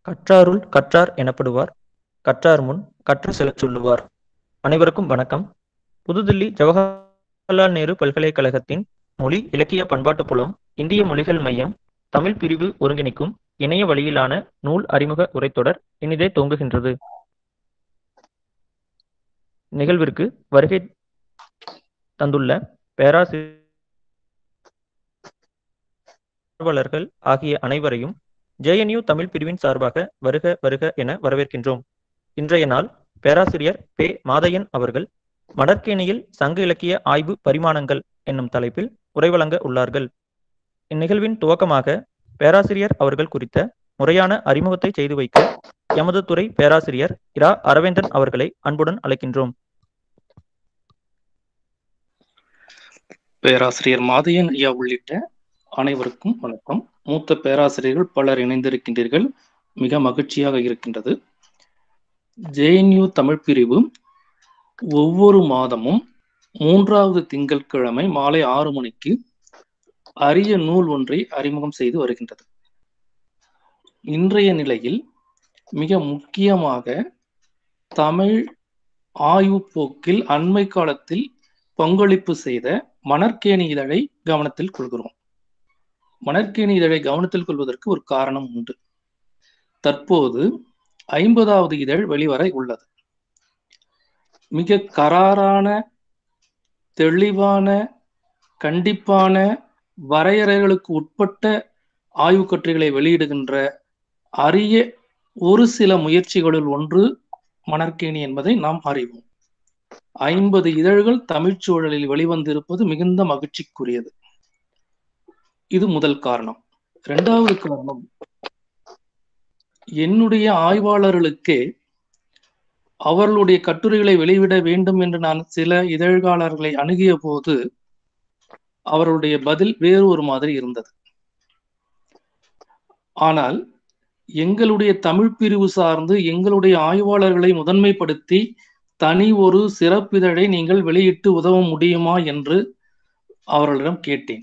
கற்றாருள் கற்றார் எனப்படுவார் கற்றார் முன் கற்று செலச் சொல்லுவார் அனைவருக்கும் வணக்கம் புதுதில்லி ஜவஹர்லால் நேரு பல்கலைக்கழகத்தின் மொழி இலக்கிய பண்பாட்டு புலம் இந்திய மொழிகள் மையம் தமிழ் பிரிவு ஒருங்கிணைக்கும் இணைய வழியிலான நூல் அறிமுக உரைத்தொடர் இனிதே துவங்குகின்றது நிகழ்விற்கு வருகை தந்துள்ள பேராசிரியர்கள் ஆகிய அனைவரையும் ஜேஎன்யூ தமிழ் பிரிவின் சார்பாக வருக வருக என வரவேற்கின்றோம் இன்றைய நாள் பேராசிரியர் பே மாதையன் அவர்கள் மடற்கேணியில் சங்க இலக்கிய ஆய்வு பரிமாணங்கள் என்னும் தலைப்பில் உரை வழங்க உள்ளார்கள் இந்நிகழ்வின் துவக்கமாக பேராசிரியர் அவர்கள் குறித்த முறையான அறிமுகத்தை செய்து வைக்க எமது துறை பேராசிரியர் இரா அரவேந்தன் அவர்களை அன்புடன் அழைக்கின்றோம் பேராசிரியர் மாதையன் ஐயா உள்ளிட்ட அனைவருக்கும் வணக்கம் மூத்த பேராசிரியர்கள் பலர் இணைந்திருக்கின்றீர்கள் மிக மகிழ்ச்சியாக இருக்கின்றது ஜேஎன்யூ தமிழ் பிரிவு ஒவ்வொரு மாதமும் மூன்றாவது திங்கட்கிழமை மாலை ஆறு மணிக்கு அரிய நூல் ஒன்றை அறிமுகம் செய்து வருகின்றது இன்றைய நிலையில் மிக முக்கியமாக தமிழ் ஆய்வு போக்கில் அண்மை காலத்தில் பங்களிப்பு செய்த மணற்கேணி இதழை கவனத்தில் கொள்கிறோம் மணற்கேணி இதழை கவனத்தில் கொள்வதற்கு ஒரு காரணம் உண்டு தற்போது ஐம்பதாவது இதழ் வெளிவர உள்ளது மிக கராரான தெளிவான கண்டிப்பான வரையறைகளுக்கு உட்பட்ட ஆய்வு கட்டுரைகளை வெளியிடுகின்ற அரிய ஒரு சில முயற்சிகளுள் ஒன்று மணற்கேணி என்பதை நாம் அறிவோம் ஐம்பது இதழ்கள் தமிழ்ச் சூழலில் வெளிவந்திருப்பது மிகுந்த மகிழ்ச்சிக்குரியது இது முதல் காரணம் இரண்டாவது காரணம் என்னுடைய ஆய்வாளர்களுக்கே அவர்களுடைய கட்டுரைகளை வெளியிட வேண்டும் என்று நான் சில இதழ்காலர்களை அணுகிய போது அவர்களுடைய பதில் வேறு ஒரு மாதிரி இருந்தது ஆனால் எங்களுடைய தமிழ் பிரிவு சார்ந்து எங்களுடைய ஆய்வாளர்களை முதன்மைப்படுத்தி தனி ஒரு சிறப்பிதழை நீங்கள் வெளியிட்டு உதவ முடியுமா என்று அவர்களிடம் கேட்டேன்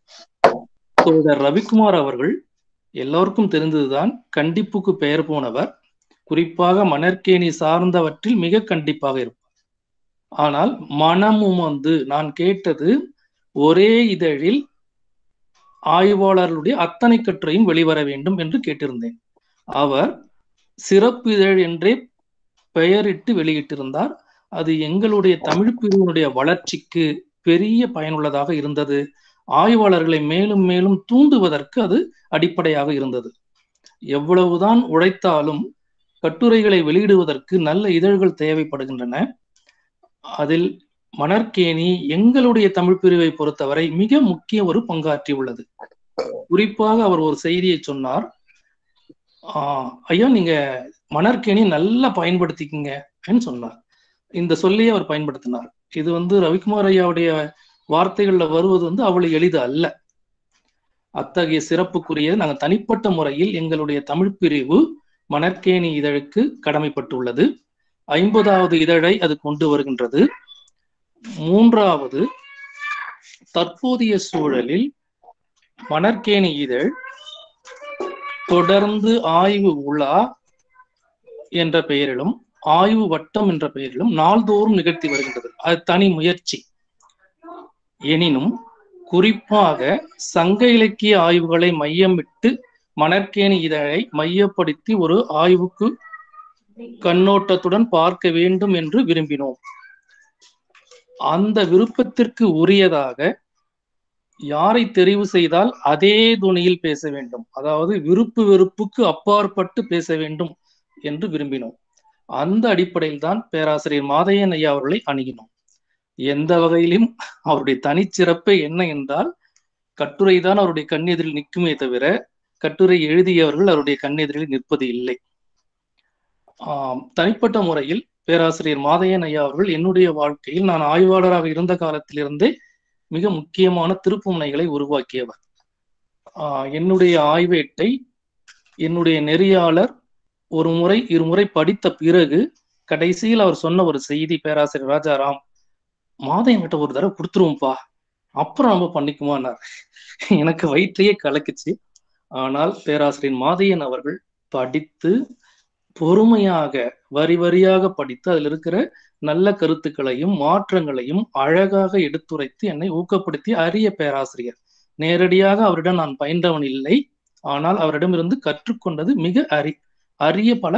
தோழர் ரவிக்குமார் அவர்கள் எல்லோருக்கும் தெரிந்ததுதான் கண்டிப்புக்கு பெயர் போனவர் குறிப்பாக மணற்கேணி சார்ந்தவற்றில் மிக கண்டிப்பாக இருப்பார் ஆனால் மனமும் வந்து நான் கேட்டது ஒரே இதழில் ஆய்வாளர்களுடைய அத்தனை கட்டுரையும் வெளிவர வேண்டும் என்று கேட்டிருந்தேன் அவர் சிறப்பு இதழ் என்றே பெயரிட்டு வெளியிட்டிருந்தார் அது எங்களுடைய தமிழ் பிரிவினுடைய வளர்ச்சிக்கு பெரிய பயனுள்ளதாக இருந்தது ஆய்வாளர்களை மேலும் மேலும் தூண்டுவதற்கு அது அடிப்படையாக இருந்தது எவ்வளவுதான் உழைத்தாலும் கட்டுரைகளை வெளியிடுவதற்கு நல்ல இதழ்கள் தேவைப்படுகின்றன அதில் மணற்கேணி எங்களுடைய தமிழ் பிரிவை பொறுத்தவரை மிக முக்கிய ஒரு பங்காற்றி உள்ளது குறிப்பாக அவர் ஒரு செய்தியை சொன்னார் ஆஹ் ஐயா நீங்க மணற்கேணி நல்லா பயன்படுத்திக்கிங்க சொன்னார் இந்த சொல்லியே அவர் பயன்படுத்தினார் இது வந்து ரவிக்குமார் ஐயாவுடைய வார்த்தைகள்ல வருவது வந்து அவ்வளவு எளிது அல்ல அத்தகைய சிறப்புக்குரிய நாங்கள் தனிப்பட்ட முறையில் எங்களுடைய தமிழ் பிரிவு மணற்கேணி இதழுக்கு கடமைப்பட்டுள்ளது ஐம்பதாவது இதழை அது கொண்டு வருகின்றது மூன்றாவது தற்போதைய சூழலில் மணற்கேணி இதழ் தொடர்ந்து ஆய்வு உலா என்ற பெயரிலும் ஆய்வு வட்டம் என்ற பெயரிலும் நாள்தோறும் நிகழ்த்தி வருகின்றது அது தனி முயற்சி எனினும் குறிப்பாக சங்க இலக்கிய ஆய்வுகளை மையமிட்டு மணற்கேணி இதழை மையப்படுத்தி ஒரு ஆய்வுக்கு கண்ணோட்டத்துடன் பார்க்க வேண்டும் என்று விரும்பினோம் அந்த விருப்பத்திற்கு உரியதாக யாரை தெரிவு செய்தால் அதே துணியில் பேச வேண்டும் அதாவது விருப்பு வெறுப்புக்கு அப்பாற்பட்டு பேச வேண்டும் என்று விரும்பினோம் அந்த அடிப்படையில் தான் பேராசிரியர் மாதையன் ஐயா அவர்களை அணுகினோம் எந்த வகையிலும் அவருடைய தனிச்சிறப்பு என்ன என்றால் கட்டுரை தான் அவருடைய கண்ணெதிரில் நிற்குமே தவிர கட்டுரை எழுதியவர்கள் அவருடைய கண்ணெதிரில் நிற்பது இல்லை ஆஹ் தனிப்பட்ட முறையில் பேராசிரியர் மாதையன் ஐயா அவர்கள் என்னுடைய வாழ்க்கையில் நான் ஆய்வாளராக இருந்த காலத்திலிருந்தே மிக முக்கியமான திருப்புமுனைகளை உருவாக்கியவர் ஆஹ் என்னுடைய ஆய்வேட்டை என்னுடைய நெறியாளர் ஒரு முறை இருமுறை படித்த பிறகு கடைசியில் அவர் சொன்ன ஒரு செய்தி பேராசிரியர் ராஜாராம் மாதம் கிட்ட ஒரு தடவை கொடுத்துருவோம்ப்பா அப்புறம் நம்ம பண்ணிக்குமான்னார் எனக்கு வயிற்றையே கலக்குச்சு ஆனால் பேராசிரியர் மாதையன் அவர்கள் படித்து பொறுமையாக வரி வரியாக படித்து அதில் இருக்கிற நல்ல கருத்துக்களையும் மாற்றங்களையும் அழகாக எடுத்துரைத்து என்னை ஊக்கப்படுத்திய அரிய பேராசிரியர் நேரடியாக அவரிடம் நான் பயின்றவன் இல்லை ஆனால் அவரிடமிருந்து கற்றுக்கொண்டது மிக அரி அரிய பல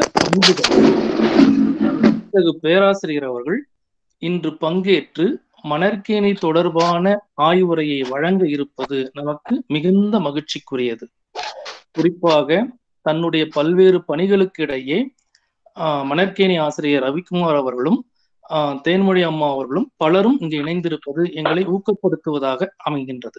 பண்புகள் பேராசிரியர் அவர்கள் இன்று பங்கேற்று மணற்கேணி தொடர்பான ஆய்வுரையை வழங்க இருப்பது நமக்கு மிகுந்த மகிழ்ச்சிக்குரியது குறிப்பாக தன்னுடைய பல்வேறு பணிகளுக்கு இடையே மணற்கேணி ஆசிரியர் ரவிக்குமார் அவர்களும் தேன்மொழி அம்மா அவர்களும் பலரும் இங்கு இணைந்திருப்பது எங்களை ஊக்கப்படுத்துவதாக அமைகின்றது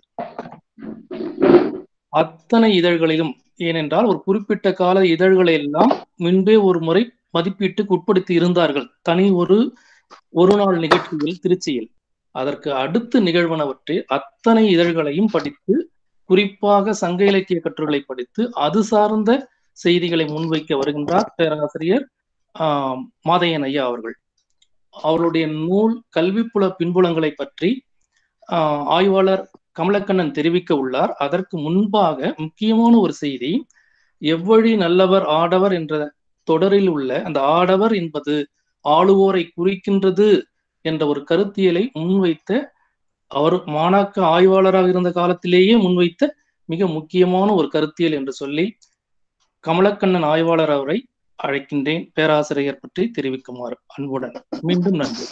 அத்தனை இதழ்களிலும் ஏனென்றால் ஒரு குறிப்பிட்ட கால இதழ்களை எல்லாம் முன்பே ஒரு முறை மதிப்பீட்டுக்கு உட்படுத்தி இருந்தார்கள் தனி ஒரு ஒரு நாள் நிகழ்ச்சியில் திருச்சியில் அதற்கு அடுத்து நிகழ்வனவற்றை அத்தனை இதழ்களையும் படித்து குறிப்பாக சங்க இலக்கிய கட்டுரைகளை படித்து அது சார்ந்த செய்திகளை முன்வைக்க வருகின்றார் பேராசிரியர் ஆஹ் மாதையன் ஐயா அவர்கள் அவருடைய நூல் கல்விப்புல பின்புலங்களை பற்றி ஆஹ் ஆய்வாளர் கமலக்கண்ணன் தெரிவிக்க உள்ளார் அதற்கு முன்பாக முக்கியமான ஒரு செய்தி எவ்வழி நல்லவர் ஆடவர் என்ற தொடரில் உள்ள அந்த ஆடவர் என்பது ஆளுவோரை குறிக்கின்றது என்ற ஒரு கருத்தியலை முன்வைத்த அவர் மாணாக்க ஆய்வாளராக இருந்த காலத்திலேயே முன்வைத்த மிக முக்கியமான ஒரு கருத்தியல் என்று சொல்லி கமலக்கண்ணன் ஆய்வாளர் அவரை அழைக்கின்றேன் பேராசிரியர் பற்றி தெரிவிக்குமாறு அன்புடன் மீண்டும் நன்றி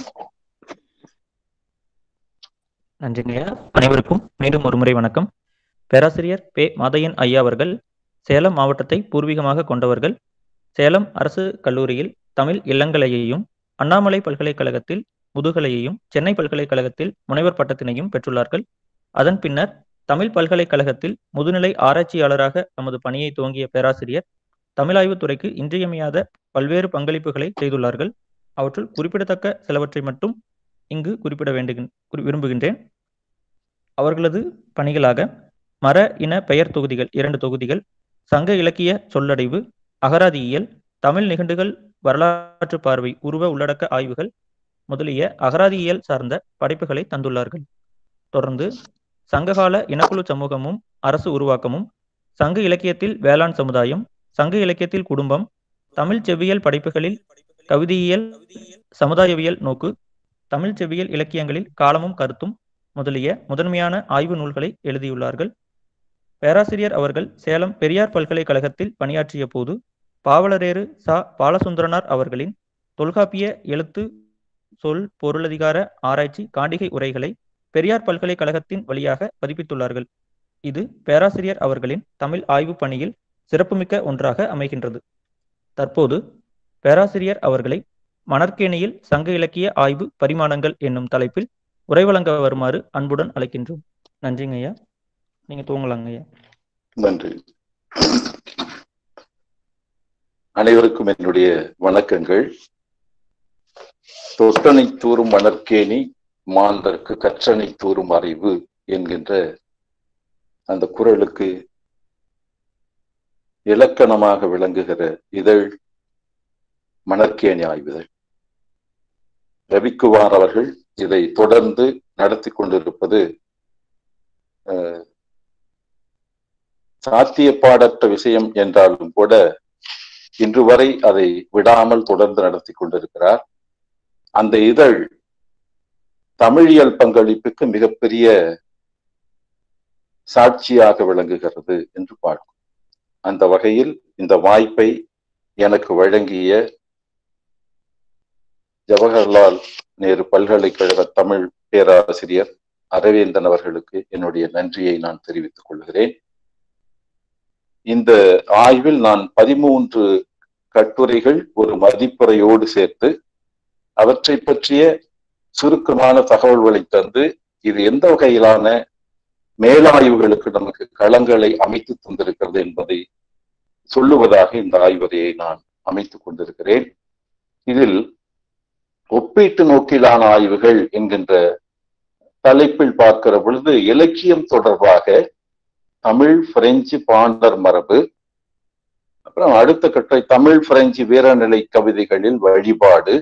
நன்றிங்கய்யா அனைவருக்கும் மீண்டும் ஒரு முறை வணக்கம் பேராசிரியர் பே மாதையன் ஐயா அவர்கள் சேலம் மாவட்டத்தை பூர்வீகமாக கொண்டவர்கள் சேலம் அரசு கல்லூரியில் தமிழ் இளங்கலையையும் அண்ணாமலை பல்கலைக்கழகத்தில் முதுகலையையும் சென்னை பல்கலைக்கழகத்தில் முனைவர் பட்டத்தினையும் பெற்றுள்ளார்கள் அதன் பின்னர் தமிழ் பல்கலைக்கழகத்தில் முதுநிலை ஆராய்ச்சியாளராக தமது பணியை துவங்கிய பேராசிரியர் தமிழாய்வுத் துறைக்கு இன்றியமையாத பல்வேறு பங்களிப்புகளை செய்துள்ளார்கள் அவற்றுள் குறிப்பிடத்தக்க சிலவற்றை மட்டும் இங்கு குறிப்பிட வேண்டுகின் விரும்புகின்றேன் அவர்களது பணிகளாக மர இன பெயர் தொகுதிகள் இரண்டு தொகுதிகள் சங்க இலக்கிய சொல்லடைவு அகராதியியல் தமிழ் நிகண்டுகள் வரலாற்று பார்வை உருவ உள்ளடக்க ஆய்வுகள் முதலிய அகராதியியல் சார்ந்த படைப்புகளை தந்துள்ளார்கள் தொடர்ந்து சங்ககால இனக்குழு சமூகமும் அரசு உருவாக்கமும் சங்க இலக்கியத்தில் வேளாண் சமுதாயம் சங்க இலக்கியத்தில் குடும்பம் தமிழ் செவ்வியல் படைப்புகளில் கவிதையியல் சமுதாயவியல் நோக்கு தமிழ் செவ்வியல் இலக்கியங்களில் காலமும் கருத்தும் முதலிய முதன்மையான ஆய்வு நூல்களை எழுதியுள்ளார்கள் பேராசிரியர் அவர்கள் சேலம் பெரியார் பல்கலைக்கழகத்தில் பணியாற்றிய போது பாவலரேறு சா பாலசுந்தரனார் அவர்களின் தொல்காப்பிய எழுத்து சொல் பொருளதிகார ஆராய்ச்சி காண்டிகை உரைகளை பெரியார் பல்கலைக்கழகத்தின் வழியாக பதிப்பித்துள்ளார்கள் இது பேராசிரியர் அவர்களின் தமிழ் ஆய்வு பணியில் சிறப்புமிக்க ஒன்றாக அமைகின்றது தற்போது பேராசிரியர் அவர்களை மணற்கேணியில் சங்க இலக்கிய ஆய்வு பரிமாணங்கள் என்னும் தலைப்பில் உரை வழங்க வருமாறு அன்புடன் அழைக்கின்றோம் நன்றிங்க ஐயா நீங்க தூங்கலாங்க ஐயா நன்றி அனைவருக்கும் என்னுடைய வணக்கங்கள் தொட்டனை தூறும் மணற்கேணி மாந்தருக்கு கற்றனை தூறும் அறிவு என்கின்ற அந்த குரலுக்கு இலக்கணமாக விளங்குகிற இதழ் மணற்கேணி ஆய்வுதழ் ரவிக்குமார் அவர்கள் இதை தொடர்ந்து நடத்தி கொண்டிருப்பது சாத்தியப்பாடற்ற விஷயம் என்றாலும் கூட இன்று வரை அதை விடாமல் தொடர்ந்து நடத்தி கொண்டிருக்கிறார் அந்த இதழ் தமிழியல் பங்களிப்புக்கு மிகப்பெரிய சாட்சியாக விளங்குகிறது என்று பார்க்கும் அந்த வகையில் இந்த வாய்ப்பை எனக்கு வழங்கிய ஜவஹர்லால் நேரு பல்கலைக்கழக தமிழ் பேராசிரியர் அரவேந்தன் அவர்களுக்கு என்னுடைய நன்றியை நான் தெரிவித்துக் கொள்கிறேன் இந்த ஆய்வில் நான் பதிமூன்று கட்டுரைகள் ஒரு மதிப்புரையோடு சேர்த்து அவற்றை பற்றிய சுருக்கமான தகவல்களை தந்து இது எந்த வகையிலான மேலாய்வுகளுக்கு நமக்கு களங்களை அமைத்து தந்திருக்கிறது என்பதை சொல்லுவதாக இந்த ஆய்வரையை நான் அமைத்துக் கொண்டிருக்கிறேன் இதில் ஒப்பீட்டு நோக்கிலான ஆய்வுகள் என்கின்ற தலைப்பில் பார்க்கிற பொழுது இலக்கியம் தொடர்பாக தமிழ் பிரெஞ்சு பாண்டர் மரபு அப்புறம் அடுத்த கட்டை தமிழ் பிரெஞ்சு வீரநிலை கவிதைகளில் வழிபாடு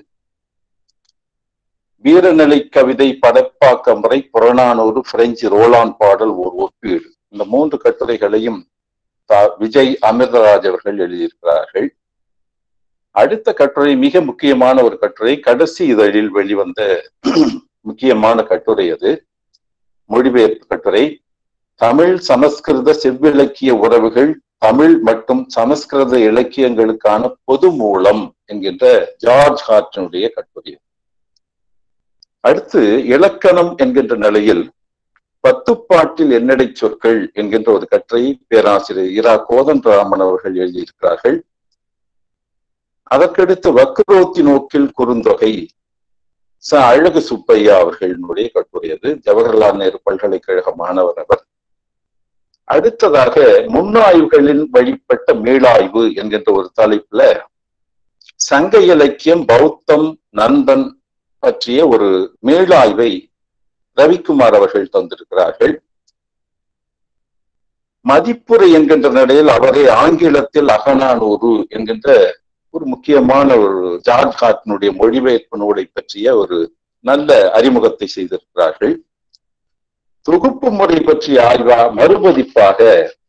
வீரநிலை கவிதை படைப்பாக்க முறை புறநானூறு பிரெஞ்சு ரோலான் பாடல் ஒரு ஒப்பீடு இந்த மூன்று கட்டுரைகளையும் தா விஜய் அமிர்தராஜ் அவர்கள் எழுதியிருக்கிறார்கள் அடுத்த கட்டுரை மிக முக்கியமான ஒரு கட்டுரை கடைசி இதழில் வெளிவந்த முக்கியமான கட்டுரை அது மொழிபெயர்ப்பு கட்டுரை தமிழ் சமஸ்கிருத செவ்விலக்கிய உறவுகள் தமிழ் மற்றும் சமஸ்கிருத இலக்கியங்களுக்கான பொது மூலம் என்கின்ற ஜார்ஜ் ஹார்டனுடைய கட்டுரை அடுத்து இலக்கணம் என்கின்ற நிலையில் பத்துப்பாட்டில் என்னடை சொற்கள் என்கின்ற ஒரு கட்டுரை பேராசிரியர் இரா கோதண்டராமன் அவர்கள் எழுதியிருக்கிறார்கள் அதற்கடுத்து வக்ரோத்தி நோக்கில் குறுந்தொகை ச அழகு சுப்பையா அவர்களுடைய கட்டுரை அது ஜவஹர்லால் நேரு பல்கலைக்கழக மாணவர் அவர் அடுத்ததாக முன்னாய்வுகளின் வழிபட்ட மீளாய்வு என்கின்ற ஒரு தலைப்புல சங்க இலக்கியம் பௌத்தம் நந்தன் பற்றிய ஒரு மீளாய்வை ரவிக்குமார் அவர்கள் தந்திருக்கிறார்கள் மதிப்புரை என்கின்ற நிலையில் அவரே ஆங்கிலத்தில் அகநானூறு என்கின்ற ஒரு முக்கியமான ஒரு ஜார்ஜ் ஹார்ட்னுடைய மொழிபெயர்ப்பு நூலை பற்றிய ஒரு நல்ல அறிமுகத்தை செய்திருக்கிறார்கள் தொகுப்பு முறை பற்றிய ஆய்வா மறுபதிப்பாக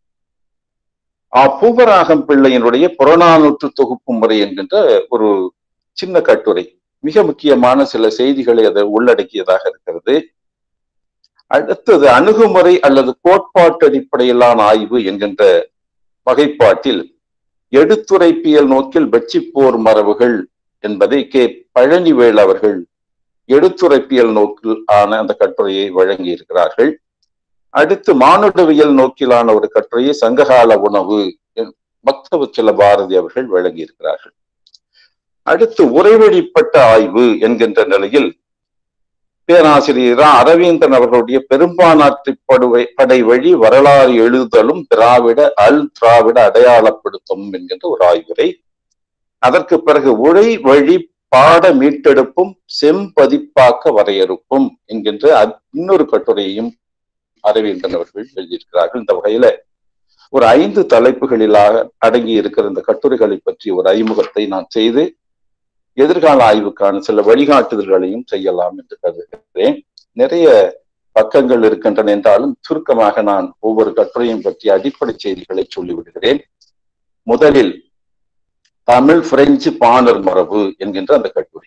ஆ பூவராகம் பிள்ளையினுடைய புறநானூற்று தொகுப்பு முறை என்கின்ற ஒரு சின்ன கட்டுரை மிக முக்கியமான சில செய்திகளை அதை உள்ளடக்கியதாக இருக்கிறது அடுத்தது அணுகுமுறை அல்லது கோட்பாட்டு அடிப்படையிலான ஆய்வு என்கின்ற வகைப்பாட்டில் எடுத்துரைப்பியல் நோக்கில் வெற்றிப்போர் மரபுகள் என்பதை கே பழனிவேல் அவர்கள் எடுத்துரைப்பியல் நோக்கில் ஆன அந்த கட்டுரையை வழங்கி இருக்கிறார்கள் அடுத்து மானுடவியல் நோக்கிலான ஒரு கட்டுரையை சங்ககால உணவு பக்தவச்சல பாரதி அவர்கள் வழங்கி இருக்கிறார்கள் அடுத்து உறைவழிப்பட்ட ஆய்வு என்கின்ற நிலையில் பேராசிரியர் அரவிந்தன் அவர்களுடைய பெரும்பானாற்று படுவை படை வழி வரலாறு எழுதலும் திராவிட அல் திராவிட அடையாளப்படுத்தும் என்கின்ற ஒரு ஆய்வுரை அதற்கு பிறகு உரை வழி பாட மீட்டெடுப்பும் செம்பதிப்பாக்க வரையறுப்பும் என்கின்ற இன்னொரு கட்டுரையையும் அரவிந்தன் அவர்கள் எழுதியிருக்கிறார்கள் இந்த வகையில ஒரு ஐந்து தலைப்புகளிலாக அடங்கி இருக்கிற இந்த கட்டுரைகளை பற்றி ஒரு அறிமுகத்தை நான் செய்து எதிர்கால ஆய்வுக்கான சில வழிகாட்டுதல்களையும் செய்யலாம் என்று கருதுகிறேன் நிறைய பக்கங்கள் இருக்கின்றன என்றாலும் சுருக்கமாக நான் ஒவ்வொரு கட்டுரையும் பற்றி அடிப்படை செய்திகளை சொல்லிவிடுகிறேன் முதலில் தமிழ் பிரெஞ்சு பாணர் மரபு என்கின்ற அந்த கட்டுரை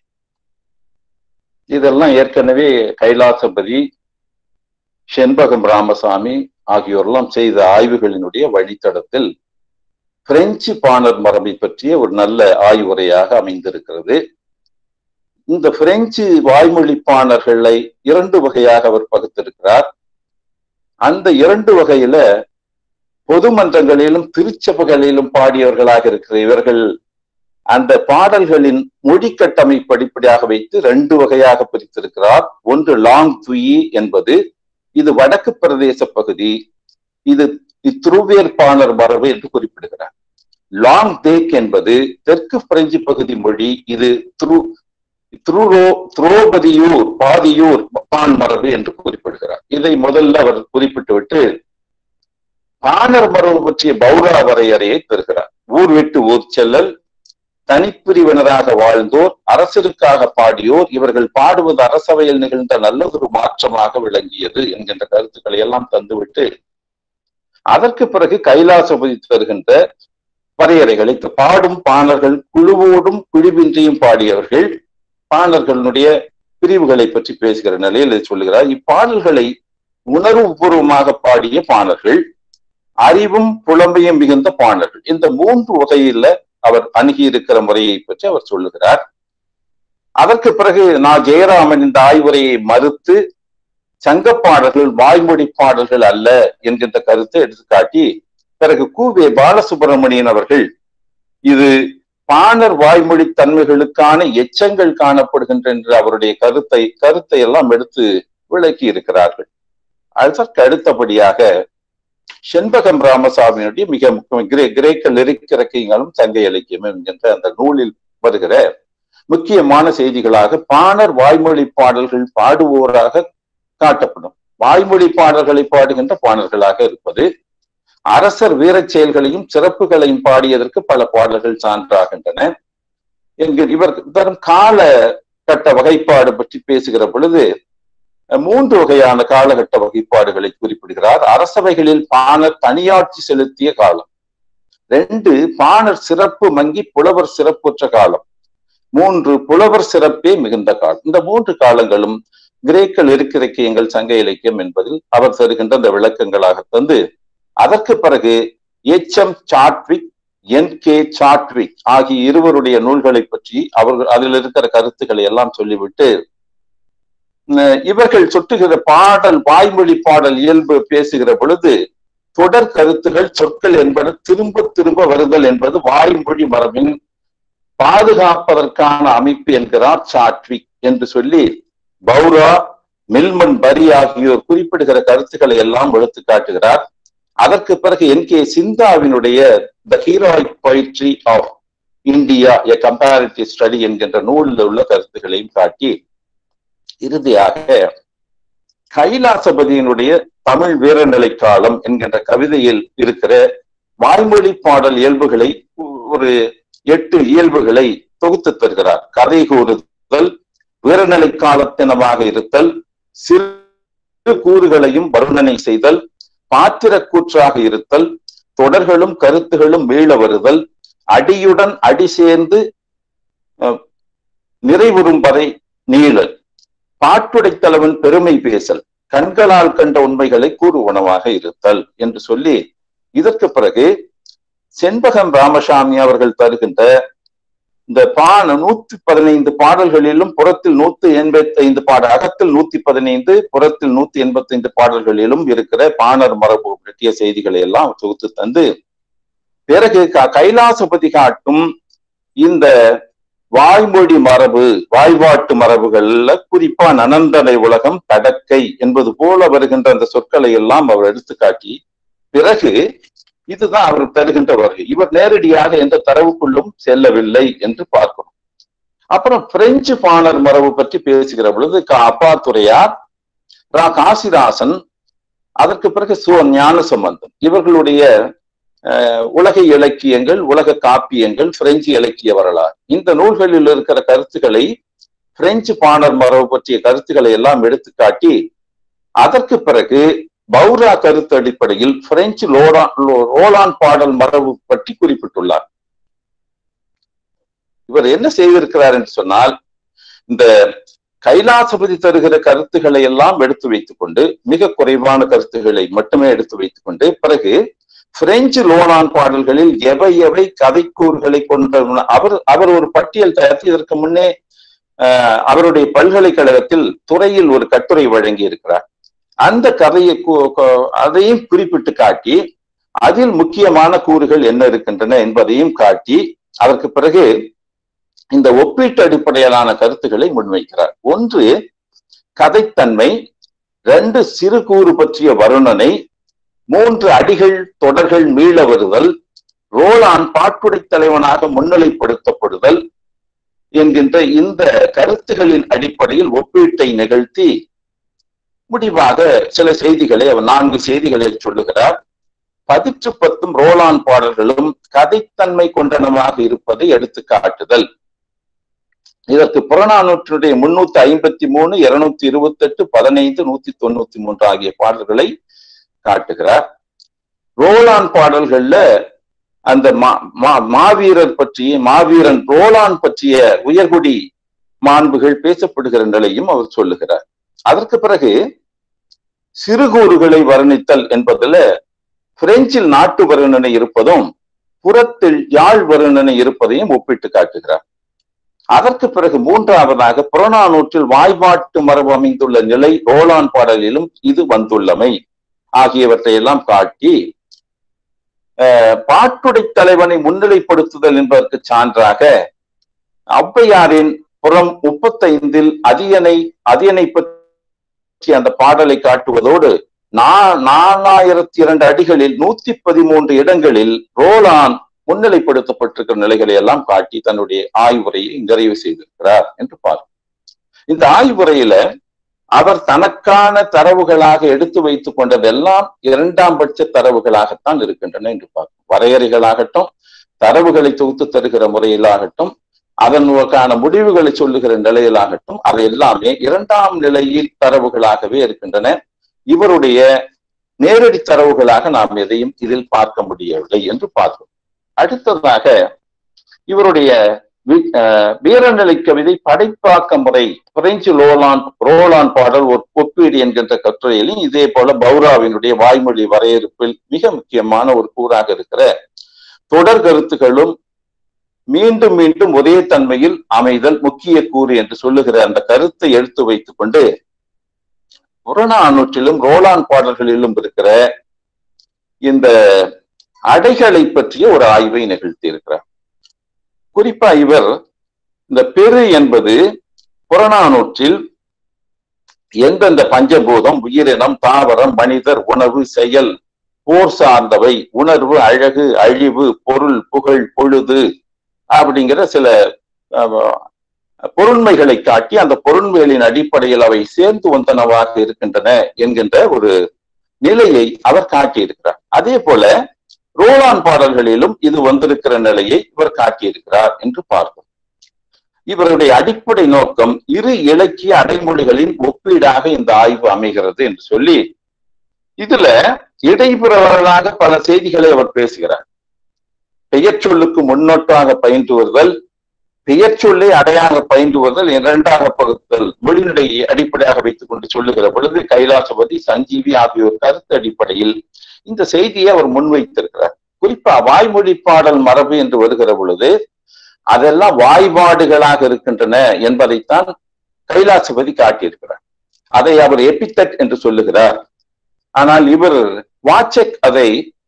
இதெல்லாம் ஏற்கனவே கைலாசபதி செண்பகம் ராமசாமி ஆகியோரெல்லாம் செய்த ஆய்வுகளினுடைய வழித்தடத்தில் பிரெஞ்சு பாணர் மரபை பற்றிய ஒரு நல்ல ஆய்வுரையாக அமைந்திருக்கிறது இந்த பிரெஞ்சு வாய்மொழி பாணர்களை இரண்டு வகையாக அவர் பகுத்திருக்கிறார் அந்த இரண்டு வகையில பொது மன்றங்களிலும் திருச்சபைகளிலும் பாடியவர்களாக இருக்கிற இவர்கள் அந்த பாடல்களின் மொழி கட்டமைப்பு அடிப்படையாக வைத்து ரெண்டு வகையாக பிரித்திருக்கிறார் ஒன்று லாங் துயி என்பது இது வடக்கு பிரதேச பகுதி இது இத்ருவேற்பாணர் மரபு என்று குறிப்பிடுகிறார் லாங் தேக் என்பது தெற்கு பிரெஞ்சு பகுதி மொழி இது த்ரு த்ருரோ துரோபதியூர் பாதியூர் பான் மரபு என்று குறிப்பிடுகிறார் இதை முதல்ல அவர் குறிப்பிட்டு விட்டு பாணர் மரபு பற்றிய பௌரா வரையறையை பெறுகிறார் ஊர் விட்டு ஊர் செல்லல் தனிப்பிரிவினராக வாழ்ந்தோர் அரசருக்காக பாடியோர் இவர்கள் பாடுவது அரசவையில் நிகழ்ந்த நல்லதொரு மாற்றமாக விளங்கியது என்கின்ற கருத்துக்களை எல்லாம் தந்துவிட்டு அதற்கு பிறகு கைலாசபதி தருகின்ற வரையறைகளை பாடும் பாணர்கள் குழுவோடும் குழுவின்றியும் பாடியவர்கள் பாணர்களுடைய பிரிவுகளை பற்றி பேசுகிற நிலையில் சொல்லுகிறார் இப்பாடல்களை உணர்வுபூர்வமாக பாடிய பாணர்கள் அறிவும் புலம்பையும் மிகுந்த பாணர்கள் இந்த மூன்று வகையில அவர் அணுகி இருக்கிற முறையை பற்றி அவர் சொல்லுகிறார் அதற்கு பிறகு நான் ஜெயராமன் இந்த ஆய்வுரையை மறுத்து சங்க பாடல்கள் வாய்மொழி பாடல்கள் அல்ல என்கின்ற கருத்தை எடுத்துக்காட்டி பிறகு கூவே பாலசுப்பிரமணியன் அவர்கள் இது பாணர் வாய்மொழி தன்மைகளுக்கான எச்சங்கள் காணப்படுகின்ற என்று அவருடைய கருத்தை கருத்தை எல்லாம் எடுத்து விளக்கி இருக்கிறார்கள் அதற்கு அடுத்தபடியாக செண்பகம் ராமசாமியுடைய மிக முக்கிய கிரே கிரேக்க லிரிக் இலக்கியங்களும் சங்க இலக்கியம் என்கின்ற அந்த நூலில் வருகிற முக்கியமான செய்திகளாக பாணர் வாய்மொழி பாடல்கள் பாடுவோராக காட்டப்படும் வாய்மொழி பாடல்களை பாடுகின்ற பாணர்களாக இருப்பது அரசர் வீரச் செயல்களையும் சிறப்புகளையும் பாடியதற்கு பல பாடல்கள் சான்றாகின்றன என்கிற இவர் தரும் கால கட்ட வகைப்பாடு பற்றி பேசுகிற பொழுது மூன்று வகையான காலகட்ட வகைப்பாடுகளை குறிப்பிடுகிறார் அரசவைகளில் பாணர் தனியாட்சி செலுத்திய காலம் ரெண்டு பாணர் சிறப்பு மங்கி புலவர் சிறப்புற்ற காலம் மூன்று புலவர் சிறப்பே மிகுந்த காலம் இந்த மூன்று காலங்களும் கிரேக்க நெருக்கிலக்கியங்கள் சங்க இலக்கியம் என்பதில் அவர் தருகின்ற அந்த விளக்கங்களாக தந்து அதற்கு பிறகு H M Chadwick N K Chadwick ஆகிய இருவருடைய நூல்களை பற்றி அவர்கள் அதில் இருக்கிற கருத்துக்களை எல்லாம் சொல்லிவிட்டு இவர்கள் சுட்டுகிற பாடல் வாய்மொழி பாடல் இயல்பு பேசுகிற பொழுது தொடர் கருத்துகள் சொற்கள் என்பது திரும்ப திரும்ப வருதல் என்பது வாய்மொழி மரபின் பாதுகாப்பதற்கான அமைப்பு என்கிறார் சாட்விக் என்று சொல்லி பௌரா மில்மன் பரி ஆகியோர் குறிப்பிடுகிற கருத்துக்களை எல்லாம் எடுத்து காட்டுகிறார் அதற்கு பிறகு என் கே சிந்தாவினுடைய the heroic poetry of India a comparative study என்கின்ற நூலில் உள்ள கருத்துக்களையும் காட்டி இறுதியாக கைலாசபதியினுடைய தமிழ் வீரநிலை காலம் என்கின்ற கவிதையில் இருக்கிற வாய்மொழி பாடல் இயல்புகளை ஒரு எட்டு இயல்புகளை தொகுத்து தருகிறார் கதை கூறுதல் வீரநிலை காலத்தினமாக இருத்தல் சிறு கூறுகளையும் வர்ணனை செய்தல் பாத்திர கூற்றாக இருத்தல் தொடர்களும் கருத்துகளும் மீள வருதல் அடியுடன் அடி சேர்ந்து நிறைவுறும் வரை நீளல் பாட்டுடைத்தலைவன் பெருமை பேசல் கண்களால் கண்ட உண்மைகளை கூறுவனமாக இருத்தல் என்று சொல்லி இதற்கு பிறகு செண்பகம் ராமசாமி அவர்கள் தருகின்ற இந்த பான நூத்தி பதினைந்து பாடல்களிலும் புறத்தில் நூத்தி எண்பத்தி ஐந்து பாட அகத்தில் நூத்தி பதினைந்து புறத்தில் நூத்தி எண்பத்தி ஐந்து பாடல்களிலும் இருக்கிற பாணர் மரபு பற்றிய செய்திகளை எல்லாம் தொகுத்து தந்து பிறகு கைலாசபதி காட்டும் இந்த வாய்மொழி மரபு வாய்பாட்டு மரபுகள்ல குறிப்பா நனந்தனை உலகம் தடக்கை என்பது போல வருகின்ற அந்த சொற்களை எல்லாம் அவர் எடுத்து காட்டி பிறகு இதுதான் அவர் தருகின்ற வருகை இவர் நேரடியாக எந்த தரவுக்குள்ளும் செல்லவில்லை என்று பார்க்கிறோம் அப்புறம் பிரெஞ்சு பாணர் மரபு பற்றி பேசுகிற பொழுது அப்பா துறையார் ரா காசிதாசன் அதற்கு பிறகு சு ஞான சம்பந்தம் இவர்களுடைய உலக இலக்கியங்கள் உலக காப்பியங்கள் பிரெஞ்சு இலக்கிய வரலாறு இந்த நூல்களில் இருக்கிற கருத்துக்களை பிரெஞ்சு பாணர் மரபு பற்றிய கருத்துக்களை எல்லாம் எடுத்து காட்டி அதற்கு பிறகு பௌரா கருத்து அடிப்படையில் பிரெஞ்சு லோடான் ரோலான் பாடல் மரபு பற்றி குறிப்பிட்டுள்ளார் இவர் என்ன செய்திருக்கிறார் என்று சொன்னால் இந்த கைலாசபதி தருகிற கருத்துக்களை எல்லாம் எடுத்து வைத்துக் கொண்டு மிக குறைவான கருத்துக்களை மட்டுமே எடுத்து வைத்துக் கொண்டு பிறகு பிரெஞ்சு லோனான் பாடல்களில் எவை எவை கதைக்கூறுகளை கொண்ட அவர் அவர் ஒரு பட்டியல் தயாரித்து இதற்கு முன்னே அவருடைய பல்கலைக்கழகத்தில் துறையில் ஒரு கட்டுரை வழங்கி இருக்கிறார் அந்த கதையை அதையும் குறிப்பிட்டு காட்டி அதில் முக்கியமான கூறுகள் என்ன இருக்கின்றன என்பதையும் காட்டி அதற்கு பிறகு இந்த ஒப்பீட்டு அடிப்படையிலான கருத்துக்களை முன்வைக்கிறார் ஒன்று கதைத்தன்மை ரெண்டு சிறு கூறு பற்றிய வருணனை மூன்று அடிகள் தொடர்கள் மீள வருதல் ரோலான் பாட்டுடை தலைவனாக முன்னிலைப்படுத்தப்படுதல் என்கின்ற இந்த கருத்துகளின் அடிப்படையில் ஒப்பீட்டை நிகழ்த்தி முடிவாக சில செய்திகளை அவர் நான்கு செய்திகளை சொல்லுகிறார் பதிற்று பத்தும் ரோலான் பாடல்களும் கதைத்தன்மை கொண்டனமாக இருப்பதை எடுத்து காட்டுதல் இதற்கு புறநானூற்றினுடைய முன்னூத்தி ஐம்பத்தி மூணு இருநூத்தி இருபத்தி எட்டு பதினைந்து நூத்தி தொண்ணூத்தி மூன்று ஆகிய பாடல்களை காட்டுகிறார் ரோலான் பாடல்கள்ல அந்த மாவீரர் பற்றிய மாவீரன் ரோலான் பற்றிய உயர்குடி மாண்புகள் பேசப்படுகிற நிலையும் அவர் சொல்லுகிறார் அதற்கு பிறகு சிறுகூறுகளை வர்ணித்தல் என்பதுல பிரெஞ்சில் நாட்டு வர்ணனை இருப்பதும் புறத்தில் யாழ் வர்ணனை இருப்பதையும் ஒப்பிட்டு காட்டுகிறார் அதற்கு பிறகு மூன்றாவதாக புறநானூற்றில் வாய்பாட்டு மரபு அமைந்துள்ள நிலை ரோலான் பாடலிலும் இது வந்துள்ளமை ஆகியவற்றை எல்லாம் காட்டி பாட்டுடை தலைவனை முன்னிலைப்படுத்துதல் என்பதற்கு சான்றாக ஔவையாரின் புறம் முப்பத்தைந்தில் அதியனை அதியனை பற்றி அந்த பாடலை காட்டுவதோடு நாலாயிரத்தி இரண்டு அடிகளில் நூத்தி பதிமூன்று இடங்களில் ரோலான் முன்னிலைப்படுத்தப்பட்டிருக்கிற நிலைகளை எல்லாம் காட்டி தன்னுடைய ஆய்வுரையை நிறைவு செய்திருக்கிறார் என்று பார்க்கும் இந்த ஆய்வுரையில அவர் தனக்கான தரவுகளாக எடுத்து வைத்துக் கொண்டதெல்லாம் இரண்டாம் பட்ச தரவுகளாகத்தான் இருக்கின்றன என்று பார்க்கும் வரையறைகளாகட்டும் தரவுகளை தொகுத்து தருகிற முறையிலாகட்டும் அதனுக்கான முடிவுகளை சொல்லுகிற நிலையிலாகட்டும் அவை எல்லாமே இரண்டாம் நிலையில் தரவுகளாகவே இருக்கின்றன இவருடைய நேரடி தரவுகளாக நாம் எதையும் இதில் பார்க்க முடியவில்லை என்று பார்த்தோம் அடுத்ததாக இவருடைய வி- அஹ், வீரநிலை கவிதை படைப்பாக்க முறை பிரெஞ்சு லோலான் ரோலான் பாடல் ஒரு ஒப்பீடு என்கின்ற கட்டுரையிலும் இதே போல பௌராவினுடைய வாய்மொழி வரையறுப்பில் மிக முக்கியமான ஒரு கூறாக இருக்கிற தொடர் கருத்துகளும் மீண்டும் மீண்டும் ஒரே தன்மையில் அமைதல் முக்கிய கூறு என்று சொல்லுகிற அந்த கருத்தை எடுத்து வைத்துக் கொண்டு புறநானூற்றிலும் ரோலான் பாடல்களிலும் இருக்கிற இந்த அடைகளை பற்றிய ஒரு ஆய்வை நிகழ்த்தி இருக்கிறார் குறிப்பா இவர் இந்த பெரு என்பது புறநானூற்றில் எந்தெந்த பஞ்சபூதம் உயிரினம் தாவரம் மனிதர் உணவு செயல் போர் சார்ந்தவை உணர்வு அழகு அழிவு பொருள் புகழ் பொழுது அப்படிங்கிற சில அஹ், பொருண்மைகளை காட்டி அந்த பொருண்மைகளின் அடிப்படையில் அவை சேர்ந்து வந்தனவாக இருக்கின்றன என்கின்ற ஒரு நிலையை அவர் காட்டியிருக்கிறார் அதே போல ரோலான் பாடல்களிலும் இது வந்திருக்கிற நிலையை இவர் காட்டியிருக்கிறார் என்று பார்க்கிறோம் இவருடைய அடிப்படை நோக்கம் இரு இலக்கிய அடைமொழிகளின் ஒப்பீடாக இந்த ஆய்வு அமைகிறது என்று சொல்லி இதுல இடைபெறவர்களாக பல செய்திகளை அவர் பேசுகிறார் பெயர் சொல்லுக்கு முன்னோட்டாக பயின்று வருதல் பெயர் சொல்லை அடையாக பயின்று வருதல் இரண்டாக பகுத்தல் மொழிநடையை அடிப்படையாக வைத்துக் கொண்டு சொல்லுகிற பொழுது கைலாசபதி சஞ்சீவி ஆகியோர் கருத்து அடிப்படையில் இந்த செய்தியை அவர் முன்வைத்திருக்கிறார் குறிப்பா வாய்மொழி பாடல் மரபு என்று வருகிற பொழுது அதெல்லாம் வாய்பாடுகளாக இருக்கின்றன என்பதைத்தான் கைலாசபதி காட்டியிருக்கிறார் அதை அவர் எபித்தட் என்று சொல்லுகிறார் ஆனால் இவர் வாச்சக் அதை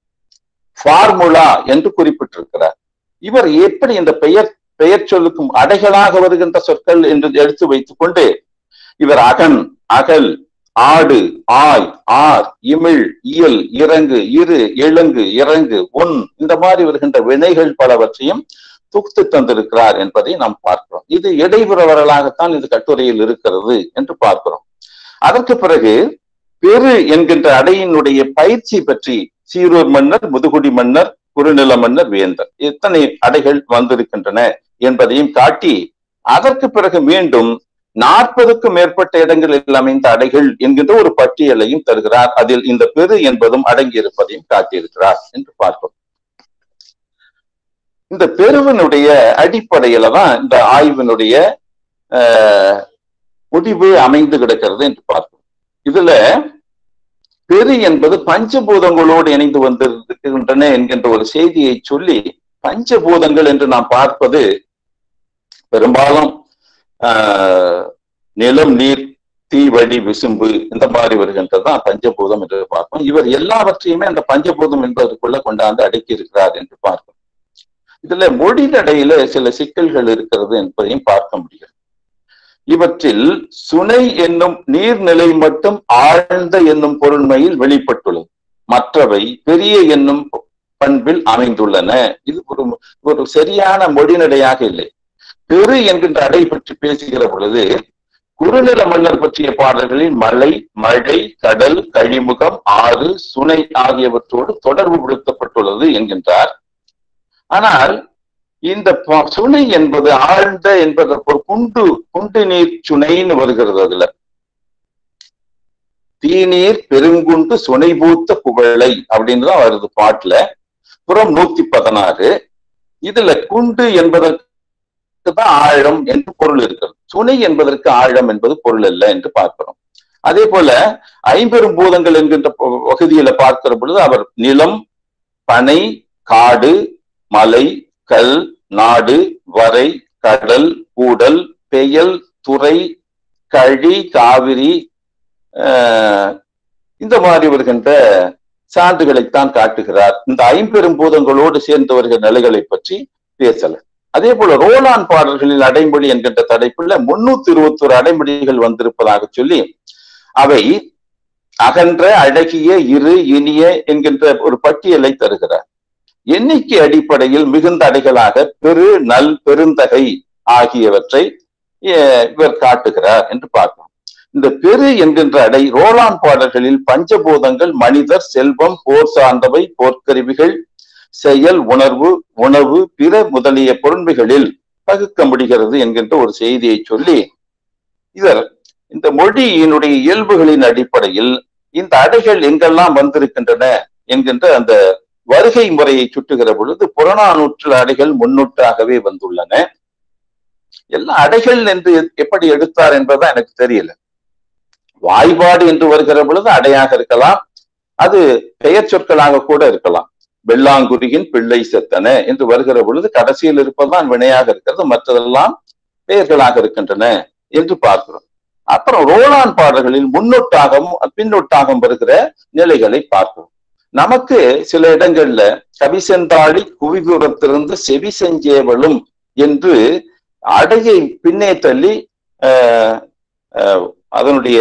ஃபார்முலா என்று குறிப்பிட்டிருக்கிறார் இவர் எப்படி இந்த பெயர் பெயர் சொல்லுக்கும் அடைகளாக வருகின்ற சொற்கள் என்று எடுத்து வைத்துக் கொண்டு இவர் அகன் அகல் ஆடு ஆய் ஆர் இமிழ் இயல் இறங்கு இரு எழுங்கு இறங்கு உன் இந்த மாதிரி வருகின்ற வினைகள் பலவற்றையும் தொகுத்து தந்திருக்கிறார் என்பதை நாம் பார்க்கிறோம் இது இடைபெறவர்களாகத்தான் இது கட்டுரையில் இருக்கிறது என்று பார்க்கிறோம் அதற்கு பிறகு பெரு என்கின்ற அடையினுடைய பயிற்சி பற்றி சீரூர் மன்னர் முதுகுடி மன்னர் குறுநில மன்னர் வேந்தர் எத்தனை அடைகள் வந்திருக்கின்றன என்பதையும் காட்டி அதற்கு பிறகு மீண்டும் நாற்பதுக்கும் மேற்பட்ட இடங்களில் அமைந்த அடைகள் என்கின்ற ஒரு பட்டியலையும் தருகிறார் அதில் இந்த பெரு என்பதும் அடங்கி இருப்பதையும் காட்டியிருக்கிறார் என்று பார்க்கிறோம் இந்த பெருவினுடைய அடிப்படையில தான் இந்த ஆய்வினுடைய ஆஹ், முடிவு அமைந்து கிடக்கிறது என்று பார்க்கிறோம் இதுல பெரு என்பது பஞ்சபூதங்களோடு இணைந்து வந்திருக்கின்றன என்கின்ற ஒரு செய்தியை சொல்லி பஞ்சபூதங்கள் என்று நாம் பார்ப்பது பெரும்பாலும் ஆஹ், நிலம் நீர் தீ வழி விசும்பு இந்த மாதிரி வருகின்றதுதான் பஞ்சபூதம் என்று பார்ப்போம் இவர் எல்லாவற்றையுமே அந்த பஞ்சபூதம் என்பதற்குள்ள கொண்டாந்து அடக்கி இருக்கிறார் என்று பார்க்கிறோம் இதுல மொழி நடையில சில சிக்கல்கள் இருக்கிறது என்பதையும் பார்க்க முடியும் இவற்றில் சுனை என்னும் நீர்நிலை மட்டும் ஆழ்ந்த என்னும் பொருண்மையில் வெளிப்பட்டுள்ளது மற்றவை பெரிய என்னும் பண்பில் அமைந்துள்ளன இது ஒரு ஒரு சரியான மொழிநடையாக இல்லை பெரு என்கின்ற அடை பற்றி பேசுகிற பொழுது குறுநில மன்னர் பற்றிய பாடல்களில் மலை மழை கடல் கழிமுகம் ஆறு சுனை ஆகியவற்றோடு தொடர்பு படுத்தப்பட்டுள்ளது என்கின்றார் ஆனால் இந்த ப- சுனை என்பது ஆழ்ந்த என்பதற்கு ஒரு குண்டு குண்டு நீர் சுனைன்னு வருகிறது அதுல தீநீர் பெருங்குண்டு சுனை பூத்த குவளை அப்படின்னு தான் வருது பாட்டுல புறம் நூத்தி பதினாறு இதுல குண்டு என்பதற்கு தான் ஆழம் என்று பொருள் இருக்கிறது சுனை என்பதற்கு ஆழம் என்பது பொருள் அல்ல என்று பார்க்கிறோம் அதே போல ஐம்பெரும் பூதங்கள் என்கின்ற ப- பகுதியில பார்க்கிற பொழுது அவர் நிலம் பனை காடு மலை கல் நாடு வரை கடல் கூடல் பெயல் துறை கழி காவிரி ஆஹ், இந்த மாதிரி வருகின்ற சான்றுகளைத்தான் காட்டுகிறார் இந்த ஐம்பெரும் பூதங்களோடு சேர்ந்து வருகிற நிலைகளை பற்றி பேசல அதே போல ரோலான் பாடல்களில் அடைமொழி என்கின்ற தலைப்புல முன்னூத்தி இருபத்தி ஒரு அடைமொழிகள் வந்திருப்பதாக சொல்லி அவை அகன்ற அழகிய இரு இனிய என்கின்ற ஒரு பட்டியலை தருகிறார் எண்ணிக்கை அடிப்படையில் மிகுந்த அடைகளாக பெரு நல் பெருந்தகை ஆகியவற்றை அஹ், இவர் காட்டுகிறார் என்று பார்க்கிறோம் இந்த பெரு என்கின்ற அடை ரோலான் பாடல்களில் பஞ்சபூதங்கள் மனிதர் செல்வம் போர் சார்ந்தவை போர்க்கருவிகள் செயல் உணர்வு உணவு பிற முதலிய பொருண்மைகளில் பகுக்க முடிகிறது என்கின்ற ஒரு செய்தியை சொல்லி இவர் இந்த மொழியினுடைய இயல்புகளின் அடிப்படையில் இந்த அடைகள் எங்கெல்லாம் வந்திருக்கின்றன என்கின்ற அந்த வருகை முறையை சுட்டுகிற பொழுது புறநானூற்று அடைகள் முன்னூற்றாகவே வந்துள்ளன எல்லா அடைகள் என்று எப்படி எடுத்தார் என்பதுதான் எனக்கு தெரியல வாய்பாடு என்று வருகிற பொழுது அடையாக இருக்கலாம் அது பெயர் சொற்களாக கூட இருக்கலாம் வெள்ளாங்குடியின் பிள்ளை செத்தன என்று வருகிற பொழுது கடைசியில் இருப்பதுதான் வினையாக இருக்கிறது மற்றதெல்லாம் பெயர்களாக இருக்கின்றன என்று பார்க்கிறோம் அப்புறம் ரோலான் பாடல்களில் முன்னொட்டாகவும் பின்னொட்டாகவும் வருகிற நிலைகளை பார்க்கிறோம் நமக்கு சில இடங்கள்ல கவிசெந்தாளி குவிபுரத்திலிருந்து செவி செஞ்சேவளும் என்று அடையை பின்னே தள்ளி அதனுடைய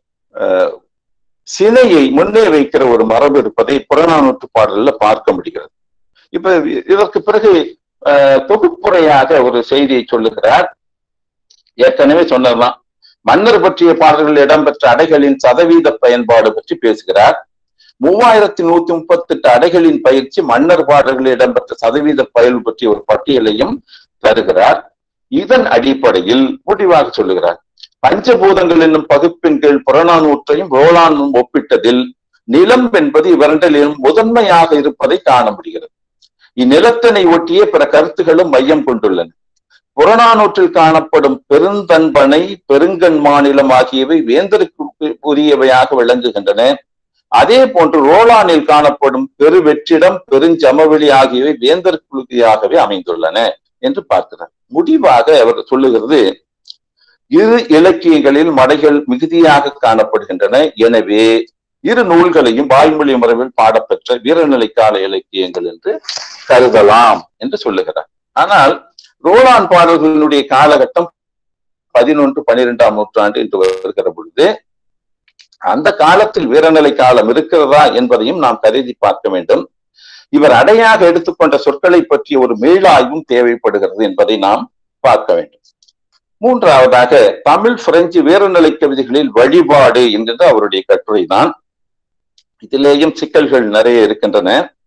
சிலையை முன்னே வைக்கிற ஒரு மரபு இருப்பதை புறநானூற்று பாடல்ல பார்க்க முடிகிறது இப்ப இதற்கு பிறகு தொகுப்புறையாக ஒரு செய்தியை சொல்லுகிறார் ஏற்கனவே சொன்னதுதான் மன்னர் பற்றிய பாடல்கள் இடம்பெற்ற அடைகளின் சதவீத பயன்பாடு பற்றி பேசுகிறார் மூவாயிரத்தி நூத்தி முப்பத்தி எட்டு அடைகளின் பயிற்சி மன்னர் பாடல்களில் இடம்பெற்ற சதவீத பயல் பற்றிய ஒரு பட்டியலையும் தருகிறார் இதன் அடிப்படையில் முடிவாக சொல்லுகிறார் பஞ்சபூதங்கள் என்னும் பகுப்பின் கீழ் புறநானூற்றையும் ரோலானும் ஒப்பிட்டதில் நிலம் என்பது இவரண்டிலும் முதன்மையாக இருப்பதை காண முடிகிறது இந்நிலத்தினை ஒட்டிய பிற கருத்துகளும் மையம் கொண்டுள்ளன புறநானூற்றில் காணப்படும் பெருந்தன்பனை பெருங்கண் மாநிலம் ஆகியவை வேந்தருக்கு உரியவையாக விளங்குகின்றன அதே போன்று ரோலானில் காணப்படும் பெருவெற்றிடம் பெருஞ்சமவெளி ஆகியவை வேந்தற்குழுதியாகவே அமைந்துள்ளன என்று பார்க்கிறார் முடிவாக அவர் சொல்லுகிறது இரு இலக்கியங்களில் மடைகள் மிகுதியாக காணப்படுகின்றன எனவே இரு நூல்களையும் வாய்மொழி முறையில் பாடப்பெற்ற வீரநிலை கால இலக்கியங்கள் என்று கருதலாம் என்று சொல்லுகிறார் ஆனால் ரோலான் பாடல்களினுடைய காலகட்டம் பதினொன்று பனிரெண்டாம் நூற்றாண்டு என்று வருகிற பொழுது அந்த காலத்தில் வீரநிலை காலம் இருக்கிறதா என்பதையும் நாம் கருதி பார்க்க வேண்டும் இவர் அடையாக எடுத்துக்கொண்ட சொற்களை பற்றிய ஒரு மீளாய்வும் தேவைப்படுகிறது என்பதை நாம் பார்க்க வேண்டும் மூன்றாவதாக தமிழ் பிரெஞ்சு வீரநிலை கவிதைகளில் வழிபாடு என்கின்ற அவருடைய கட்டுரை தான் இதிலேயும் சிக்கல்கள் நிறைய இருக்கின்றன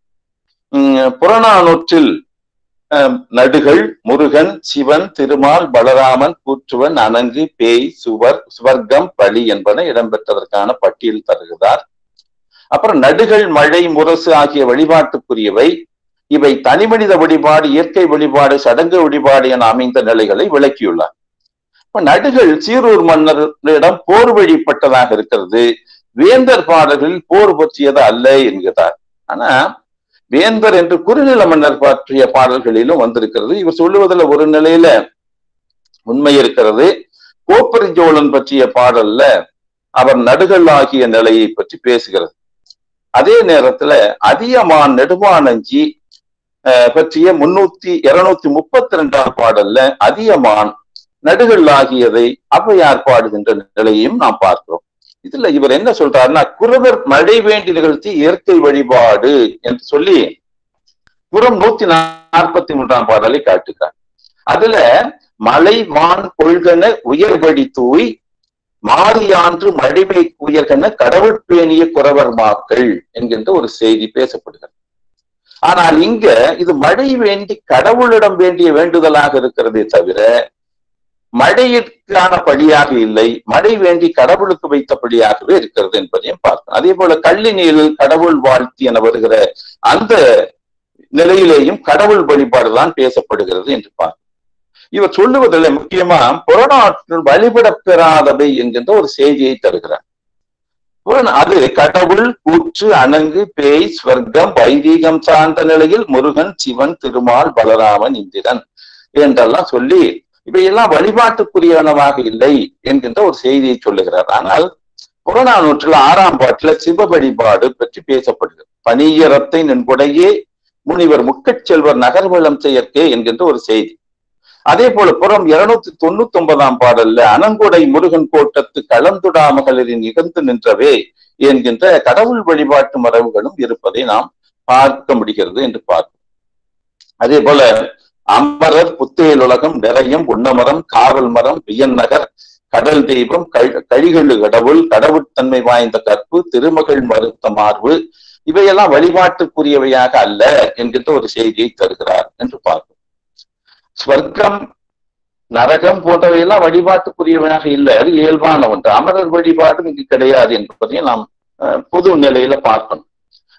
புறநானூற்றில் நடுகள் முருகன் சிவன் திருமால் பலராமன் கூற்றுவன் அணங்கு பேய் சுவர் சுவர்க்கம் பழி என்பன இடம்பெற்றதற்கான பட்டியல் தருகிறார் அப்புறம் நடுகள் மழை முரசு ஆகிய வழிபாட்டுக்குரியவை இவை தனிமனித வழிபாடு இயற்கை வழிபாடு சடங்கு வழிபாடு என அமைந்த நிலைகளை விளக்கியுள்ளார் இப்ப நடுகள் சீரூர் மன்னரிடம் போர் வழிபட்டதாக இருக்கிறது வேந்தர் பாடல்களில் போர் பற்றியது அல்ல என்கிறார் ஆனா வேந்தர் என்று குறுநில மன்னர் பற்றிய பாடல்களிலும் வந்திருக்கிறது இவர் சொல்லுவதில் ஒரு நிலையில உண்மை இருக்கிறது கோப்பரிஞ்சோழன் பற்றிய பாடல்ல அவர் நடுகள் ஆகிய நிலையை பற்றி பேசுகிறது அதே நேரத்துல அதியமான் நெடுமானஞ்சி பற்றிய முன்னூத்தி இருநூத்தி முப்பத்தி ரெண்டாம் பாடல்ல அதியமான் நடுகள் ஆகியதை அவ்வையார் பாடுகின்ற நிலையையும் நாம் பார்க்கிறோம் இதுல இவர் என்ன சொல்றாருன்னா குருவர் மழை வேண்டி நிகழ்த்தி இயற்கை வழிபாடு என்று சொல்லி புறம் நூத்தி நாற்பத்தி மூன்றாம் பாடலை காட்டுகிறார் அதுல மலை வான் கொள்கன உயர்படி தூய் மாறியான்று மழைமை உயர்கன கடவுள் பேணிய குறவர் மாக்கள் என்கின்ற ஒரு செய்தி பேசப்படுகிறது ஆனால் இங்க இது மழை வேண்டி கடவுளிடம் வேண்டிய வேண்டுதலாக இருக்கிறதே தவிர மழையிற்கான படியாக இல்லை மழை வேண்டி கடவுளுக்கு வைத்த படியாகவே இருக்கிறது என்பதையும் பார்க்கணும் அதே போல கள்ளி நீரில் கடவுள் வாழ்த்தி என வருகிற அந்த நிலையிலேயும் கடவுள் வழிபாடுதான் பேசப்படுகிறது என்று பார்க்கணும் இவர் சொல்லுவதில் முக்கியமா புறநாட்டில் வழிபடப் பெறாதவை என்கின்ற ஒரு செய்தியை தருகிறார் அது கடவுள் கூற்று அணங்கு பேய் ஸ்வர்க்கம் வைதீகம் சார்ந்த நிலையில் முருகன் சிவன் திருமால் பலராமன் இந்திரன் என்றெல்லாம் சொல்லி இவையெல்லாம் வழிபாட்டுக்குரியவனமாக இல்லை என்கின்ற ஒரு செய்தியை சொல்லுகிறார் ஆனால் புறநானூற்றில் ஆறாம் பாட்டுல சிவ வழிபாடு பற்றி பேசப்படுகிறது பனியரத்தை நன்கொடையே முனிவர் முக்கச் செல்வர் நகர்வளம் செயற்கே என்கின்ற ஒரு செய்தி அதே போல புறம் இருநூத்தி தொண்ணூத்தி ஒன்பதாம் பாடல்ல அனங்குடை முருகன் கோட்டத்து களந்துடா மகளிரின் இகந்து நின்றவே என்கின்ற கடவுள் வழிபாட்டு மரபுகளும் இருப்பதை நாம் பார்க்க முடிகிறது என்று பார்க்கிறோம் அதே போல அமரர் புத்தேல் உலகம் நிறையம் உண்ணமரம் காவல் மரம் வியன் நகர் கடல் தெய்வம் கழிகளு கடவுள் கடவுட்தன்மை வாய்ந்த கற்பு திருமகள் மறுத்த மார்பு இவையெல்லாம் வழிபாட்டுக்குரியவையாக அல்ல என்கின்ற ஒரு செய்தியை தருகிறார் என்று பார்க்கிறோம் ஸ்வர்க்கம் நரகம் போன்றவையெல்லாம் வழிபாட்டுக்குரியவையாக இல்லை அது இயல்பான ஒன்று அமரர் வழிபாடும் இங்கு கிடையாது என்பதையும் நாம் பொது நிலையில பார்க்கணும்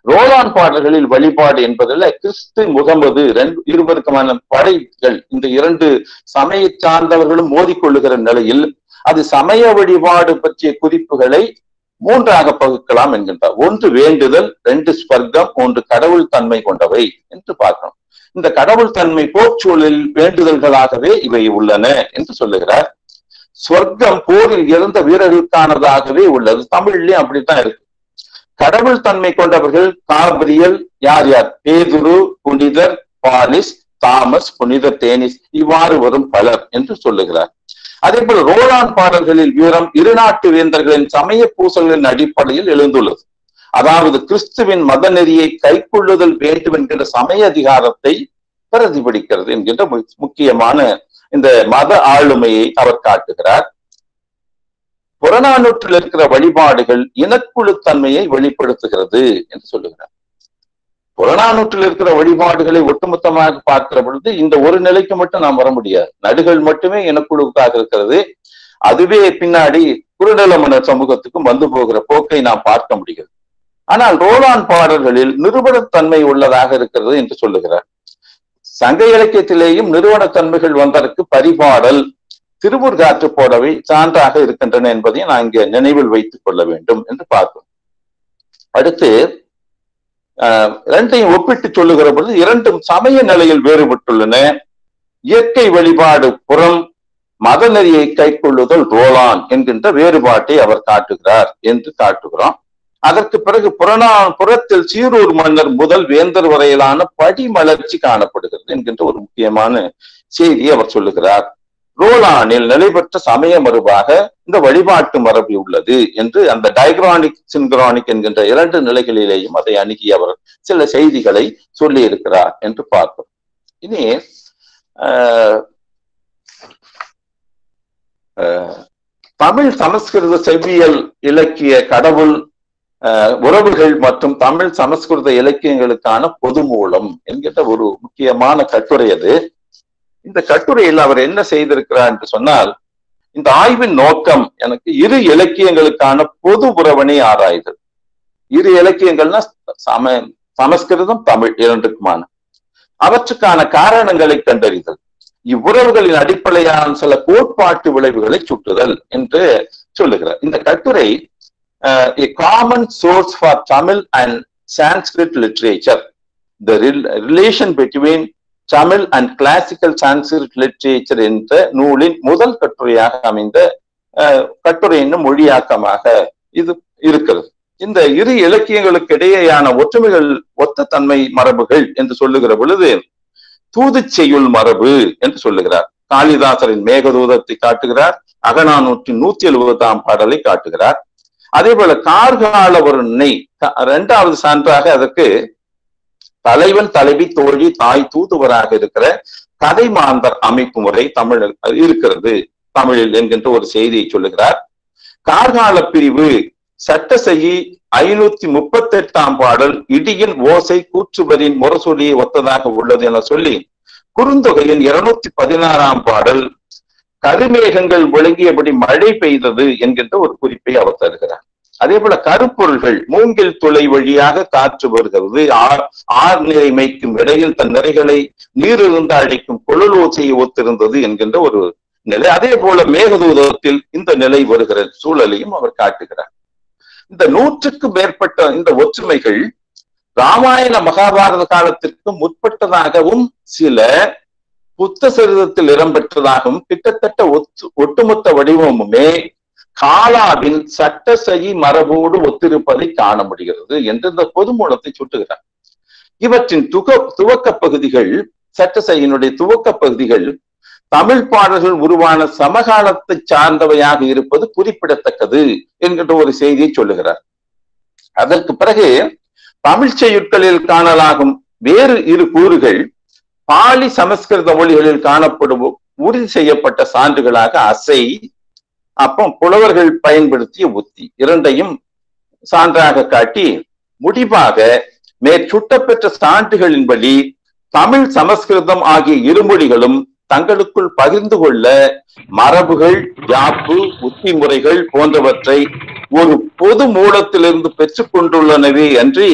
ரோலான் பாடல்களில் வழிபாடு என்பதில் கிறிஸ்து முகமது ரெண்டு இருவருக்குமான படைகள் இந்த இரண்டு சமய சார்ந்தவர்களும் மோதிக்கொள்ளுகிற நிலையில் அது சமய வழிபாடு பற்றிய குறிப்புகளை மூன்றாக பகுக்கலாம் என்கின்றார் ஒன்று வேண்டுதல் ரெண்டு ஸ்வர்க்கம் ஒன்று கடவுள் தன்மை கொண்டவை என்று பார்க்கணும் இந்த கடவுள் தன்மை போர்ச்சூழலில் வேண்டுதல்களாகவே இவை உள்ளன என்று சொல்லுகிறார் ஸ்வர்க்கம் போரில் இறந்த வீரர்களுக்கானதாகவே உள்ளது தமிழ்லயும் அப்படித்தான் இருக்கு கடவுள் தன்மை கொண்டவர்கள் காபிரியல் யார் யார் பேதுரு புனிதர் பாலிஸ் தாமஸ் புனிதர் தேனிஸ் இவ்வாறு வரும் பலர் என்று சொல்லுகிறார் அதே போல ரோலான் பாடல்களில் வீரம் இரு நாட்டு வேந்தர்களின் சமய பூசல்களின் அடிப்படையில் எழுந்துள்ளது அதாவது கிறிஸ்துவின் மத நெறியை கைக்கொள்ளுதல் வேண்டும் என்கின்ற சமய அதிகாரத்தை பிரதிபலிக்கிறது என்கின்ற முக்கியமான இந்த மத ஆளுமையை அவர் காட்டுகிறார் புறநானூற்றில் இருக்கிற வழிபாடுகள் இனக்குழு தன்மையை வெளிப்படுத்துகிறது என்று சொல்லுகிறார் புறநானூற்றில் இருக்கிற வழிபாடுகளை ஒட்டுமொத்தமாக பார்க்கிற பொழுது இந்த ஒரு நிலைக்கு மட்டும் நாம் வர முடியாது நடுகள் மட்டுமே இனக்குழுவுக்காக இருக்கிறது அதுவே பின்னாடி குருடலமன சமூகத்துக்கும் வந்து போகிற போக்கை நாம் பார்க்க முடிகிறது ஆனால் ரோலான் பாடல்களில் நிறுவனத்தன்மை உள்ளதாக இருக்கிறது என்று சொல்லுகிறார் சங்க இலக்கியத்திலேயும் நிறுவனத்தன்மைகள் வந்ததற்கு பரிபாடல் திருவூர் காற்று போடவை சான்றாக இருக்கின்றன என்பதை நான் இங்கே நினைவில் வைத்துக் கொள்ள வேண்டும் என்று பார்க்கிறோம் அடுத்து இரண்டையும் ஒப்பிட்டு சொல்லுகிற பொழுது இரண்டும் சமய நிலையில் வேறுபட்டுள்ளன இயற்கை வழிபாடு புறம் மத நெறியை கைக்கொள்ளுதல் ரோலான் என்கின்ற வேறுபாட்டை அவர் காட்டுகிறார் என்று காட்டுகிறோம் அதற்கு பிறகு புறநா புறத்தில் சீரூர் மன்னர் முதல் வேந்தர் வரையிலான படிமலர்ச்சி காணப்படுகிறது என்கின்ற ஒரு முக்கியமான செய்தியை அவர் சொல்லுகிறார் ரோலானில் நிலைபெற்ற சமய மரபாக இந்த வழிபாட்டு மரபு உள்ளது என்று அந்த டைக்ரானிக் சின்கிரானிக் என்கின்ற இரண்டு நிலைகளிலேயும் அதை அணுகி அவர் சில செய்திகளை சொல்லி இருக்கிறார் என்று பார்க்கிறோம் இனி தமிழ் சமஸ்கிருத செவ்வியல் இலக்கிய கடவுள் உறவுகள் மற்றும் தமிழ் சமஸ்கிருத இலக்கியங்களுக்கான பொது மூலம் என்கின்ற ஒரு முக்கியமான கட்டுரை அது இந்த கட்டுரையில் அவர் என்ன செய்திருக்கிறார் என்று சொன்னால் இந்த ஆய்வின் நோக்கம் எனக்கு இரு இலக்கியங்களுக்கான பொது உறவனை ஆராய்தல் இரு இலக்கியங்கள்னா சம சமஸ்கிருதம் தமிழ் இரண்டுக்குமான அவற்றுக்கான காரணங்களை கண்டறிதல் இவ்வுறவுகளின் அடிப்படையான சில கோட்பாட்டு விளைவுகளை சுட்டுதல் என்று சொல்லுகிறார் இந்த கட்டுரை a common source for Tamil and Sanskrit literature. The relation between Tamil and classical Sanskrit literature என்ற நூலின் முதல் கட்டுரையாக அமைந்த கட்டுரை என்னும் மொழியாக்கமாக இது இருக்கிறது இந்த இரு இலக்கியங்களுக்கு இடையேயான ஒற்றுமைகள் ஒத்த தன்மை மரபுகள் என்று சொல்லுகிற பொழுது தூது செய்யுள் மரபு என்று சொல்லுகிறார் காளிதாசரின் மேகதூதத்தை காட்டுகிறார் அகநானூற்றின் நூத்தி எழுபதாம் பாடலை காட்டுகிறார் அதே போல கார்கால ஒரு நெய் இரண்டாவது சான்றாக அதற்கு தலைவன் தலைவி தோழி தாய் தூதுவராக இருக்கிற கதை மாந்தர் அமைப்பு முறை தமிழில் இருக்கிறது தமிழில் என்கின்ற ஒரு செய்தியை சொல்லுகிறார் கார்கால பிரிவு சட்ட செய்யி ஐநூத்தி முப்பத்தி எட்டாம் பாடல் இடியின் ஓசை கூற்றுவரின் முரசொலியை ஒத்ததாக உள்ளது என சொல்லி குறுந்தொகையின் இருநூத்தி பதினாறாம் பாடல் கருமேகங்கள் ஒழுங்கியபடி மழை பெய்தது என்கின்ற ஒரு குறிப்பை அவர் தருகிறார் அதே போல கருப்பொருள்கள் மூங்கில் துளை வழியாக காற்று வருகிறது ஆர் ஆர் நிறை மைக்கும் இடையில் தன் நிறைகளை நீரிருந்து அழைக்கும் குழல் ஓசையை ஒத்திருந்தது என்கின்ற ஒரு நிலை அதே போல மேகதூதத்தில் இந்த நிலை வருகிற சூழலையும் அவர் காட்டுகிறார் இந்த நூற்றுக்கு மேற்பட்ட இந்த ஒற்றுமைகள் ராமாயண மகாபாரத காலத்திற்கு முற்பட்டதாகவும் சில புத்த சரிதத்தில் இடம்பெற்றதாகவும் கிட்டத்தட்ட ஒத்து ஒட்டுமொத்த வடிவமுமே காலாவின் சட்டசகி மரபோடு ஒத்திருப்பதை காண முடிகிறது என்று இந்த பொது மூலத்தை சுட்டுகிறார் இவற்றின் துக துவக்க பகுதிகள் சட்டசகியினுடைய துவக்க பகுதிகள் தமிழ் பாடல்கள் உருவான சமகாலத்தை சார்ந்தவையாக இருப்பது குறிப்பிடத்தக்கது என்கின்ற ஒரு செய்தியை சொல்லுகிறார் அதற்கு பிறகு தமிழ் செய்யுட்களில் காணலாகும் வேறு இரு கூறுகள் பாலி சமஸ்கிருத மொழிகளில் காணப்படும் உறுதி செய்யப்பட்ட சான்றுகளாக அசை அப்போ புலவர்கள் பயன்படுத்திய உத்தி இரண்டையும் சான்றாக காட்டி முடிவாக மேற்சுட்டப்பெற்ற சான்றுகளின்படி தமிழ் சமஸ்கிருதம் ஆகிய இருமொழிகளும் தங்களுக்குள் பகிர்ந்து கொள்ள மரபுகள் யாப்பு உத்தி முறைகள் போன்றவற்றை ஒரு பொது மூலத்திலிருந்து பெற்றுக் கொண்டுள்ளனவே அன்றி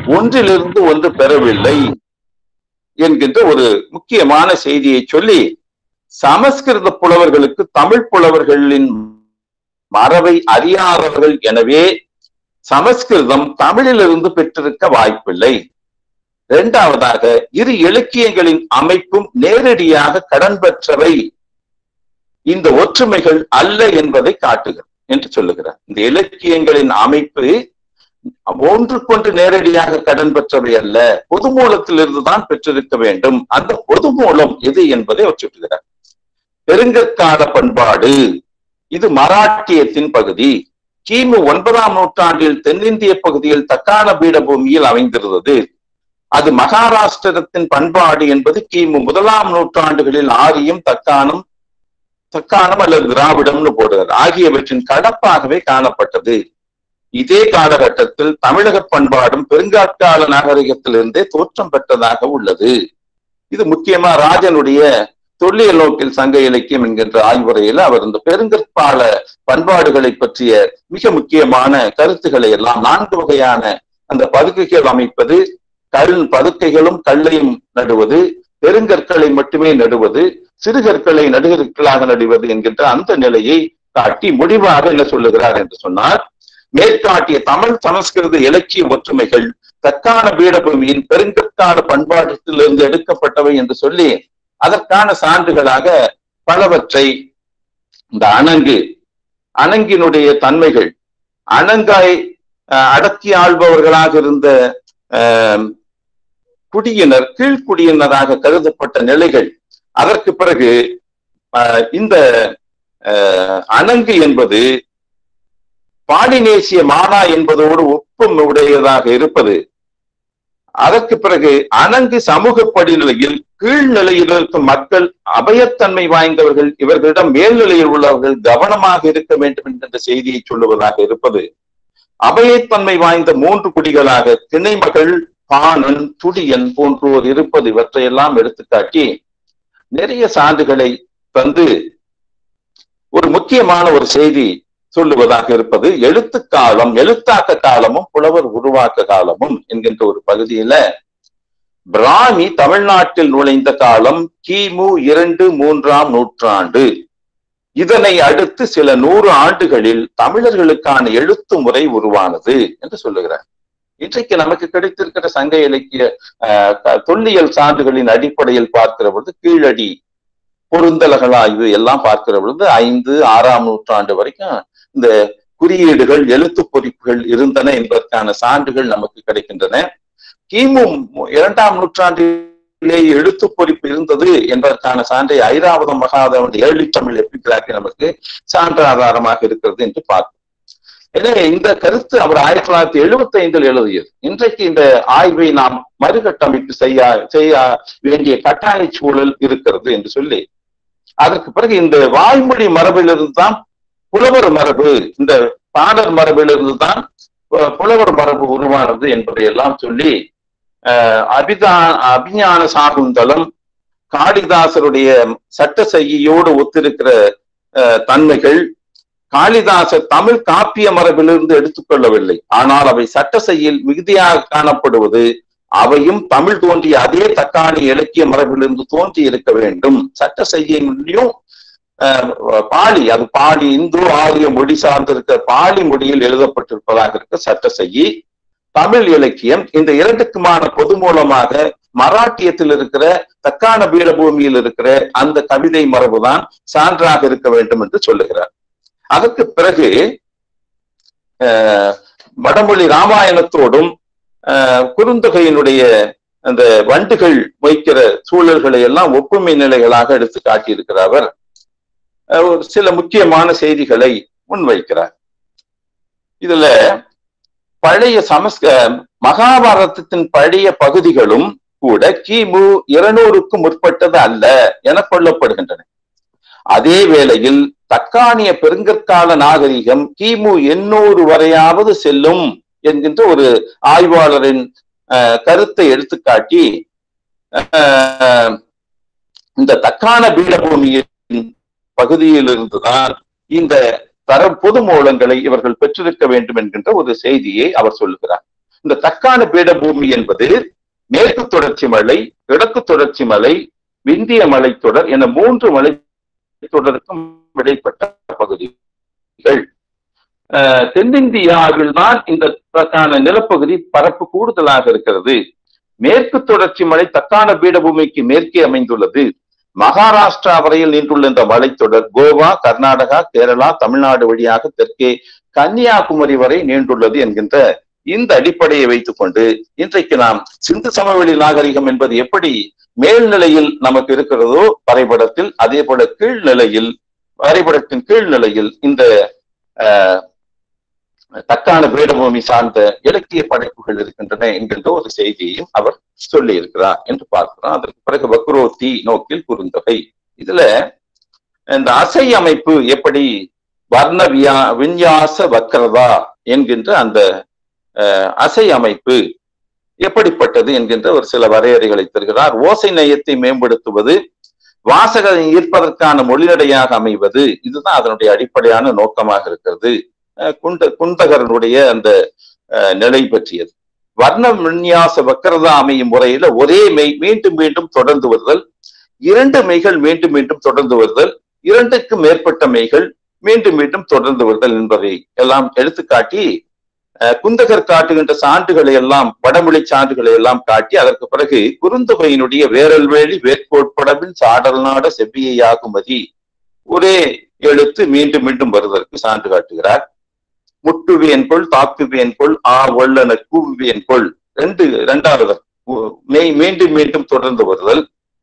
ஒன்றிலிருந்து ஒன்று பெறவில்லை என்கின்ற ஒரு முக்கியமான செய்தியை சொல்லி சமஸ்கிருத புலவர்களுக்கு தமிழ் புலவர்களின் மரபை அறியாதவர்கள் எனவே சமஸ்கிருதம் தமிழிலிருந்து பெற்றிருக்க வாய்ப்பில்லை இரண்டாவதாக இரு இலக்கியங்களின் அமைப்பும் நேரடியாக கடன் பெற்றவை இந்த ஒற்றுமைகள் அல்ல என்பதை காட்டுகிறது என்று சொல்லுகிறார் இந்த இலக்கியங்களின் அமைப்பு ஒன்றுக்கொன்று நேரடியாக கடன் பெற்றவை அல்ல பொது மூலத்திலிருந்து தான் பெற்றிருக்க வேண்டும் அந்த பொது மூலம் எது என்பதை அவர் சொல்லுகிறார் பெருங்கற்கால பண்பாடு இது மராட்டியத்தின் பகுதி கிமு ஒன்பதாம் நூற்றாண்டில் தென்னிந்திய பகுதியில் தக்கான பீடபூமியில் அமைந்திருந்தது அது மகாராஷ்டிரத்தின் பண்பாடு என்பது கிமு முதலாம் நூற்றாண்டுகளில் ஆரியம் தக்கானம் தக்கானம் அல்லது திராவிடம்னு போடுகிறார் ஆகியவற்றின் கடப்பாகவே காணப்பட்டது இதே காலகட்டத்தில் தமிழக பண்பாடும் பெருங்காற்கால நாகரிகத்திலிருந்தே தோற்றம் பெற்றதாக உள்ளது இது முக்கியமா ராஜனுடைய தொல்லியல் நோக்கில் சங்க இலக்கியம் என்கின்ற ஆய்வுரையில அவர் இந்த பெருங்கற்பால பண்பாடுகளை பற்றிய மிக முக்கியமான கருத்துக்களை எல்லாம் நான்கு வகையான அந்த பதுக்கைகள் அமைப்பது கல் பதுக்கைகளும் கல்லையும் நடுவது பெருங்கற்களை மட்டுமே நடுவது சிறுகற்களை நடுகற்களாக நடுவது என்கின்ற அந்த நிலையை காட்டி முடிவாக என்ன சொல்லுகிறார் என்று சொன்னால் மேற்காட்டிய தமிழ் சமஸ்கிருத இலக்கிய ஒற்றுமைகள் தக்கான பீடபூமியின் பெருங்கற்கால பண்பாட்டிலிருந்து எடுக்கப்பட்டவை என்று சொல்லி அதற்கான சான்றுகளாக பலவற்றை இந்த அணங்கு அணங்கினுடைய தன்மைகள் அணங்காய் அடக்கி ஆள்பவர்களாக இருந்த குடியினர் கீழ்குடியினராக கருதப்பட்ட நிலைகள் அதற்கு பிறகு இந்த அணங்கு என்பது பாலினேசிய மானா என்பதோடு ஒப்பும் உடையதாக இருப்பது அதற்கு பிறகு அணங்கு சமூக படிநிலையில் கீழ்நிலையில் இருக்கும் மக்கள் அபயத்தன்மை வாய்ந்தவர்கள் இவர்களிடம் மேல்நிலையில் உள்ளவர்கள் கவனமாக இருக்க வேண்டும் என்கின்ற செய்தியை சொல்லுவதாக இருப்பது அபயத்தன்மை வாய்ந்த மூன்று குடிகளாக திணைமகள் பாணன் துடியன் போன்றோர் இருப்பது இவற்றையெல்லாம் எடுத்துக்காட்டி நிறைய சான்றுகளை தந்து ஒரு முக்கியமான ஒரு செய்தி சொல்லுவதாக இருப்பது எழுத்து காலம் எழுத்தாக்க காலமும் புலவர் உருவாக்க காலமும் என்கின்ற ஒரு பகுதியில பிராமி தமிழ்நாட்டில் நுழைந்த காலம் கிமு இரண்டு மூன்றாம் நூற்றாண்டு இதனை அடுத்து சில நூறு ஆண்டுகளில் தமிழர்களுக்கான எழுத்து முறை உருவானது என்று சொல்லுகிறார் இன்றைக்கு நமக்கு கிடைத்திருக்கிற சங்க இலக்கிய தொல்லியல் சான்றுகளின் அடிப்படையில் பார்க்கிற பொழுது கீழடி பொருந்தலகள் ஆய்வு எல்லாம் பார்க்கிற பொழுது ஐந்து ஆறாம் நூற்றாண்டு வரைக்கும் இந்த குறியீடுகள் எழுத்து பொறிப்புகள் இருந்தன என்பதற்கான சான்றுகள் நமக்கு கிடைக்கின்றன கிமு இரண்டாம் நூற்றாண்டிலே எழுத்து பொறிப்பு இருந்தது என்பதற்கான சான்றை ஐராவதம் மகாதவன் ஏழு தமிழ் எப்பிக்கிறாக்கி நமக்கு சான்று ஆதாரமாக இருக்கிறது என்று பார்க்கிறோம் எனவே இந்த கருத்து அவர் ஆயிரத்தி தொள்ளாயிரத்தி எழுபத்தி ஐந்தில் எழுதியது இன்றைக்கு இந்த ஆய்வை நாம் மறுகட்டமைப்பு செய்ய செய்ய வேண்டிய கட்டாய சூழல் இருக்கிறது என்று சொல்லி அதற்கு பிறகு இந்த வாய்மொழி மரபிலிருந்து தான் புலவர் மரபு இந்த பாடர் மரபிலிருந்து தான் புலவர் மரபு உருவானது என்பதை எல்லாம் சொல்லி அபிதா அபிஞான சாகுந்தலம் காளிதாசருடைய சட்ட செய்யோடு ஒத்திருக்கிற தன்மைகள் காளிதாசர் தமிழ் காப்பிய மரபிலிருந்து எடுத்துக்கொள்ளவில்லை ஆனால் அவை சட்ட செய்யில் மிகுதியாக காணப்படுவது அவையும் தமிழ் தோன்றிய அதே தக்காணி இலக்கிய மரபிலிருந்து தோன்றி இருக்க வேண்டும் சட்ட செய்யும் பாலி அது பாலி இந்து ஆரிய மொழி சார்ந்திருக்க பாலி மொழியில் எழுதப்பட்டிருப்பதாக இருக்க சட்ட செய்யி தமிழ் இலக்கியம் இந்த இரண்டுக்குமான பொது மூலமாக மராட்டியத்தில் இருக்கிற தக்கான பீடபூமியில் இருக்கிற அந்த கவிதை மரபுதான் சான்றாக இருக்க வேண்டும் என்று சொல்லுகிறார் அதற்கு பிறகு வடமொழி ராமாயணத்தோடும் குறுந்தொகையினுடைய அந்த வண்டுகள் மொய்க்கிற சூழல்களை எல்லாம் ஒப்புமை நிலைகளாக எடுத்து காட்டியிருக்கிறார் ஒரு சில முக்கியமான செய்திகளை முன்வைக்கிறார் இதுல பழைய சமஸ்க மகாபாரதத்தின் பழைய பகுதிகளும் கூட கிமு இருநூறுக்கும் முற்பட்டது அல்ல என கொள்ளப்படுகின்றன அதே வேளையில் தக்கானிய பெருங்கற்கால நாகரிகம் கிமு எண்ணூறு வரையாவது செல்லும் என்கின்ற ஒரு ஆய்வாளரின் கருத்தை எடுத்துக்காட்டி இந்த தக்கான பீடபூமியின் பகுதியில் இருந்துதான் இந்த தர பொது மூலங்களை இவர்கள் பெற்றிருக்க வேண்டும் என்கின்ற ஒரு செய்தியை அவர் சொல்லுகிறார் இந்த தக்கான பீடபூமி என்பது மேற்கு தொடர்ச்சி மலை கிழக்கு தொடர்ச்சி மலை விந்திய மலைத்தொடர் என மூன்று மலை தொடருக்கும் இடைப்பட்ட பகுதிகள் அஹ், தென்னிந்தியாவில் தான் இந்த பிரதான நிலப்பகுதி பரப்பு கூடுதலாக இருக்கிறது மேற்கு தொடர்ச்சி மலை தக்கான பீடபூமிக்கு மேற்கே அமைந்துள்ளது மகாராஷ்டிரா வரையில் நின்றுள்ள இந்த மலைத்தொடர் கோவா கர்நாடகா கேரளா தமிழ்நாடு வழியாக தெற்கே கன்னியாகுமரி வரை நீண்டுள்ளது என்கின்ற இந்த அடிப்படையை வைத்துக்கொண்டு இன்றைக்கு நாம் சிந்து சமவெளி நாகரிகம் என்பது எப்படி மேல்நிலையில் நமக்கு இருக்கிறதோ வரைபடத்தில் அதே போல கீழ்நிலையில் வரைபடத்தின் கீழ்நிலையில் இந்த அஹ், தக்கான பீடபூமி சார்ந்த இலக்கிய படைப்புகள் இருக்கின்றன என்கின்ற ஒரு செய்தியையும் அவர் சொல்லி இருக்கிறார் என்று பார்க்கிறோம் அதற்கு பிறகு வக்ரோத்தி நோக்கில் குறுந்தொகை இதுல இந்த அசை அமைப்பு எப்படி வர்ண வியா விந்யாச வக்ரதா என்கின்ற அந்த அஹ், அசை அமைப்பு எப்படிப்பட்டது என்கின்ற ஒரு சில வரையறைகளை தருகிறார் ஓசை நயத்தை மேம்படுத்துவது வாசகரை ஈர்ப்பதற்கான மொழிநடையாக அமைவது இதுதான் அதனுடைய அடிப்படையான நோக்கமாக இருக்கிறது அஹ் குண்ட குந்தகரனுடைய அந்த அஹ், நிலை பற்றியது வர்ண விநியாச வக்கரதா அமையும் முறையில ஒரே மெய் மீண்டும் மீண்டும் தொடர்ந்து வருதல் இரண்டு மெய்கள் மீண்டும் மீண்டும் தொடர்ந்து வருதல் இரண்டுக்கு மேற்பட்ட மெய்கள் மீண்டும் மீண்டும் தொடர்ந்து வருதல் என்பதை எல்லாம் எடுத்துக்காட்டி அஹ், குந்தகர் காட்டுகின்ற சான்றுகளை எல்லாம் வடமொழி சான்றுகளை எல்லாம் காட்டி அதற்கு பிறகு குறுந்தொகையினுடைய வேரல்வேலி வேர்க்கோட்படவின் சாடல் நாட செவ்வியாகுமதி ஒரே எழுத்து மீண்டும் மீண்டும் வருவதற்கு சான்று காட்டுகிறார் முட்டுவியன் கொள் தாக்குவியன் கொள் ஆ வல்லன கூவியன் கொள் ரெண்டு இரண்டாவது உ- மெய் மீண்டும் மீண்டும் தொடர்ந்து வருதல்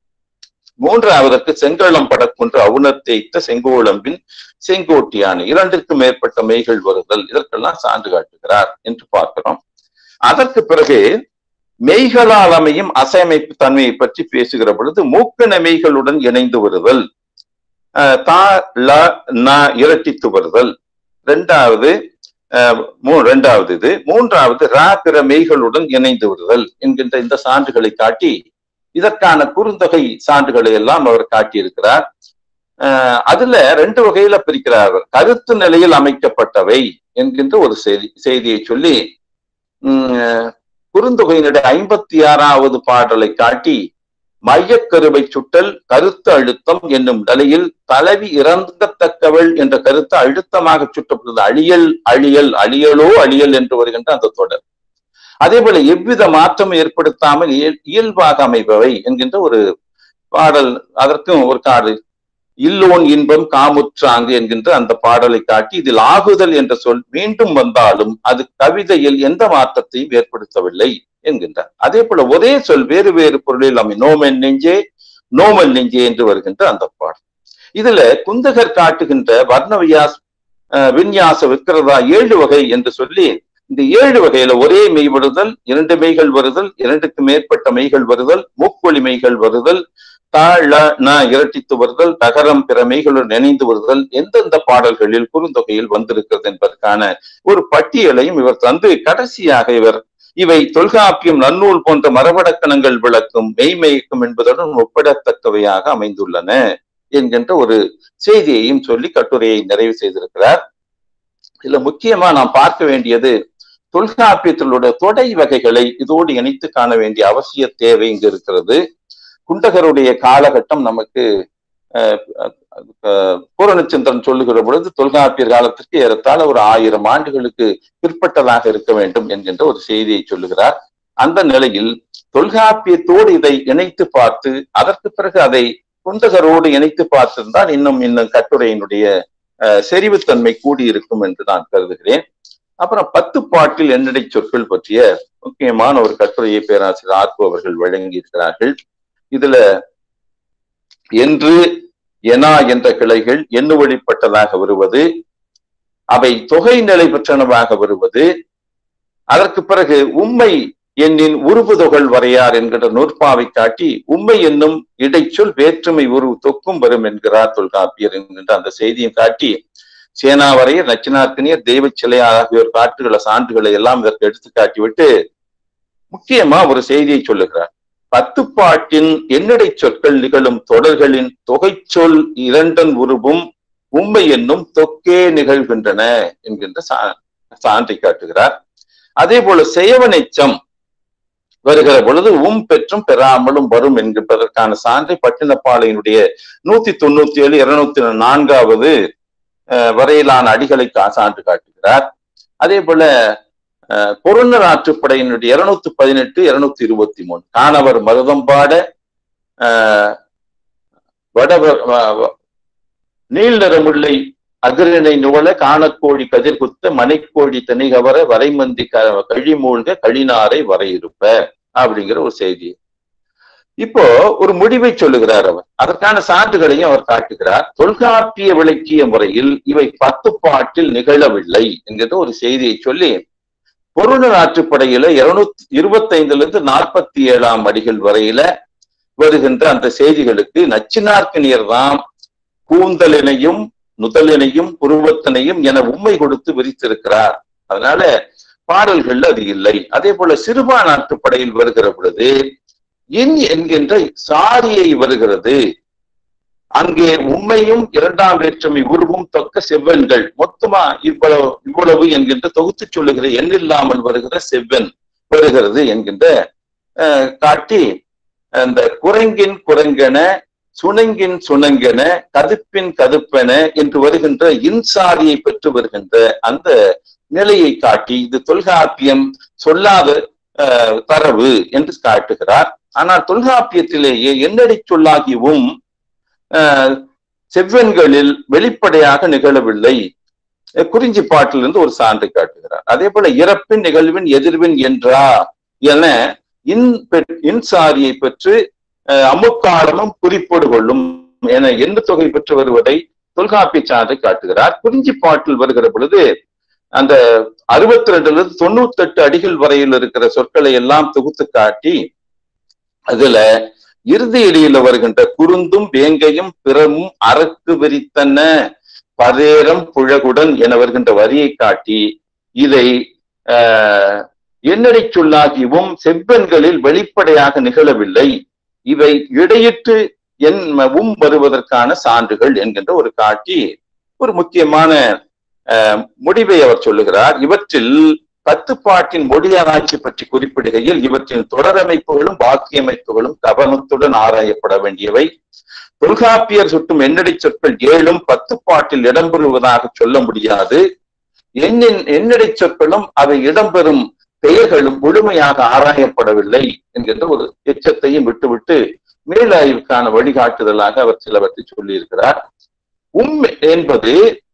மூன்றாவதற்கு செங்கலம் படக்குன்று அவுணர் தேய்த்த செங்கோளம்பின் செங்கோட்டியான இரண்டிற்கு மேற்பட்ட மெய்கள் வருதல் இதற்கெல்லாம் சான்று காட்டுகிறார் என்று பார்க்கிறோம் அதற்கு பிறகு மெய்களால் அமையும் அசையமைப்பு தன்மையை பற்றி பேசுகிற பொழுது மூக்கண மெய்களுடன் இணைந்து வருதல் அஹ், தா ல ந இரட்டித்து வருதல் இரண்டாவது அஹ், மூ- இரண்டாவது இது மூன்றாவது ரா பிற மெய்களுடன் இணைந்து வருதல் என்கின்ற இந்த சான்றுகளை காட்டி இதற்கான குறுந்தொகை சான்றுகளை எல்லாம் அவர் காட்டியிருக்கிறார் அஹ், அதுல ரெண்டு வகையில பிரிக்கிறார் அவர். கருத்து நிலையில் அமைக்கப்பட்டவை என்கின்ற ஒரு செய்தி செய்தியை சொல்லி உம், குறுந்தொகையினுடைய ஐம்பத்தி ஆறாவது பாடலை காட்டி மையக்கருவை சுட்டல் கருத்து அழுத்தம் என்னும் நிலையில் தலைவி இறங்கத்தக்கவள் என்ற கருத்து அழுத்தமாக சுட்டப்படுது அழியல் அழியல் அழியலோ அழியல் என்று வருகின்ற அந்த தொடர் அதே போல எவ்வித மாற்றம் ஏற்படுத்தாமல் இயல்- இயல்பாக அமைபவை என்கின்ற ஒரு பாடல் அதற்கும் ஒரு காடு இல்லோன் இன்பம் காமுற்றாங்கு என்கின்ற அந்த பாடலை காட்டி இதில் ஆகுதல் என்ற சொல் மீண்டும் வந்தாலும் அது கவிதையில் எந்த மாற்றத்தையும் ஏற்படுத்தவில்லை என்கின்றார் அதே போல ஒரே சொல் வேறு வேறு பொருளில் அமை நோமன் நெஞ்சே நோமல் நெஞ்சே என்று வருகின்ற அந்த பாடல் இதுல குந்தகர் காட்டுகின்ற வர்ண வியாஸ் அஹ், விந்யாச விக்கிரதா ஏழு வகை என்று சொல்லி இந்த ஏழு வகையில ஒரே மெய் வருதல் இரண்டு மெய்கள் வருதல் இரண்டுக்கு மேற்பட்ட மெய்கள் வருதல் மூக்கொழி மெய்கள் வருதல் தாழ ந இரட்டித்து வருதல் நகரம் பிற மெய்களுடன் இணைந்து வருதல் எந்தெந்த பாடல்களில் குறுந்தொகையில் வந்திருக்கிறது என்பதற்கான ஒரு பட்டியலையும் இவர் தந்து கடைசியாக இவர் இவை தொல்காப்பியம் நன்னூல் போன்ற மரபடக்கணங்கள் விளக்கும் மெய்மயக்கும் என்பதுடன் ஒப்பிடத்தக்கவையாக அமைந்துள்ளன என்கின்ற ஒரு செய்தியையும் சொல்லி கட்டுரையை நிறைவு செய்திருக்கிறார் இதுல முக்கியமா நாம் பார்க்க வேண்டியது தொல்காப்பியத்திலுடைய தொடை வகைகளை இதோடு இணைத்து காண வேண்டிய அவசிய தேவை இங்கு இருக்கிறது குண்டகருடைய காலகட்டம் நமக்கு அஹ், அஹ், பூரணச்சந்திரன் சொல்லுகிற பொழுது தொல்காப்பியர் காலத்திற்கு ஏறத்தாழ ஒரு ஆயிரம் ஆண்டுகளுக்கு பிற்பட்டதாக இருக்க வேண்டும் என்கின்ற ஒரு செய்தியை சொல்லுகிறார் அந்த நிலையில் தொல்காப்பியத்தோடு இதை இணைத்து பார்த்து அதற்கு பிறகு அதை குண்டகரோடு இணைத்து பார்த்திருந்தால் இன்னும் இன்னும் கட்டுரையினுடைய அஹ், செறிவுத்தன்மை கூடியிருக்கும் என்று நான் கருதுகிறேன் அப்புறம் பத்து பாட்டில் எண்ணடை சொற்கள் பற்றிய முக்கியமான ஒரு கட்டுரையை பேராசிரியர் ஆர்கு அவர்கள் வழங்கி இருக்கிறார்கள் இதுல என்று எனா என்ற கிளைகள் எண்ணு வழிப்பட்டதாக வருவது அவை தொகை நிலை பெற்றனவாக வருவது அதற்கு பிறகு உம்மை எண்ணின் உருபுதொகல் வரையார் என்கிற நூற்பாவை காட்டி உம்மை என்னும் இடைச்சொல் வேற்றுமை உருவு தொக்கும் வரும் என்கிறார் தொல்காப்பியர் என்கின்ற அந்த செய்தியும் காட்டி சேனாவரையர் நச்சினார்க்கனியர் தெய்வ சிலை ஆகியோர் காட்டுகள சான்றுகளை எல்லாம் இதற்கு எடுத்து காட்டிவிட்டு முக்கியமா ஒரு செய்தியை சொல்லுகிறார் பத்து பாட்டின் எண்ணடை சொற்கள் நிகழும் தொடர்களின் தொகைச்சொல் இரண்டன் உருவும் உண்மை என்னும் தொக்கே நிகழ்கின்றன என்கின்ற சா- சான்றை காட்டுகிறார் அதே போல செயவனெச்சம் வருகிற பொழுது உம் பெற்றும் பெறாமலும் வரும் என்கின்றதற்கான சான்றை பட்டினப்பாளையினுடைய நூத்தி தொண்ணூத்தி ஏழு இருநூத்தி நான்காவது அஹ், வரையிலான அடிகளை கா- சான்று காட்டுகிறார் அதே போல அஹ், பொருணர் ஆற்றுப்படையினுடைய இருநூத்தி பதினெட்டு இருநூத்தி இருபத்தி மூணு காணவர் மருதம்பாட அஹ், வடவர் வ- வ- நீள் நிறமுல்லை அகிரிணை நுவல காணக்கோழி கதிர்குத்த மனைக்கோழி தனிகவர வரைமந்தி க கழிமூழ்க கழினாரை வரையிருப்ப அப்படிங்கிற ஒரு செய்தி இப்போ ஒரு முடிவை சொல்லுகிறார் அவர் அதற்கான சான்றுகளையும் அவர் காட்டுகிறார் தொல்காப்பிய விளக்கிய முறையில் இவை பத்து பாட்டில் நிகழவில்லை என்கிற ஒரு செய்தியை சொல்லி பொருணர் ஆற்றுப்படையில இருநூத்தி இருபத்தி ஐந்துல இருந்து நாற்பத்தி ஏழாம் அடிகள் வரையில வருகின்ற அந்த செய்திகளுக்கு நச்சினார்க்கினியர் தான் கூந்தலினையும் நுதலினையும் புருவத்தினையும் என உண்மை கொடுத்து விரித்திருக்கிறார் அதனால பாடல்கள் அது இல்லை அதே போல சிறுபா நாட்டுப்படையில் வருகிற பொழுது இன் என்கின்ற சாரியை வருகிறது அங்கே உண்மையும் இரண்டாம் வேற்றுமை உருவும் தொக்க செவ்வன்கள் மொத்தமா இவ்வளவு இவ்வளவு என்கின்ற தொகுத்து சொல்லுகிற எண்ணில்லாமல் வருகிற செவ்வன் வருகிறது என்கின்ற அஹ், காட்டி அந்த குரங்கின் குரங்கென சுணங்கின் சுணங்கென கதுப்பின் கதுப்பென என்று வருகின்ற இன்சாரியை பெற்று வருகின்ற அந்த நிலையை காட்டி இது தொல்காப்பியம் சொல்லாத அஹ், தரவு என்று காட்டுகிறார் ஆனால் தொல்காப்பியத்திலேயே எண்ணடி சொல்லாகியவும் அஹ், செவ்வன்களில் வெளிப்படையாக நிகழவில்லை அஹ், குறிஞ்சி பாட்டிலிருந்து ஒரு சான்று காட்டுகிறார் அதே போல இறப்பின் நிகழ்வின் எதிர்வின் என்றா என இன் பெற்- இன்சாரியை பெற்று அஹ், அமுக்காலமும் குறிப்போடு கொள்ளும் என எண்ணு தொகை பெற்று வருவதை தொல்காப்பிய சான்றை காட்டுகிறார் குறிஞ்சி பாட்டில் வருகிற பொழுது அந்த அறுபத்தி ரெண்டுல இருந்து தொண்ணூத்தி எட்டு அடிகள் வரையில் இருக்கிற சொற்களை எல்லாம் தொகுத்து காட்டி அதுல இறுதி அடியில வருகின்ற குருந்தும் வேங்கையும் பிறமும் அரக்கு விரித்தன பரேரம் புழகுடன் என வருகின்ற வரியை காட்டி இதை ஆஹ் எண்ணடை சொல்லாகியவும் செவ்வன்களில் வெளிப்படையாக நிகழவில்லை இவை இடையிட்டு என்வும் வருவதற்கான சான்றுகள் என்கின்ற ஒரு காட்டி ஒரு முக்கியமான ஆஹ், முடிவை அவர் சொல்லுகிறார் இவற்றில் பத்துப்பாட்டின் மொழியாராய்ச்சி பற்றி குறிப்பிடுகையில் இவற்றின் தொடரமைப்புகளும் வாக்கியமைப்புகளும் கவனத்துடன் ஆராயப்பட வேண்டியவை தொல்காப்பியர் சுட்டும் எண்ணடை சொற்கள் ஏழும் பத்துப்பாட்டில் இடம்பெறுவதாக சொல்ல முடியாது எண்ணின் எண்ணடை சொற்களும் அவை இடம்பெறும் பெயர்களும் முழுமையாக ஆராயப்படவில்லை என்கின்ற ஒரு எச்சத்தையும் விட்டுவிட்டு மேலாய்வுக்கான வழிகாட்டுதலாக அவர் சிலவற்றை சொல்லியிருக்கிறார் உம் என்பது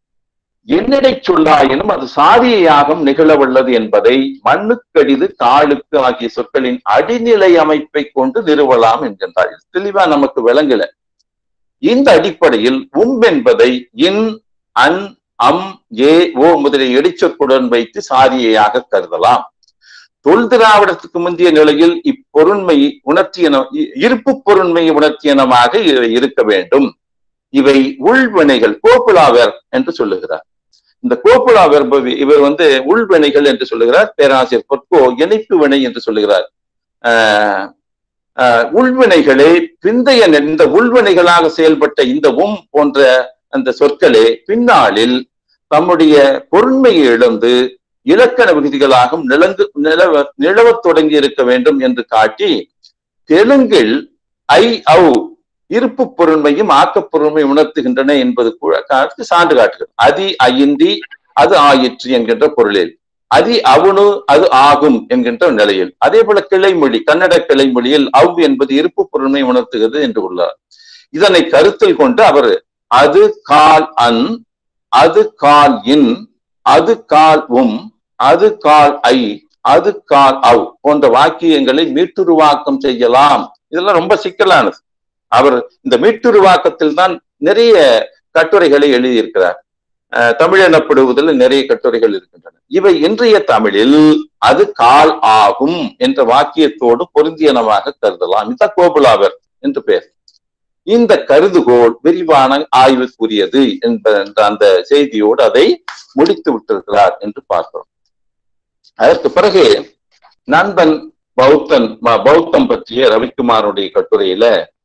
என்னடை சொல்லாயினும் அது சாதியாகம் நிகழவல்லது என்பதை மண்ணுக்கடிது காலுக்கு ஆகிய சொற்களின் அடிநிலை அமைப்பை கொண்டு நிறுவலாம் என்கின்றார் இது தெளிவா நமக்கு விளங்கல இந்த அடிப்படையில் உம் என்பதை இன் அன் அம் ஏ ஓ முதலிய இடைச்சொற்களுடன் வைத்து சாதியாக கருதலாம் தொல் திராவிடத்துக்கு முந்தைய நிலையில் இப்பொருண்மை உணர்த்தியன இ- இருப்பு பொருண்மை உணர்த்தியனமாக இவை இருக்க வேண்டும் இவை உள்வினைகள் கோப்புலாவர் என்று சொல்லுகிறார் இந்த கோப்புலா வெர்பவி இவர் வந்து உள்வினைகள் என்று சொல்லுகிறார் பேராசிரியர் பொற்கோ இணைப்பு வினை என்று சொல்லுகிறார் ஆஹ் ஆஹ் உள்வினைகளே பிந்தைய நெ- இந்த உள்வினைகளாக செயல்பட்ட இந்த உம் போன்ற அந்த சொற்களே பின்னாளில் தம்முடைய பொருண்மையை இழந்து இலக்கண விகுதிகளாகவும் நிலங்கு நிலவ நிலவத் தொடங்கி இருக்க வேண்டும் என்று காட்டி தெலுங்கில் ஐ ஔ இருப்பு பொருண்மையும் ஆக்கப் பொருண்மை உணர்த்துகின்றன என்பது கூட காட்டு சான்று காட்டுகிறது அதி ஐந்தி அது ஆயிற்று என்கின்ற பொருளில் அதி அவனு அது ஆகும் என்கின்ற நிலையில் அதே போல கிளைமொழி கன்னட கிளைமொழியில் அவ் என்பது இருப்பு பொருண்மை உணர்த்துகிறது என்று உள்ளார் இதனை கருத்தில் கொண்டு அவர் அது கால் அன் அது கால் இன் அது கால் உம் அது கால் ஐ அது கால் அவ் போன்ற வாக்கியங்களை மீட்டுருவாக்கம் செய்யலாம் இதெல்லாம் ரொம்ப சிக்கலானது அவர் இந்த மீட்டுருவாக்கத்தில் தான் நிறைய கட்டுரைகளை எழுதியிருக்கிறார் அஹ் தமிழ் எனப்படுவதில் நிறைய கட்டுரைகள் இருக்கின்றன இவை இன்றைய தமிழில் அது கால் ஆகும் என்ற வாக்கியத்தோடு பொருந்தியனமாக கருதலாம் இந்த கோபுலாவர் என்று பெயர் இந்த கருதுகோள் விரிவான ஆய்வுக்குரியது என்ற என்ற அந்த செய்தியோடு அதை முடித்து விட்டிருக்கிறார் என்று பார்க்கிறோம் அதற்கு பிறகு நண்பன் பௌத்தன் ம- பௌத்தம் பற்றிய ரவிக்குமாருடைய கட்டுரையில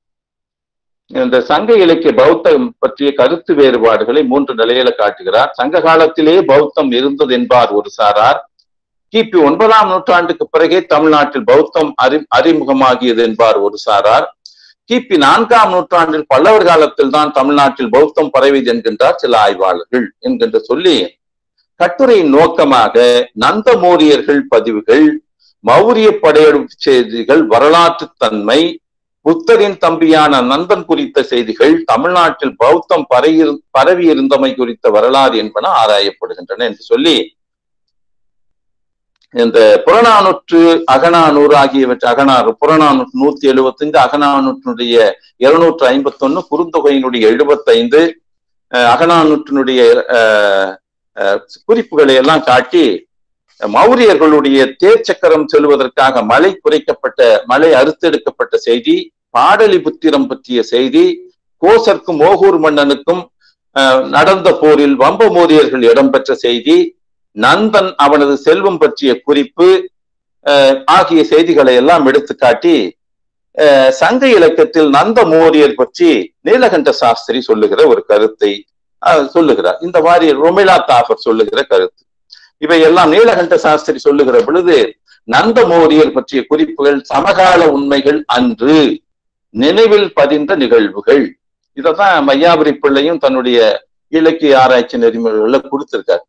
இந்த சங்க இலக்கிய பௌத்தம் பற்றிய கருத்து வேறுபாடுகளை மூன்று நிலையில காட்டுகிறார் சங்க காலத்திலே பௌத்தம் இருந்தது என்பார் ஒரு சாரார் கிபி ஒன்பதாம் நூற்றாண்டுக்கு பிறகே தமிழ்நாட்டில் பௌத்தம் அறி அறிமுகமாகியது என்பார் ஒரு சாரார் கிபி நான்காம் நூற்றாண்டில் பல்லவர் காலத்தில் தான் தமிழ்நாட்டில் பௌத்தம் பரவியது என்கின்றார் சில ஆய்வாளர்கள் என்கின்ற சொல்லி கட்டுரையின் நோக்கமாக நந்தமூரியர்கள் பதிவுகள் மௌரிய படையெடுப்பு செய்திகள் வரலாற்று தன்மை புத்தரின் தம்பியான நந்தன் குறித்த செய்திகள் தமிழ்நாட்டில் பௌத்தம் பரவி பரவி இருந்தமை குறித்த வரலாறு என்பன ஆராயப்படுகின்றன என்று சொல்லி இந்த புறநானூற்று அகநானூறு ஆகியவற்றை அகநானூறு புறநானூற்று நூத்தி எழுபத்தி ஐந்து அகநானூற்றினுடைய இருநூற்று ஐம்பத்தி ஒண்ணு குறுந்தொகையினுடைய எழுபத்தைந்து அகநானூற்றினுடைய குறிப்புகளை எல்லாம் காட்டி மௌரியர்களுடைய தேர்ச்சக்கரம் செல்வதற்காக மழை குறைக்கப்பட்ட மழை அறுத்தெடுக்கப்பட்ட செய்தி பாடலிபுத்திரம் பற்றிய செய்தி கோசர்க்கும் மோகூர் மன்னனுக்கும் நடந்த போரில் வம்ப மோரியர்கள் இடம்பெற்ற செய்தி நந்தன் அவனது செல்வம் பற்றிய குறிப்பு ஆகிய செய்திகளை எல்லாம் எடுத்து காட்டி சங்க இலக்கியத்தில் நந்த மோரியர் பற்றி நீலகண்ட சாஸ்திரி சொல்லுகிற ஒரு கருத்தை சொல்லுகிறார் இந்த மாதிரி ரொமிலா தாபர் சொல்லுகிற கருத்து இவை எல்லாம் நீலகண்ட சாஸ்திரி சொல்லுகிற பொழுது நந்த மோரியர் பற்றிய குறிப்புகள் சமகால உண்மைகள் அன்று நினைவில் பதிந்த நிகழ்வுகள் இதத்தான் மையாபுரி பிள்ளையும் தன்னுடைய இலக்கிய ஆராய்ச்சி நெறிமுறைகள்ல கொடுத்திருக்காரு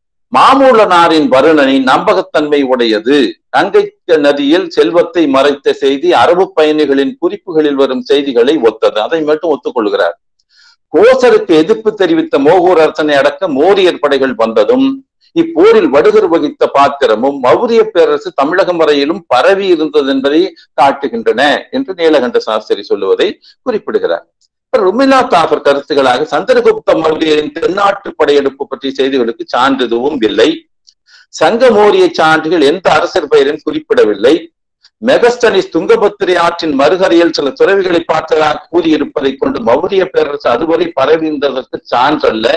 மாமூலனாரின் வருணனை நம்பகத்தன்மை உடையது கங்கை நதியில் செல்வத்தை மறைத்த செய்தி அரபு பயணிகளின் குறிப்புகளில் வரும் செய்திகளை ஒத்தது அதை மட்டும் ஒத்துக்கொள்கிறார் கோசருக்கு எதிர்ப்பு தெரிவித்த மோகூர் அரசனை அடக்க மோரியர் படைகள் வந்ததும் இப்போரில் வடுகர் வகித்த பாத்திரமும் மௌரிய பேரரசு தமிழகம் வரையிலும் பரவி இருந்தது என்பதை காட்டுகின்றன என்று நீலகண்ட சாஸ்திரி சொல்லுவதை குறிப்பிடுகிறார் ருமிலா தாபர் கருத்துகளாக சந்திரகுப்த மௌரியரின் தென்னாட்டு படையெடுப்பு பற்றிய செய்திகளுக்கு சான்று எதுவும் இல்லை சங்க மோரிய சான்றுகள் எந்த அரசர் பெயரும் குறிப்பிடவில்லை மெகஸ்டனிஸ் துங்கபத்திரி ஆற்றின் மறுகரையில் சில துறவிகளை பார்த்ததாக கூறியிருப்பதை கொண்டு மௌரிய பேரரசு அதுவரை பரவிந்ததற்கு சான்றல்ல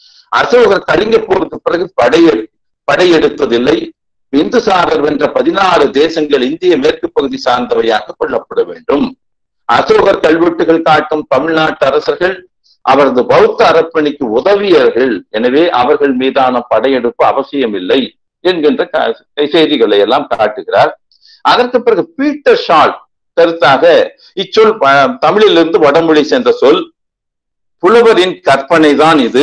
அசோகர் கலிங்க போருக்கு பிறகு படைய படையெடுத்ததில்லை பிந்துசாரர் வென்ற பதினாறு தேசங்கள் இந்திய மேற்கு பகுதி சார்ந்தவையாக கொள்ளப்பட வேண்டும் அசோகர் கல்வெட்டுகள் காட்டும் தமிழ்நாட்டு அரசர்கள் அவரது பௌத்த அரப்பணிக்கு உதவியர்கள் எனவே அவர்கள் மீதான படையெடுப்பு அவசியமில்லை என்கின்ற செய்திகளை எல்லாம் காட்டுகிறார் அதற்கு பிறகு பீட்டர் ஷால் கருத்தாக இச்சொல் தமிழிலிருந்து வடமொழி சென்ற சொல் புலவரின் கற்பனை தான் இது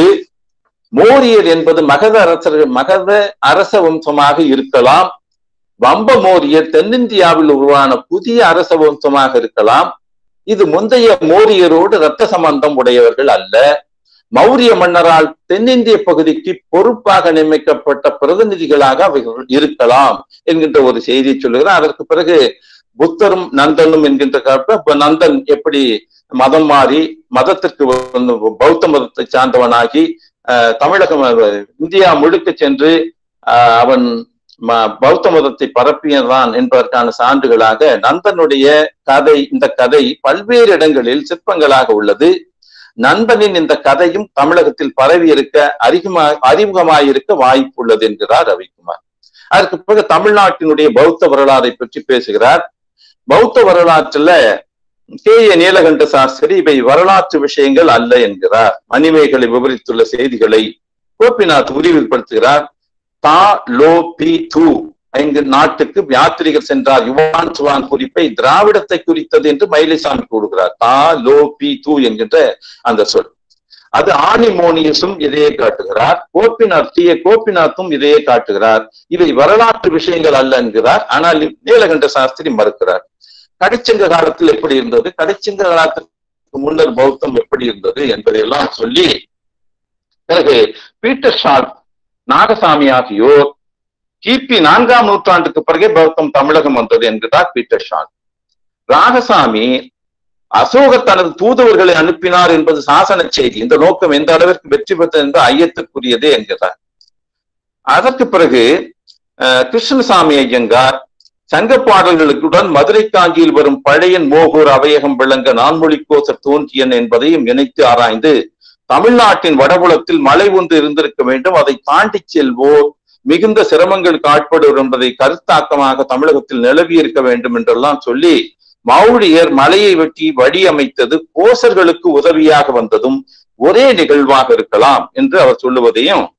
மோரியர் என்பது மகத அரசர் மகத அரச வம்சமாக இருக்கலாம் வம்ப மோரியர் தென்னிந்தியாவில் உருவான புதிய அரச வம்சமாக இருக்கலாம் இது முந்தைய மோரியரோடு இரத்த சம்பந்தம் உடையவர்கள் அல்ல மௌரிய மன்னரால் தென்னிந்திய பகுதிக்கு பொறுப்பாக நியமிக்கப்பட்ட பிரதிநிதிகளாக அவைகள் இருக்கலாம் என்கின்ற ஒரு செய்தியை சொல்லுகிறார் அதற்கு பிறகு புத்தரும் நந்தனும் என்கின்ற கருத்து நந்தன் எப்படி மதம் மாறி மதத்திற்கு பௌத்த மதத்தை சார்ந்தவனாகி தமிழகம் இந்தியா முழுக்க சென்று அவன் பௌத்த மதத்தை பரப்பியதான் என்பதற்கான சான்றுகளாக நந்தனுடைய கதை இந்த கதை பல்வேறு இடங்களில் சிற்பங்களாக உள்ளது நண்பனின் இந்த கதையும் தமிழகத்தில் பரவி இருக்க அறிமுகமா அறிமுகமாயிருக்க வாய்ப்பு உள்ளது என்கிறார் ரவிக்குமார் அதற்கு பிறகு தமிழ்நாட்டினுடைய பௌத்த வரலாறை பற்றி பேசுகிறார் பௌத்த வரலாற்றுல கே ஏ நீலகண்ட சாஸ்திரி இவை வரலாற்று விஷயங்கள் அல்ல என்கிறார் மணிமேகலை விவரித்துள்ள செய்திகளை கோபிநாத் உறுதிப்படுத்துகிறார் தா லோ பி தூ ஐந்து நாட்டுக்கு யாத்திரிகர் சென்றார் யுவான் சுவான் குறிப்பை திராவிடத்தை குறித்தது என்று மயிலைசாமி கூறுகிறார் தா லோ பி தூ என்கின்ற அந்த சொல் அது ஆனிமோனியஸும் இதையே காட்டுகிறார் கோபிநாத் டி ஏ கோபிநாத்தும் இதையே காட்டுகிறார் இவை வரலாற்று விஷயங்கள் அல்ல என்கிறார் ஆனால் நீலகண்ட சாஸ்திரி மறுக்கிறார் கடைச்சங்க காலத்தில் எப்படி இருந்தது கடைச்சங்க காலத்துக்கு முன்னர் பௌத்தம் எப்படி இருந்தது என்பதையெல்லாம் சொல்லி பிறகு பீட்டர் ஷார்ப் நாகசாமி ஆகியோர் கிபி நான்காம் நூற்றாண்டுக்கு பிறகே பௌத்தம் தமிழகம் வந்தது என்கிறார் பீட்டர் ஷார்ப் ராகசாமி அசோகர் தனது தூதுவர்களை அனுப்பினார் என்பது சாசன செய்தி இந்த நோக்கம் எந்த அளவிற்கு வெற்றி பெற்றது என்று ஐயத்துக்குரியதே என்கிறார் அதற்கு பிறகு கிருஷ்ணசாமி ஐயங்கார் சங்க பாடல்களுடன் மதுரை காஞ்சியில் வரும் பழையன் மோகூர் அவையகம் விளங்க நான்மொழி கோசர் தோன்றியன் என்பதையும் இணைத்து ஆராய்ந்து தமிழ்நாட்டின் வடபுலத்தில் மலை ஒன்று இருந்திருக்க வேண்டும் அதை தாண்டி செல்வோர் மிகுந்த சிரமங்களுக்கு ஆட்படுவர் என்பதை கருத்தாக்கமாக தமிழகத்தில் நிலவி இருக்க வேண்டும் என்றெல்லாம் சொல்லி மௌழியர் மலையை வெட்டி வழி அமைத்தது கோசர்களுக்கு உதவியாக வந்ததும் ஒரே நிகழ்வாக இருக்கலாம் என்று அவர் சொல்லுவதையும்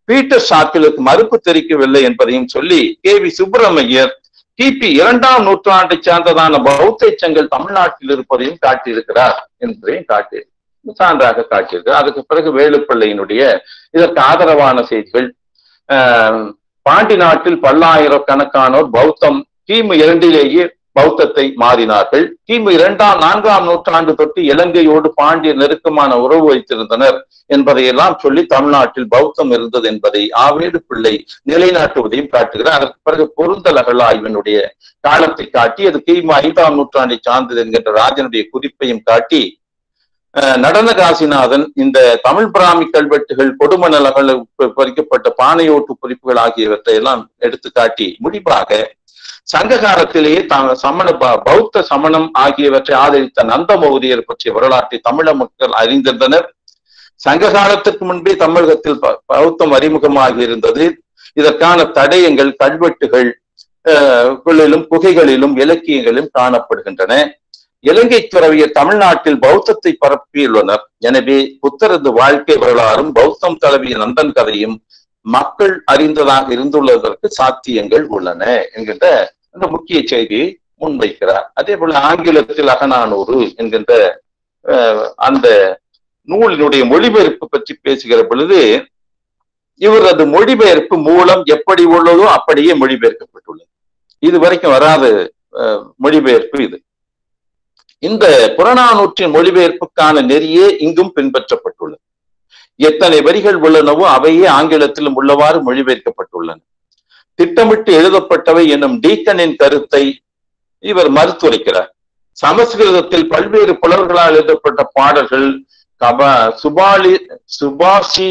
பீட்டர் ஷார்ப்பிலுக்கு மறுப்பு தெரிவிக்கவில்லை என்பதையும் சொல்லி கே வி சுப்பிரமணியர் கிபி இரண்டாம் நூற்றாண்டை சார்ந்ததான பௌத்த எச்சங்கள் தமிழ்நாட்டில் இருப்பதையும் காட்டியிருக்கிறார் என்பதையும் காட்டி சான்றாக காட்டியிருக்கிறார் அதுக்கு பிறகு வேலுப்பிள்ளையினுடைய இதற்கு ஆதரவான செய்திகள் ஆஹ் பாண்டி நாட்டில் பல்லாயிரக்கணக்கானோர் பௌத்தம் கிமு இரண்டிலேயே பௌத்தத்தை மாறினார்கள் கிமு இரண்டாம் நான்காம் நூற்றாண்டு தொட்டு இலங்கையோடு பாண்டிய நெருக்கமான உறவு வைத்திருந்தனர் என்பதையெல்லாம் சொல்லி தமிழ்நாட்டில் பௌத்தம் இருந்தது என்பதை ஆவேடு பிள்ளை நிலைநாட்டுவதையும் காட்டுகிறார் அதற்கு பிறகு பொருந்தல் அகழாய்வினுடைய காலத்தை காட்டி அது கிமு ஐந்தாம் நூற்றாண்டை சார்ந்தது என்கின்ற ராஜனுடைய குறிப்பையும் காட்டி நடன காசிநாதன் இந்த தமிழ் பிராமி கல்வெட்டுகள் கொடுமணலகள் பறிக்கப்பட்ட பானையோட்டு குறிப்புகள் ஆகியவற்றை எல்லாம் எடுத்து காட்டி முடிவாக சங்க காலத்திலேயே சமண பௌத்த சமணம் ஆகியவற்றை ஆதரித்த நந்தமௌரியர் பற்றிய வரலாற்றை தமிழ மக்கள் அறிந்திருந்தனர் சங்க காலத்துக்கு முன்பே தமிழகத்தில் பௌத்தம் அறிமுகமாகி இருந்தது இதற்கான தடயங்கள் கல்வெட்டுகள் களிலும் குகைகளிலும் இலக்கியங்களிலும் காணப்படுகின்றன இலங்கை துறவியர் தமிழ்நாட்டில் பௌத்தத்தை பரப்பியுள்ளனர் எனவே புத்தரது வாழ்க்கை வரலாறும் பௌத்தம் தழுவிய நந்தன் கதையும் மக்கள் அறிந்ததாக இருந்துள்ளதற்கு சாத்தியங்கள் உள்ளன என்கின்ற அந்த முக்கிய செய்தியை முன்வைக்கிறார் அதே போல ஆங்கிலத்தில் அகநானூறு என்கின்ற அந்த நூலினுடைய மொழிபெயர்ப்பு பற்றி பேசுகிற பொழுது இவரது மொழிபெயர்ப்பு மூலம் எப்படி உள்ளதோ அப்படியே மொழிபெயர்க்கப்பட்டுள்ளது இது வரைக்கும் வராத மொழிபெயர்ப்பு இது இந்த புறநானூற்றின் மொழிபெயர்ப்புக்கான நெறியே இங்கும் பின்பற்றப்பட்டுள்ளது எத்தனை வரிகள் உள்ளனவோ அவையே ஆங்கிலத்திலும் உள்ளவாறு மொழிபெயர்க்கப்பட்டுள்ளன திட்டமிட்டு எழுதப்பட்டவை என்னும் டீக்கனின் கருத்தை இவர் மறுத்துரைக்கிறார் சமஸ்கிருதத்தில் பல்வேறு புலவர்களால் எழுதப்பட்ட பாடல்கள் கப சுபாலி சுபாஷி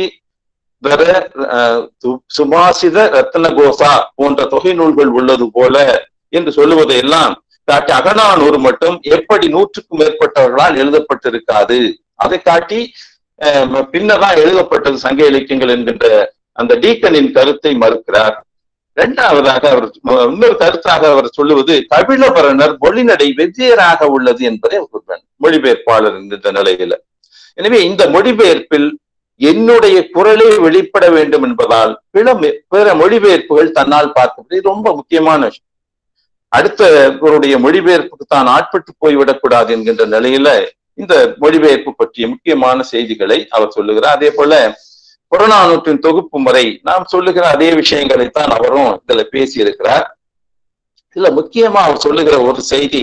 சுபாசித ரத்னகோசா போன்ற தொகை நூல்கள் உள்ளது போல என்று சொல்லுவதையெல்லாம் காட்டி அகநானூறு மட்டும் எப்படி நூற்றுக்கும் மேற்பட்டவர்களால் எழுதப்பட்டிருக்காது அதை காட்டி பின்னதான் எழுதப்பட்டது சங்க இலக்கியங்கள் என்கின்ற அந்த டீக்கனின் கருத்தை மறுக்கிறார் இரண்டாவதாக அவர் இன்னொரு கருத்தாக அவர் சொல்லுவது கபிலபரணர் மொழிநடை வெவ்வேறாக உள்ளது என்பதை மொழிபெயர்ப்பாளர் என்கின்ற நிலையில எனவே இந்த மொழிபெயர்ப்பில் என்னுடைய குரலே வெளிப்பட வேண்டும் என்பதால் பிற பிற மொழிபெயர்ப்புகள் தன்னால் பார்க்கப்பது ரொம்ப முக்கியமான விஷயம் அடுத்தவருடைய மொழிபெயர்ப்புக்கு தான் ஆட்பட்டு போய்விடக்கூடாது என்கின்ற நிலையில இந்த மொழிபெயர்ப்பு பற்றிய முக்கியமான செய்திகளை அவர் சொல்லுகிறார் அதே போல புறநானூற்றின் தொகுப்பு முறை நாம் சொல்லுகிற அதே விஷயங்களைத்தான் அவரும் இதுல பேசியிருக்கிறார் இதுல முக்கியமா அவர் சொல்லுகிற ஒரு செய்தி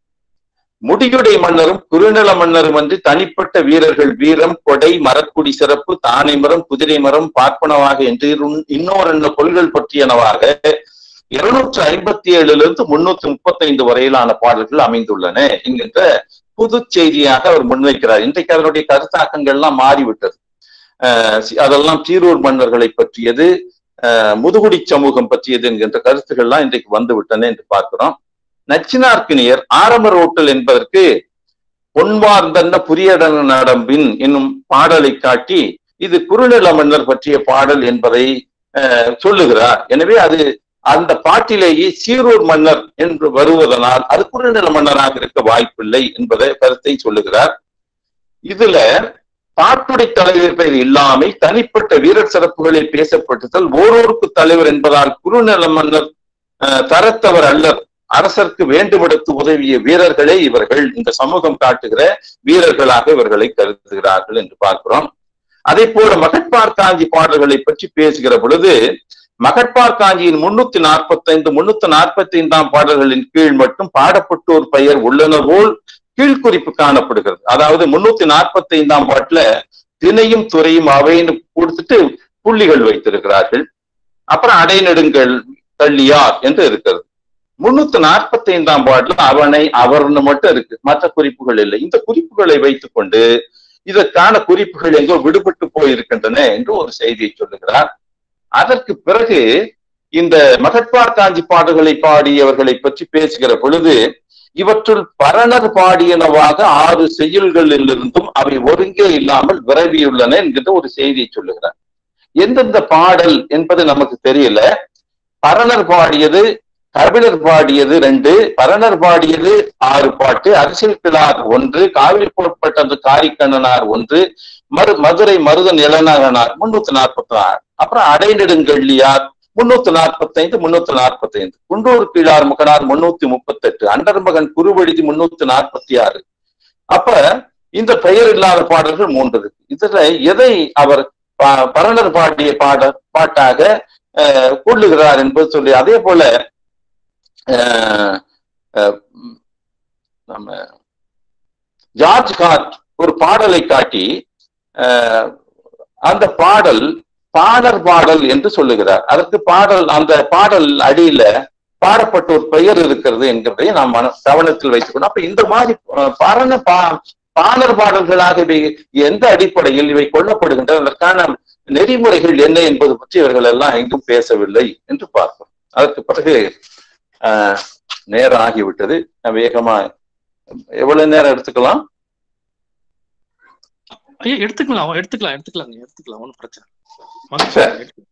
முடியுடை மன்னரும் குறுநில மன்னரும் அன்றி தனிப்பட்ட வீரர்கள் வீரம் கொடை மரக்குடி சிறப்பு தானை மரம் குதிரை மரம் பார்ப்பனவாக என்று இன்னொரு கொள்கள் பற்றியனவாக இருநூற்று ஐம்பத்தி ஏழுல இருந்து முன்னூத்தி முப்பத்தி ஐந்து வரையிலான பாடல்கள் அமைந்துள்ளன என்கின்ற புது செய்தியாக அவர் முன்வைக்கிறார் இன்றைக்கு அதனுடைய கருத்தாக்கங்கள்லாம் மாறிவிட்டது அதெல்லாம் சீரூர் மன்னர்களை பற்றியது முதுகுடி சமூகம் பற்றியது என்கின்ற கருத்துக்கள்லாம் இன்றைக்கு வந்து விட்டன என்று பார்க்கிறோம் நச்சினார்க்கினியர் ஆரம்ப ரோட்டல் என்பதற்கு பொன்வார்ந்தன்ன புரியடன நடம்பின் என்னும் பாடலை காட்டி இது குறுநில மன்னர் பற்றிய பாடல் என்பதை சொல்லுகிறார் எனவே அது அந்த பாட்டிலேயே சீரூர் மன்னர் என்று வருவதனால் அது குறுநில மன்னராக இருக்க வாய்ப்பில்லை என்பதை கருத்தை சொல்லுகிறார் இதுல பாட்டுடை தலைவர் பெயர் இல்லாமல் தனிப்பட்ட வீரர் சிறப்புகளில் பேசப்பட்டதால் ஓரோருக்கு தலைவர் என்பதால் குறுநில மன்னர் தரத்தவர் அல்லர் அரசருக்கு வேண்டுமெடுத்து உதவிய வீரர்களே இவர்கள் இந்த சமூகம் காட்டுகிற வீரர்களாக இவர்களை கருதுகிறார்கள் என்று பார்க்கிறோம் அதே போல மகட்பார் காஞ்சி பாடல்களை பற்றி பேசுகிற பொழுது மகட்பார் காஞ்சியின் முன்னூத்தி நாற்பத்தி ஐந்து முன்னூத்தி நாற்பத்தி ஐந்தாம் பாடல்களின் கீழ் மட்டும் பாடப்பட்டோர் பெயர் உள்ளன போல் கீழ்குறிப்பு காணப்படுகிறது அதாவது முன்னூத்தி நாற்பத்தி ஐந்தாம் பாட்டுல திணையும் துறையும் அவைன்னு கொடுத்துட்டு புள்ளிகள் வைத்திருக்கிறார்கள் அப்புறம் அடைநெடுங்கள் தள்ளியார் என்று இருக்கிறது முன்னூத்தி நாற்பத்தி ஐந்தாம் பாட்டுல அவனை அவர்னு மட்டும் இருக்கு மற்ற குறிப்புகள் இல்லை இந்த குறிப்புகளை வைத்துக் கொண்டு இதற்கான குறிப்புகள் எங்கோ விடுபட்டு போயிருக்கின்றன என்று ஒரு செய்தியை சொல்லுகிறார் அதற்கு பிறகு இந்த மகட்பார் காஞ்சி பாடல்களை பாடியவர்களை பற்றி பேசுகிற பொழுது இவற்றுள் பரணர் பாடியனவாக ஆறு செய்யுள்களிலிருந்தும் அவை ஒருங்கே இல்லாமல் விரவியுள்ளன என்கின்ற ஒரு செய்தியை சொல்லுகிறார் எந்தெந்த பாடல் என்பது நமக்கு தெரியல பரணர் பாடியது கபிலர் பாடியது ரெண்டு பரணர் பாடியது ஆறு பாட்டு அரசியல் கிளார் ஒன்று காவிரி புறப்பட்டது காரிக்கண்ணனார் ஒன்று மரு மதுரை மருதன் இளநகனார் முன்னூத்தி நாற்பத்தி ஆறு அப்புறம் அடைநெடுங்கள்ளியார் முன்னூத்தி நாற்பத்தி ஐந்து முன்னூத்தி நாற்பத்தி ஐந்து குண்டூர் கீழார் முகனார் முன்னூத்தி முப்பத்தி எட்டு அண்டர்மகன் குருவெழுதி முன்னூத்தி நாற்பத்தி ஆறு அப்ப இந்த பெயர் இல்லாத பாடல்கள் மூன்று இருக்கு இதுல எதை அவர் ப- பரணர் பாடிய பாட பாட்டாக அஹ், கொள்ளுகிறார் என்பது சொல்லி அதே போல அஹ், அஹ், நம்ம ஜார்ஜ் காட் ஒரு பாடலை காட்டி அஹ், அந்த பாடல் பாடர் பாடல் என்று சொல்லுகிறார் அதற்கு பாடல் அந்த பாடல் அடியில பாடப்பட்ட ஒரு பெயர் இருக்கிறது என்கிறதை நாம் மன- கவனத்தில் வைத்துக்கணும் அப்ப இந்த மாதிரி அஹ், பரண பா பாடர் பாடல்களாக இவை எந்த அடிப்படையில் இவை கொல்லப்படுகின்றன அதற்கான நெறிமுறைகள் என்ன என்பது பற்றி இவர்கள் எல்லாம் எங்கும் பேசவில்லை என்று பார்க்கிறோம் அதற்கு பிறகு ஆஹ், நேரம் ஆகிவிட்டது நான் வேகமா எவ்வளவு நேரம் எடுத்துக்கலாம் ஐயா எடுத்துக்கலாம் எடுத்துக்கலாம் எடுத்துக்கலாம் நீங்க எடுத்துக்கலாம் ஒன்றும் பிரச்சனை இல்லை. மகிழ்ச்சி எடுத்துக்கலாம்.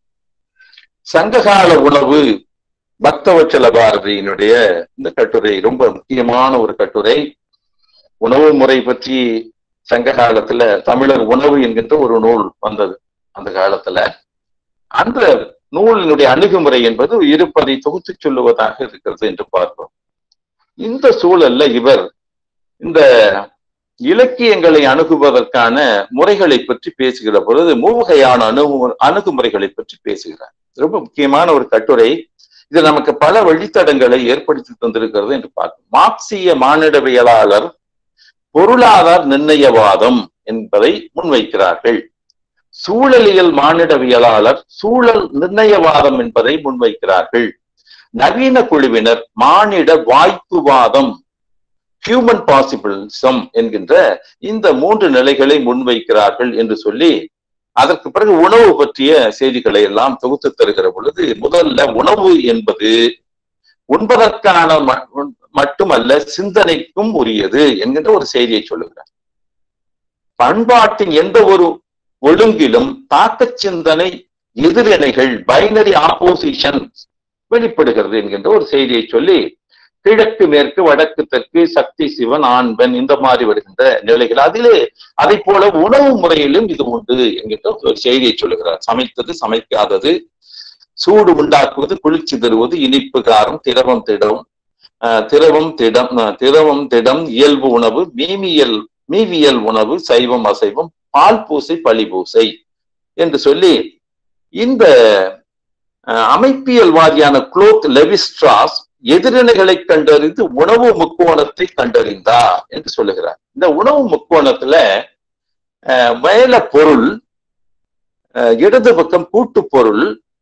சங்ககால உணவு பக்தவச்சல பாரதியினுடைய இந்த கட்டுரை ரொம்ப முக்கியமான ஒரு கட்டுரை உணவு முறை பற்றி சங்க காலத்துல தமிழர் உணவு என்கின்ற ஒரு நூல் வந்தது அந்த காலத்துல அந்த நூலினுடைய அணுகுமுறை என்பது இருப்பதை தொகுத்து சொல்லுவதாக இருக்கிறது என்று பார்க்கிறோம் இந்த சூழல்ல இவர் இந்த இலக்கியங்களை அணுகுவதற்கான முறைகளை பற்றி பேசுகிற பொழுது மூவகையான அணுகு அணுகுமுறைகளை பற்றி பேசுகிறார் ரொம்ப முக்கியமான ஒரு கட்டுரை இது நமக்கு பல வழித்தடங்களை ஏற்படுத்தி தந்திருக்கிறது என்று பார்க்கும் மார்க்சிய மானிடவியலாளர் பொருளாதார நிர்ணயவாதம் என்பதை முன்வைக்கிறார்கள் சூழலியல் மானிடவியலாளர் சூழல் நிர்ணயவாதம் என்பதை முன்வைக்கிறார்கள் நவீன குழுவினர் மானிட வாய்ப்புவாதம் ஹியூமன் பாசிபிள்சம் என்கின்ற இந்த மூன்று நிலைகளை முன்வைக்கிறார்கள் என்று சொல்லி அதற்கு பிறகு உணவு பற்றிய செய்திகளை எல்லாம் தொகுத்து தருகிற பொழுது முதல்ல உணவு என்பது உண்பதற்கான ம- மட்டுமல்ல சிந்தனைக்கும் உரியது என்கின்ற ஒரு செய்தியை சொல்லுகிறார் பண்பாட்டின் எந்த ஒரு ஒழுங்கிலும் தாக்கச் சிந்தனை எதிரணைகள் பைனரி ஆப்போசிஷன் வெளிப்படுகிறது என்கின்ற ஒரு செய்தியை சொல்லி கிழக்கு மேற்கு வடக்கு தெற்கு சக்தி சிவன் ஆண்பன் இந்த மாதிரி வருகின்ற நிலைகள் அதிலே அதை போல உணவு முறையிலும் இது உண்டு என்கின்ற ஒரு செய்தியை சொல்லுகிறார் சமைத்தது சமைக்காதது சூடு உண்டாக்குவது குளிர்ச்சி தருவது இனிப்பு காரம் திரவம் திடம் ஆஹ் திரவம் திடம் ஆஹ் திரவம் திடம் இயல்பு உணவு மீமியல் மீவியல் உணவு சைவம் அசைவம் பால் பூசை பழி பூசை என்று சொல்லி இந்த ஆஹ் அமைப்பியல்வாதியான குளோத் லெவிஸ்ட்ராஸ் எதிரிணைகளை கண்டறிந்து உணவு முக்கோணத்தை கண்டறிந்தார் என்று சொல்லுகிறார் இந்த உணவு முக்கோணத்துல ஆஹ் மேல பொருள் ஆஹ் இடது பக்கம் கூட்டு பொருள்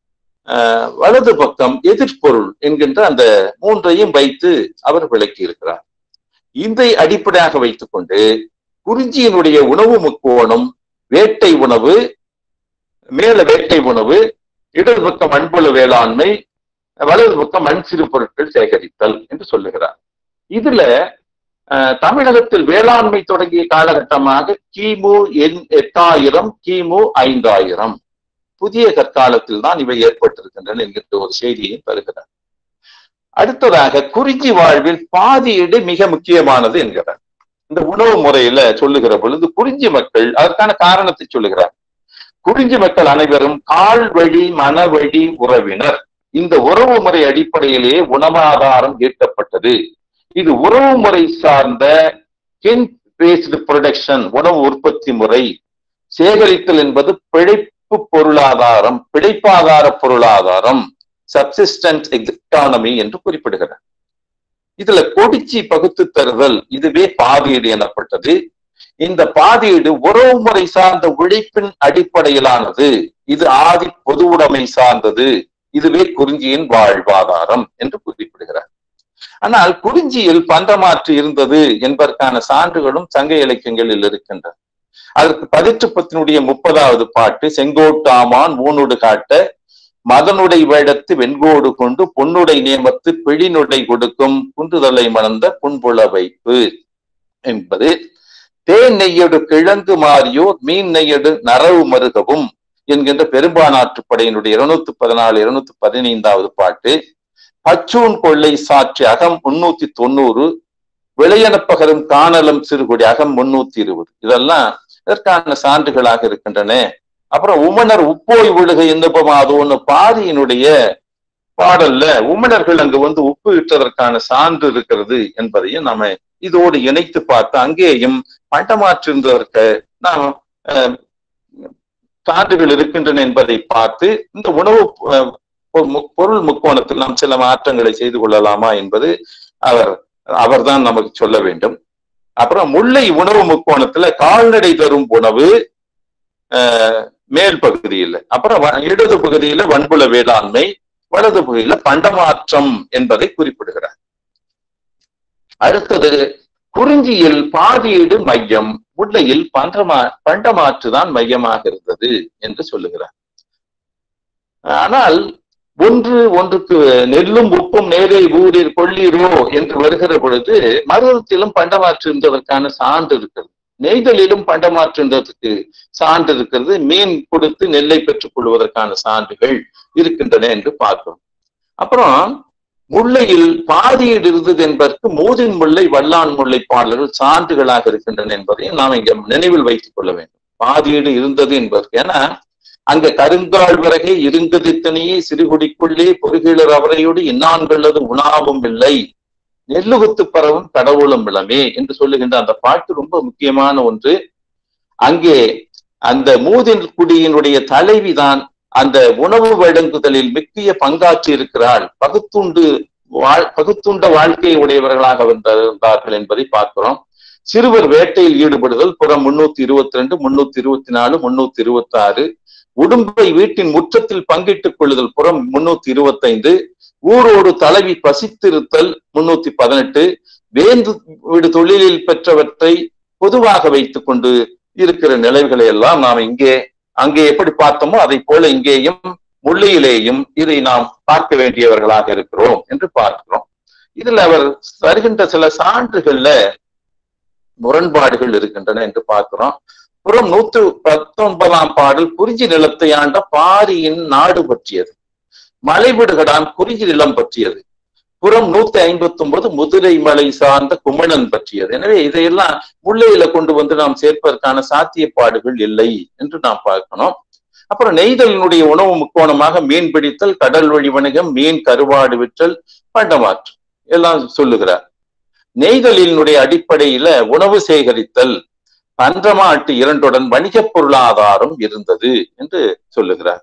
ஆஹ் வலது பக்கம் எதிர்ப்பொருள் என்கின்ற அந்த மூன்றையும் வைத்து அவர் விளக்கி இருக்கிறார் இதை அடிப்படையாக வைத்துக்கொண்டு குறிஞ்சியினுடைய உணவு முக்கோணம் வேட்டை உணவு மேல வேட்டை உணவு இடது பக்கம் மண்புல வேளாண்மை வலது பக்கம் மண் சிறு பொருட்கள் சேகரித்தல் என்று சொல்லுகிறார் இதுல அஹ், தமிழகத்தில் வேளாண்மை தொடங்கிய காலகட்டமாக கிமு எண் எட்டாயிரம் கிமு ஐந்தாயிரம் புதிய கற்காலத்தில் தான் இவை ஏற்பட்டிருக்கின்றன என்கின்ற ஒரு செய்தியை தருகிறார் அடுத்ததாக குறிஞ்சி வாழ்வில் பாதியீடு மிக முக்கியமானது என்கிறார் இந்த உணவு முறையில சொல்லுகிற பொழுது குறிஞ்சி மக்கள் அதற்கான காரணத்தை சொல்லுகிறார் குறிஞ்சி மக்கள் அனைவரும் கால் வழி மனவழி உறவினர் இந்த உறவு முறை அடிப்படையிலேயே உணவாதாரம் ஈட்டப்பட்டது இது உறவு முறை சார்ந்த கின் பேஸ்டு ப்ரொடக்ஷன் உணவு உற்பத்தி முறை சேகரித்தல் என்பது பிழைப்பு பொருளாதாரம் பிழைப்பாதார பொருளாதாரம் சப்சிஸ்டன்ட் எக்கானமி என்று குறிப்பிடுகிறார் இதுல கொடிச்சி பகுத்து தருதல் இதுவே பாதீடு எனப்பட்டது இந்த பாதீடு உறவுமுறை சார்ந்த உழைப்பின் அடிப்படையிலானது இது ஆதி பொது உடைமை சார்ந்தது இதுவே குறிஞ்சியின் வாழ்வாதாரம் என்று குறிப்பிடுகிறார் ஆனால் குறிஞ்சியில் பண்டமாற்று இருந்தது என்பதற்கான சான்றுகளும் சங்க இலக்கியங்களில் இருக்கின்றன அதற்கு பதிற்றுப்பத்தினுடைய முப்பதாவது பாட்டு செங்கோட்டாமான் ஊனுடு காட்ட மதனுடை வேடத்து வெண்கோடு கொண்டு பொன்னுடை நேமத்து பிழினுடை கொடுக்கும் குன்றுதலை மணந்த புன்புல வைப்பு என்பது தேன் நெய்யடு கிழங்கு மாறியோர் மீன் நெய்யடு நரவு மருகவும் என்கின்ற பெரும்பானாற்றுப் படையினுடைய இருநூத்தி பதினாலு இருநூத்தி பதினைந்தாவது பாட்டு பச்சூன் கொள்ளை சாற்றி அகம் முன்னூத்தி தொண்ணூறு விளையனப்பகரும் காணலம் சிறுகுடி அகம் முன்னூத்தி இருபது இதெல்லாம் இதற்கான சான்றுகளாக இருக்கின்றன அப்புறம் உமனர் உப்போய் விழுக இன்பமாதோன்னு பாரியினுடைய பாடல்ல உமனர்கள் அங்கு வந்து உப்பு இட்டதற்கான சான்று இருக்கிறது என்பதையும் நாம இதோடு இணைத்து பார்த்து அங்கேயும் பண்டமாற்றிருந்ததற்கு நாம் அஹ், சான்றுகள் இருக்கின்றன என்பதை பார்த்து இந்த உணவு அஹ், பொ- மு- பொருள் முக்கோணத்தில் நாம் சில மாற்றங்களை செய்து கொள்ளலாமா என்பது அவர் அவர்தான் நமக்கு சொல்ல வேண்டும் அப்புறம் முல்லை உணவு முக்கோணத்துல கால்நடை தரும் உணவு அஹ், மேல் பகுதியில் அப்புறம் வ- இடது பகுதியில வன்புல வேளாண்மை வலது பகுதியில பண்டமாற்றம் என்பதை குறிப்பிடுகிறார் அடுத்தது குறிஞ்சியில் பாதியீடு மையம் முல்லையில் பண்டமா பண்டமாற்றுதான் மையமாக இருந்தது என்று சொல்லுகிறார் ஆனால் ஒன்று ஒன்றுக்கு நெல்லும் உப்பும் நேரே ஊரில் கொள்ளீரோ என்று வருகிற பொழுது மருதத்திலும் பண்டமாற்று இருந்ததற்கான சான்று இருக்கிறது நெய்தலிலும் பண்டமாற்று இருந்ததற்கு சான்று இருக்கிறது மீன் கொடுத்து நெல்லை பெற்றுக் கொள்வதற்கான சான்றுகள் இருக்கின்றன என்று பார்க்கிறோம் அப்புறம் முல்லையில் பாதியீடு இருந்தது என்பதற்கு மூதின் முல்லை வல்லான் முல்லை பாடல்கள் சான்றுகளாக இருக்கின்றன என்பதையும் நாம் இங்க நினைவில் வைத்துக் கொள்ள வேண்டும் பாதியீடு இருந்தது என்பதற்கு ஏன்னா அங்க கருங்கால் விறகை இருங்கதித்தனையே சிறுகுடிக்குள்ளே பொறுகீழர் அவரையோடு இன்னான்களது உணாவும் இல்லை நெல்லுகுத்து பரவும் கடவுளும் இளமே என்று சொல்லுகின்ற அந்த பாட்டு ரொம்ப முக்கியமான ஒன்று அங்கே அந்த மூதின் குடியினுடைய தலைவிதான் அந்த உணவு வழங்குதலில் முக்கிய பங்காற்றி இருக்கிறாள் பகுத்துண்டு வாழ் பகுத்துண்ட வாழ்க்கையை உடையவர்களாக வந்திருந்தார்கள் என்பதை பார்க்கிறோம் சிறுவர் வேட்டையில் ஈடுபடுதல் புறம் முன்னூத்தி இருபத்தி ரெண்டு முன்னூத்தி இருபத்தி நாலு முன்னூத்தி இருபத்தி ஆறு உடும்பை வீட்டின் முற்றத்தில் பங்கிட்டுக் கொள்ளுதல் புறம் முன்னூத்தி இருபத்தைந்து ஊரோடு தலைவி பசித்திருத்தல் முன்னூத்தி பதினெட்டு வேந்து வீடு தொழிலில் பெற்றவற்றை பொதுவாக வைத்துக் கொண்டு இருக்கிற நிலைகளை எல்லாம் நாம் இங்கே அங்கே எப்படி பார்த்தோமோ அதை போல இங்கேயும் முள்ளியிலேயும் இதை நாம் பார்க்க வேண்டியவர்களாக இருக்கிறோம் என்று பார்க்கிறோம் இதுல அவர் தருகின்ற சில சான்றுகள்ல முரண்பாடுகள் இருக்கின்றன என்று பார்க்கிறோம் புறம் நூற்று பத்தொன்பதாம் பாடல் குறிஞ்சி நிலத்தை ஆண்ட பாரியின் நாடு பற்றியது மலைவிடுகடான் குறிஞ்சி நிலம் பற்றியது புறம் நூத்தி ஐம்பத்தி ஒன்பது முதுரை மலை சார்ந்த குமணன் பற்றியது எனவே இதையெல்லாம் முல்லையில கொண்டு வந்து நாம் சேர்ப்பதற்கான சாத்தியப்பாடுகள் இல்லை என்று நாம் பார்க்கணும் அப்புறம் நெய்தலினுடைய உணவு முக்கோணமாக மீன் பிடித்தல் கடல் வழி வணிகம் மீன் கருவாடு விற்றல் பண்டமாற்று எல்லாம் சொல்லுகிறார் நெய்தலினுடைய அடிப்படையில உணவு சேகரித்தல் பன்றமாட்டு இரண்டுடன் வணிக பொருளாதாரம் இருந்தது என்று சொல்லுகிறார்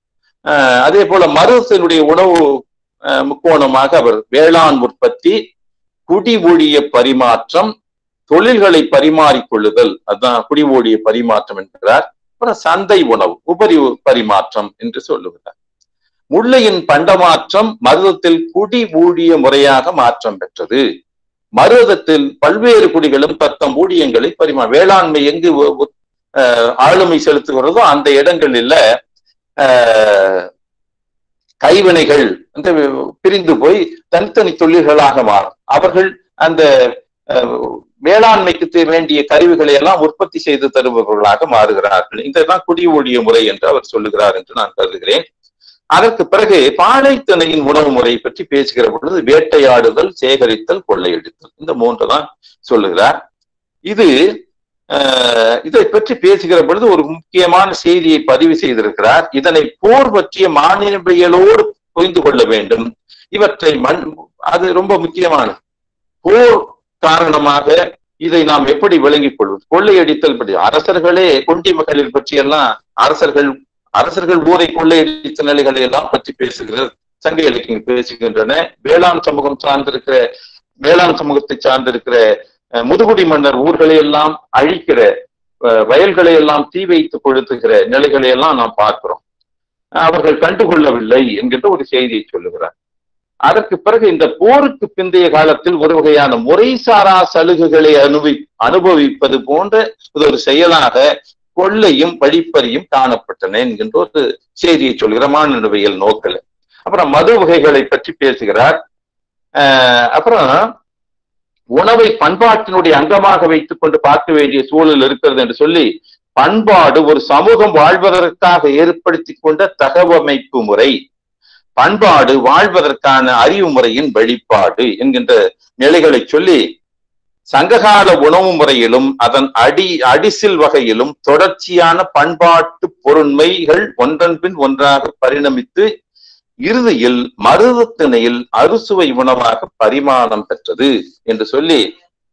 அஹ் அதே போல மருதத்தினுடைய உணவு அஹ் முக்கோணமாக அவர் வேளாண் உற்பத்தி குடி ஊழிய பரிமாற்றம் தொழில்களை பரிமாறிக்கொள்ளுதல் அதுதான் குடி ஊழிய பரிமாற்றம் என்கிறார் அப்புறம் சந்தை உணவு உபரி பரிமாற்றம் என்று சொல்லுகிறார் முல்லையின் பண்டமாற்றம் மருதத்தில் குடி ஊழிய முறையாக மாற்றம் பெற்றது மருதத்தில் பல்வேறு குடிகளும் தத்தம் ஊழியங்களை பரிமா வேளாண்மை எங்கு ஒ- ஒ- அஹ் ஆளுமை செலுத்துகிறதோ அந்த இடங்களில் ஆஹ் கைவினைகள் வந்து பிரிந்து போய் தனித்தனி தொழில்களாக மாறும் அவர்கள் அந்த அஹ், வேளாண்மைக்கு தே- வேண்டிய கருவிகளை எல்லாம் உற்பத்தி செய்து தருபவர்களாக மாறுகிறார்கள் இதெல்லாம் குடி ஊழிய முறை என்று அவர் சொல்லுகிறார் என்று நான் கருதுகிறேன் அதற்கு பிறகு பாலைத்திணையின் உணவு முறை பற்றி பேசுகிற பொழுது வேட்டையாடுதல் சேகரித்தல் கொள்ளையடித்தல் இந்த மூன்று தான் சொல்லுகிறார் இது அஹ், இதை பற்றி பேசுகிற பொழுது ஒரு முக்கியமான செய்தியை பதிவு செய்திருக்கிறார் இதனை போர் பற்றிய மாநிலவியலோடு புரிந்து கொள்ள வேண்டும் இவற்றை மண் அது ரொம்ப முக்கியமானது போர் காரணமாக இதை நாம் எப்படி விளங்கிக் கொள்வது கொள்ளையடித்தல் பற்றி அரசர்களே கொண்டி மகளிர் பற்றியெல்லாம் அரசர்கள் அரசர்கள் ஊரை கொள்ளையடித்த நிலைகளை எல்லாம் பற்றி பேசுகிறது சங்க இலக்கியம் பேசுகின்றன வேளாண் சமூகம் சார்ந்திருக்கிற வேளாண் சமூகத்தை சார்ந்திருக்கிற அஹ், முதுகுடி மன்னர் ஊர்களை எல்லாம் அழிக்கிற அஹ், வயல்களை எல்லாம் தீ வைத்து கொளுத்துகிற நிலைகளை எல்லாம் நாம் பார்க்கிறோம் அவர்கள் கண்டுகொள்ளவில்லை என்கின்ற ஒரு செய்தியை சொல்லுகிறார் அதற்கு பிறகு இந்த போருக்கு பிந்தைய காலத்தில் ஒரு வகையான முறைசாரா சலுகைகளை அனுபவி அனுபவிப்பது போன்ற இது ஒரு செயலாக கொள்ளையும் வழிப்பறியும் காணப்பட்டன என்கின்ற ஒரு செய்தியை சொல்கிற மாநிலவியல் நோக்கில் அப்புறம் மது வகைகளை பற்றி பேசுகிறார் ஆஹ் அப்புறம் உணவை பண்பாட்டினுடைய அங்கமாக வைத்துக் கொண்டு பார்க்க வேண்டிய சூழல் இருக்கிறது என்று சொல்லி பண்பாடு ஒரு சமூகம் வாழ்வதற்காக ஏற்படுத்தி கொண்ட தகவமைப்பு முறை பண்பாடு வாழ்வதற்கான அறிவு முறையின் வெளிப்பாடு என்கின்ற நிலைகளை சொல்லி சங்ககால உணவு முறையிலும் அதன் அடி அடிசில் வகையிலும் தொடர்ச்சியான பண்பாட்டு பொருண்மைகள் ஒன்றன் பின் ஒன்றாக பரிணமித்து இறுதியில் மருதத்திணையில் அறுசுவை உணவாக பரிமாணம் பெற்றது என்று சொல்லி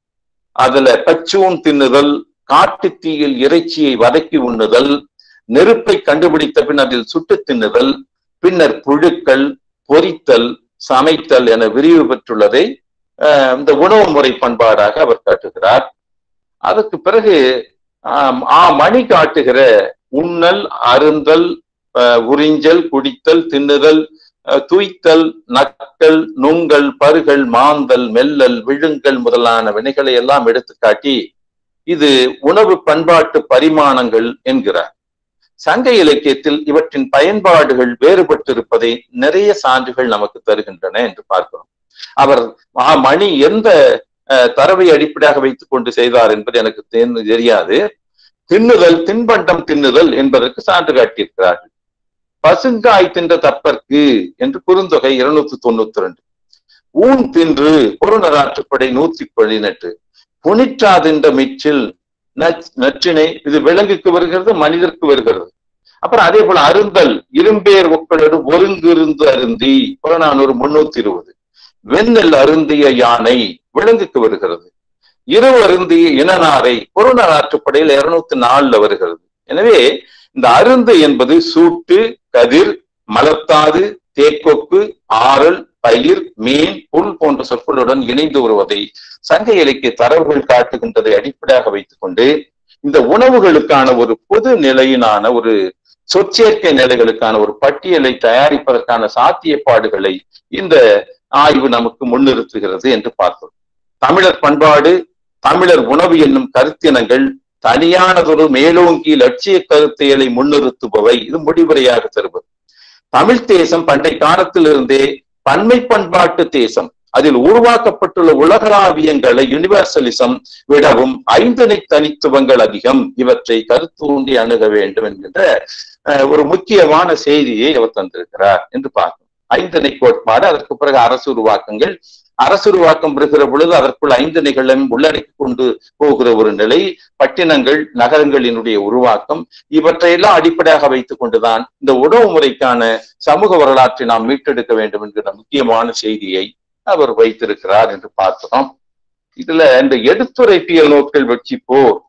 அதுல பச்சூன் தின்னுதல் காட்டுத் தீயில் இறைச்சியை வதக்கி உண்ணுதல் நெருப்பை கண்டுபிடித்த பின் அதில் சுட்டு தின்னுதல் பின்னர் புழுக்கள் பொரித்தல் சமைத்தல் என விரிவு பெற்றுள்ளதை அஹ், இந்த உணவு முறை பண்பாடாக அவர் காட்டுகிறார் அதற்கு பிறகு ஆம், ஆ மணி காட்டுகிற உண்ணல் அருந்தல் அஹ், உறிஞ்சல் குடித்தல் தின்னுதல் அஹ், துய்த்தல் நக்கல் நுங்கல் பருகல் மாந்தல் மெல்லல் விழுங்கல் முதலான வினைகளை எல்லாம் எடுத்துக்காட்டி இது உணவு பண்பாட்டு பரிமாணங்கள் என்கிறார் சங்க இலக்கியத்தில் இவற்றின் பயன்பாடுகள் வேறுபட்டிருப்பதை நிறைய சான்றுகள் நமக்கு தருகின்றன என்று பார்க்கிறோம் அவர் ஆ, மணி எந்த அஹ், தரவை அடிப்படையாக வைத்துக் கொண்டு செய்தார் என்பது எனக்கு தெரி- தெரியாது தின்னுதல் தின்பண்டம் தின்னுதல் என்பதற்கு சான்று காட்டியிருக்கிறார்கள் பசுங்காய் தின்ற தப்பற்கு என்று குறுந்தொகை இருநூத்தி தொண்ணூத்தி ரெண்டு ஊன் தின்று பொருணராற்றுப்படை நூத்தி பதினெட்டு புனிற்றாதின்ற மிச்சில் நச்- நற்றினை இது விலங்குக்கு வருகிறது மனிதருக்கு வருகிறது அப்புறம் அதே போல அருந்தல் இரும்பேர் ஒக்களோடு ஒருங்கிருந்து அருந்தி புறநானூறு முன்னூத்தி இருபது வெண்ணெல் அருந்திய யானை விலங்குக்கு வருகிறது இரவு அருந்திய இனநாரை புறநாற்றுப்படையில் இருநூத்தி நாலுல வருகிறது எனவே இந்த அருந்து என்பது சூட்டு கதிர் மலர்த்தாது தேக்கொக்கு ஆறல் பயிர் மீன் புல் போன்ற சொற்களுடன் இணைந்து வருவதை சங்க இலக்கிய தரவுகள் காட்டுகின்றதை அடிப்படையாக வைத்துக் கொண்டு இந்த உணவுகளுக்கான ஒரு பொது நிலையினான ஒரு சொற்சேர்க்கை நிலைகளுக்கான ஒரு பட்டியலை தயாரிப்பதற்கான சாத்தியப்பாடுகளை இந்த ஆய்வு நமக்கு முன்னிறுத்துகிறது என்று பார்த்தோம் தமிழர் பண்பாடு தமிழர் உணவு என்னும் கருத்தினங்கள் தனியானதொரு மேலோங்கி லட்சிய கருத்தியலை முன்னிறுத்துபவை இது முடிவுரையாக தருவது தமிழ் தேசம் பண்டை காலத்திலிருந்தே பன்மை பண்பாட்டு தேசம் அதில் உருவாக்கப்பட்டுள்ள உலகளாவியங்களை யூனிவர்சலிசம் விடவும் ஐந்தனை தனித்துவங்கள் அதிகம் இவற்றை கருத்தூண்டி அணுக வேண்டும் என்கின்ற அஹ், ஒரு முக்கியமான செய்தியை அவர் தந்திருக்கிறார் என்று பார்க்கணும் ஐந்தனை கோட்பாடு அதற்கு பிறகு அரசு உருவாக்கங்கள் அரசுருவாக்கம் பெறுகிற பொழுது அதற்குள் ஐந்தனைகளும் உள்ளடக்கி கொண்டு போகிற ஒரு நிலை பட்டினங்கள் நகரங்களினுடைய உருவாக்கம் இவற்றையெல்லாம் அடிப்படையாக வைத்துக் கொண்டுதான் இந்த உணவு முறைக்கான சமூக வரலாற்றை நாம் மீட்டெடுக்க வேண்டும் என்கிற முக்கியமான செய்தியை அவர் வைத்திருக்கிறார் என்று பார்க்கிறோம் இதுல இந்த எடுத்துரைப்பியல் நோக்கில் வெற்றி போர்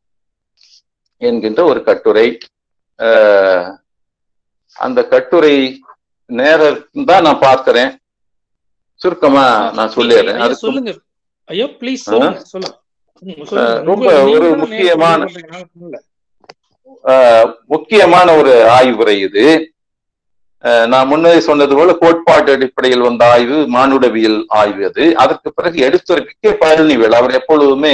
என்கின்ற ஒரு கட்டுரை ஆஹ் அந்த கட்டுரை நேரம் தான் நான் பார்க்கிறேன் சுருக்கமா நான் சொல்லிடுறேன் ஐயா, அதுக்கு சொல்லுங்க ஐயா ப்ளீஸ் சொல்லுங்க சொல்லுங்க ம், சொல்லுங்க. ரொம்ப உங்க- நீங்க ஒரு தானே நேரா முக்கியமான- சொல்றீங்க, நான் சொல்லல. ஆஹ் முக்கியமான ஒரு ஆய்வுரை இது ஆஹ் நான் முன்னே சொன்னது போல கோட்பாட்டு அடிப்படையில் வந்த ஆய்வு மானுடவியல் ஆய்வு அது அதற்கு பிறகு எடுத்துரைக்க பழனிவேல் அவர் எப்பொழுதுமே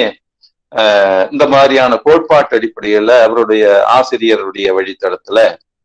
ஆஹ் இந்த மாதிரியான கோட்பாட்டு அடிப்படையில அவருடைய ஆசிரியருடைய வழித்தடத்துல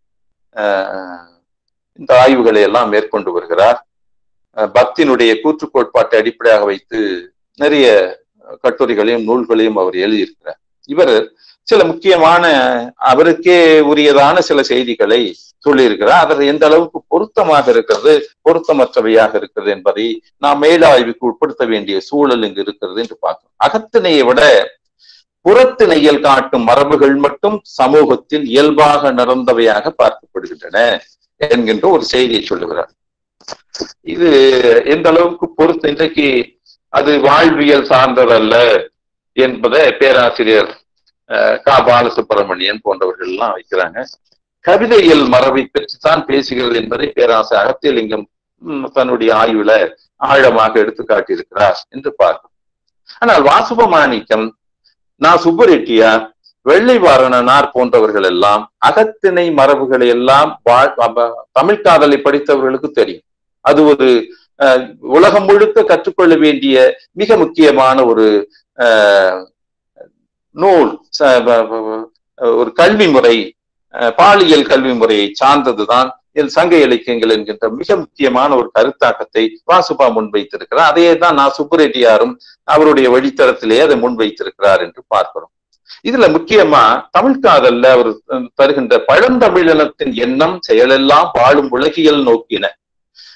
ஆஹ் இந்த ஆய்வுகளை எல்லாம் மேற்கொண்டு வருகிறார் ஆஹ் பக்தியினுடைய கூற்று கோட்பாட்டை அடிப்படையாக வைத்து நிறைய கட்டுரைகளையும் நூல்களையும் அவர் எழுதியிருக்கிறார் இவர் சில முக்கியமான அவருக்கே உரியதான சில செய்திகளை சொல்லியிருக்கிறார் அது எந்த அளவுக்கு பொருத்தமாக இருக்கிறது பொருத்தமற்றவையாக இருக்கிறது என்பதை நாம் மேலாய்வுக்கு உட்படுத்த வேண்டிய சூழல் இங்கு இருக்கிறது என்று பார்க்கிறோம் அகத்திணையை விட புறத்திணையில் காட்டும் மரபுகள் மட்டும் சமூகத்தில் இயல்பாக நடந்தவையாக பார்க்கப்படுகின்றன என்கின்ற ஒரு செய்தியை சொல்லுகிறார் இது எந்த அளவுக்கு பொருத்த இன்றைக்கு அது வாழ்வியல் சார்ந்ததல்ல என்பதை பேராசிரியர் அஹ், கா பாலசுப்பிரமணியன் போன்றவர்கள் எல்லாம் வைக்கிறாங்க கவிதையியல் மரபை பற்றி தான் பேசுகிறது என்பதை பேராசை அகத்தியலிங்கம் ம், தன்னுடைய ஆய்வுல ஆழமாக எடுத்து காட்டியிருக்கிறார் என்று பார்க்கும் ஆனால் வாசுபமாணிக்கம் நான் சுப்புரெட்டியார் வெள்ளை வாரணனார் போன்றவர்கள் எல்லாம் அகத்திணை மரபுகளை எல்லாம் வாழ் அப்ப- தமிழ் காதலை படித்தவர்களுக்கு தெரியும் அது ஒரு அஹ், உலகம் முழுக்க கற்றுக்கொள்ள வேண்டிய மிக முக்கியமான ஒரு அஹ், நூல் ச- வ- வ- வ- ஒரு கல்வி முறை அஹ், பாலியல் கல்வி முறையை சார்ந்ததுதான் என் சங்க இலக்கியங்கள் என்கின்ற மிக முக்கியமான ஒரு கருத்தாக்கத்தை வாசுபா முன்வைத்திருக்கிறார் அதே தான் நான் சுப்புரெட்டியாரும் அவருடைய வழித்தடத்திலே அதை முன்வைத்திருக்கிறார் என்று பார்க்கிறோம் இதுல முக்கியமா தமிழ் காதல்ல அவர் தருகின்ற பழந்தமிழினத்தின் எண்ணம் செயலெல்லாம் வாழும் உலகியல் நோக்கின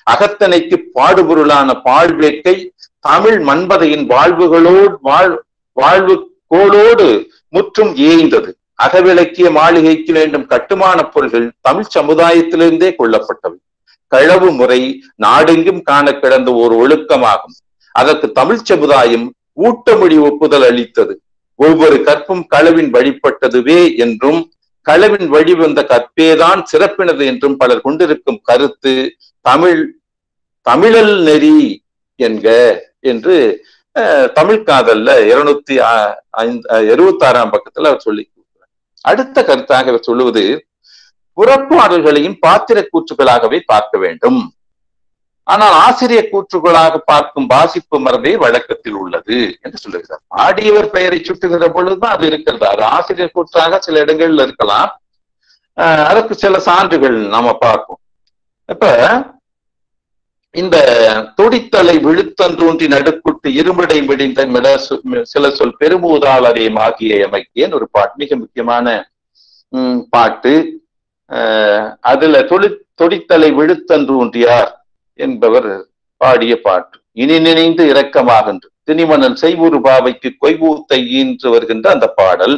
அகத்தனைக்கு பாடுபொருளான பாழ்வேட்கை தமிழ் மண்பதையின் வாழ்வுகளோடு வாழ் வாழ்வு கோளோடு முற்றும் ஏய்ந்தது அகவிளக்கிய மாளிகைக்கு வேண்டும் கட்டுமான பொருள்கள் தமிழ் சமுதாயத்திலிருந்தே கொள்ளப்பட்டவை களவு முறை நாடெங்கும் காண கிடந்த ஒரு ஒழுக்கமாகும் அதற்கு தமிழ் சமுதாயம் ஊட்டமொழி ஒப்புதல் அளித்தது ஒவ்வொரு கற்பும் களவின் வழிபட்டதுவே என்றும் களவின் வழி வந்த கற்பேதான் சிறப்பினது என்றும் பலர் கொண்டிருக்கும் கருத்து தமிழ் தமிழல் நெறி என்க என்று தமிழ் காதல்ல இருநூத்தி இருபத்தி ஆறாம் பக்கத்துல அவர் சொல்லி அடுத்த கருத்தாக அவர் சொல்லுவது புறப்பாடல்களையும் பாத்திர கூற்றுகளாகவே பார்க்க வேண்டும் ஆனால் ஆசிரிய கூற்றுகளாக பார்க்கும் வாசிப்பு மரபே வழக்கத்தில் உள்ளது என்று சொல்லுகிறார் ஆடியவர் பெயரை சுட்டுகிற பொழுதுதான் அது இருக்கிறது அது ஆசிரியர் கூற்றாக சில இடங்கள்ல இருக்கலாம் அதற்கு சில சான்றுகள் நாம பார்ப்போம் இப்ப இந்த துடித்தலை விழுத்தன்றூன்றி நடுக்குட்டு இருமடை விடிந்த மிட சில சொல் பெருமூதாளரே ஆகிய எமைக்கேன் ஒரு பாட்டு மிக முக்கியமான உம் பாட்டு அதுல தொழி தொடித்தலை விழுத்தன்றூன்றியார் என்பவர் பாடிய பாட்டு இனி நினைந்து இரக்கமாகின்ற திணிமணல் செய்வூறு பாவைக்கு கொய்வூத்தை ஈன்று வருகின்ற அந்த பாடல்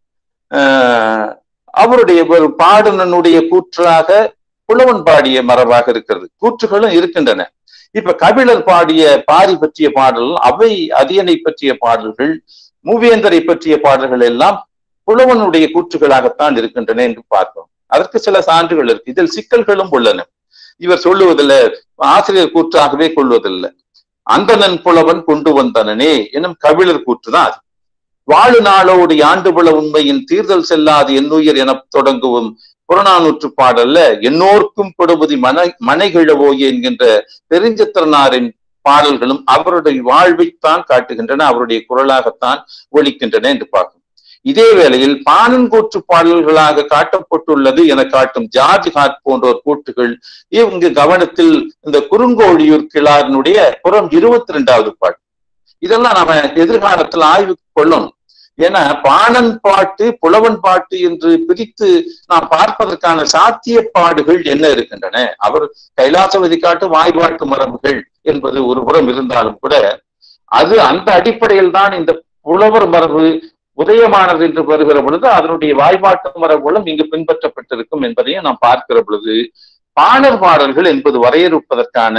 அவருடைய ஒரு பாடலனுடைய கூற்றாக புலவன் பாடிய மரபாக இருக்கிறது கூற்றுகளும் இருக்கின்றன இப்ப கபிலர் பாடிய பாரி பற்றிய பாடல் அவை அதியனை பற்றிய பாடல்கள் மூவேந்தரை பற்றிய பாடல்கள் எல்லாம் புலவனுடைய கூற்றுகளாகத்தான் இருக்கின்றன என்று பார்க்கிறோம் அதற்கு சில சான்றுகள் இருக்கு இதில் சிக்கல்களும் உள்ளன இவர் சொல்லுவதில்ல ஆசிரியர் கூற்றாகவே கொள்வதில்லை அந்தணன் புலவன் கொண்டு வந்தனனே எனும் கபிலர் கூற்றுதான் அது வாழு நாளோடு ஆண்டுபுல உண்மையின் தீர்தல் செல்லாது என்னுயிர் என தொடங்குவோம் புறநானூற்று பாடல்ல எண்ணோர்க்கும் கொடுபதி மனை மனைகிழவோய் என்கின்ற பெருஞ்சித்திரனாரின் பாடல்களும் அவருடைய வாழ்வைத்தான் காட்டுகின்றன அவருடைய குரலாகத்தான் ஒழிக்கின்றன என்று பார்க்கும் இதே வேளையில் பானன்கூற்று பாடல்களாக காட்டப்பட்டுள்ளது என காட்டும் ஜார்ஜ் ஹார்ட் போன்றோர் கூற்றுகள் இவங்க கவனத்தில் இந்த குறுங்கோழியூர் கிளாரினுடைய புறம் இருபத்தி ரெண்டாவது பாட்டு இதெல்லாம் நாம எதிர்காலத்தில் ஆய்வுக்கு கொள்ளணும் ஏன்னா பாணன் பாட்டு புலவன் பாட்டு என்று பிரித்து நாம் பார்ப்பதற்கான சாத்தியப்பாடுகள் என்ன இருக்கின்றன அவர் கைலாசவதி காட்டு வாய்பாட்டு மரபுகள் என்பது ஒரு புறம் இருந்தாலும் கூட அது அந்த அடிப்படையில் தான் இந்த புலவர் மரபு உதயமானது என்று வருகிற பொழுது அதனுடைய வாய்பாட்டு மரபுகளும் இங்கு பின்பற்றப்பட்டிருக்கும் என்பதையும் நாம் பார்க்கிற பொழுது பாணர் பாடல்கள் என்பது வரையறுப்பதற்கான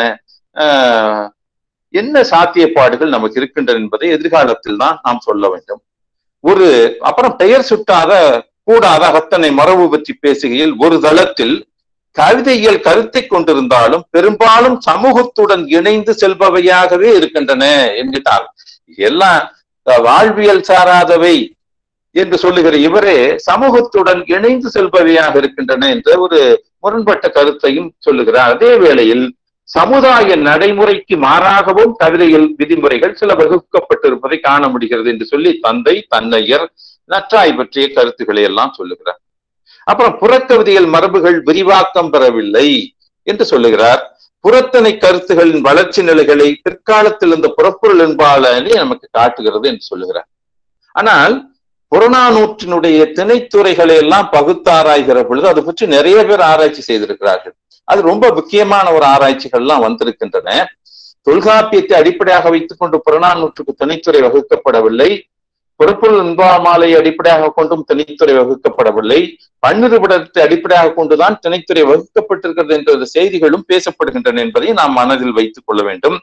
ஆஹ் என்ன சாத்தியப்பாடுகள் நமக்கு இருக்கின்றன என்பதை எதிர்காலத்தில் தான் நாம் சொல்ல வேண்டும் ஒரு அப்புறம் பெயர் சுட்டாத கூடாத அத்தனை மரபு பற்றி பேசுகையில் ஒரு தளத்தில் கவிதைகள் கருத்தை கொண்டிருந்தாலும் பெரும்பாலும் சமூகத்துடன் இணைந்து செல்பவையாகவே இருக்கின்றன என்கிறார் எல்லாம் வாழ்வியல் சாராதவை என்று சொல்லுகிற இவரே சமூகத்துடன் இணைந்து செல்பவையாக இருக்கின்றன என்ற ஒரு முரண்பட்ட கருத்தையும் சொல்லுகிறார் அதே வேளையில் சமுதாய நடைமுறைக்கு மாறாகவும் கவிதையில் விதிமுறைகள் சில வகுக்கப்பட்டிருப்பதை காண முடிகிறது என்று சொல்லி தந்தை தன்னையர் நற்றாய் பற்றிய கருத்துக்களை எல்லாம் சொல்லுகிறார் அப்புறம் புறக்கவிதையில் மரபுகள் விரிவாக்கம் பெறவில்லை என்று சொல்லுகிறார் புறத்தனை கருத்துகளின் வளர்ச்சி நிலைகளை பிற்காலத்தில் இந்த புறப்பொருள் என்பாலே நமக்கு காட்டுகிறது என்று சொல்லுகிறார் ஆனால் புறநானூற்றினுடைய திணைத்துறைகளை எல்லாம் பகுத்தாராய்கிற பொழுது அது பற்றி நிறைய பேர் ஆராய்ச்சி செய்திருக்கிறார்கள் அது ரொம்ப முக்கியமான ஒரு ஆராய்ச்சிகள்லாம் வந்திருக்கின்றன தொல்காப்பியத்தை அடிப்படையாக வைத்துக் கொண்டு புறநானூற்றுக்கு தனித்துறை வகுக்கப்படவில்லை பொறுப்புள் இன்பாமாலை அடிப்படையாக கொண்டும் தனித்துறை வகுக்கப்படவில்லை பன்னிருபடத்தை அடிப்படையாக கொண்டுதான் திணைத்துறை வகுக்கப்பட்டிருக்கிறது என்ற செய்திகளும் பேசப்படுகின்றன என்பதை நாம் மனதில் வைத்துக் கொள்ள வேண்டும்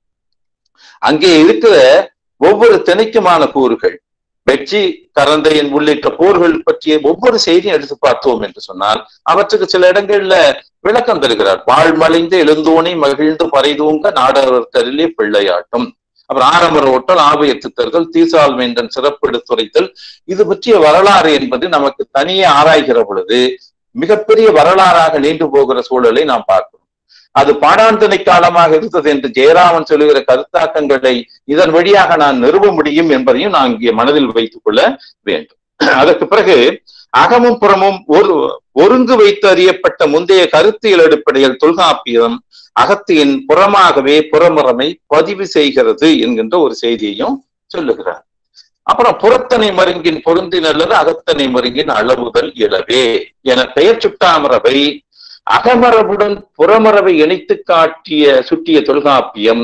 அங்கே இருக்கிற ஒவ்வொரு திணைக்குமான கூறுகள் வெற்றி கரந்தையன் உள்ளிட்ட போர்கள் பற்றிய ஒவ்வொரு செய்தியும் எடுத்து பார்த்தோம் என்று சொன்னால் அவற்றுக்கு சில இடங்கள்ல விளக்கம் தருகிறார் வாழ்மலைந்து எழுந்தோனை மகிழ்ந்து பறைதூங்க நாடவர் கருளே பிள்ளையாட்டம் அப்புறம் ஆரம்பர ஓட்டல் ஆபயத்துத்தர்கள் தீசால் வேந்தன் சிறப்பு எடுத்துரைத்தல் இது பற்றிய வரலாறு என்பது நமக்கு தனியே ஆராய்கிற பொழுது மிகப்பெரிய வரலாறாக நீண்டு போகிற சூழலை நாம் பார்க்கிறோம் அது பாடாந்தனை காலமாக இருந்தது என்று ஜெயராமன் சொல்லுகிற கருத்தாக்கங்களை இதன் வழியாக நான் நிறுவ முடியும் என்பதையும் நான் இங்கே மனதில் வைத்துக் கொள்ள வேண்டும் அதற்கு பிறகு அகமும் புறமும் ஒரு ஒருங்கு வைத்து அறியப்பட்ட முந்தைய கருத்தியல் அடிப்படையில் தொல்காப்பியம் அகத்தியின் புறமாகவே புறமுறைமை பதிவு செய்கிறது என்கின்ற ஒரு செய்தியையும் சொல்லுகிறார் அப்புறம் புறத்தனை மருங்கின் பொருந்தினல்லது அகத்தனை மருங்கின் அளவுதல் இளவே என பெயர் சுட்டாமரவை அகமரபுடன் புறமரபை இணைத்து காட்டிய சுட்டிய தொல்காப்பியம்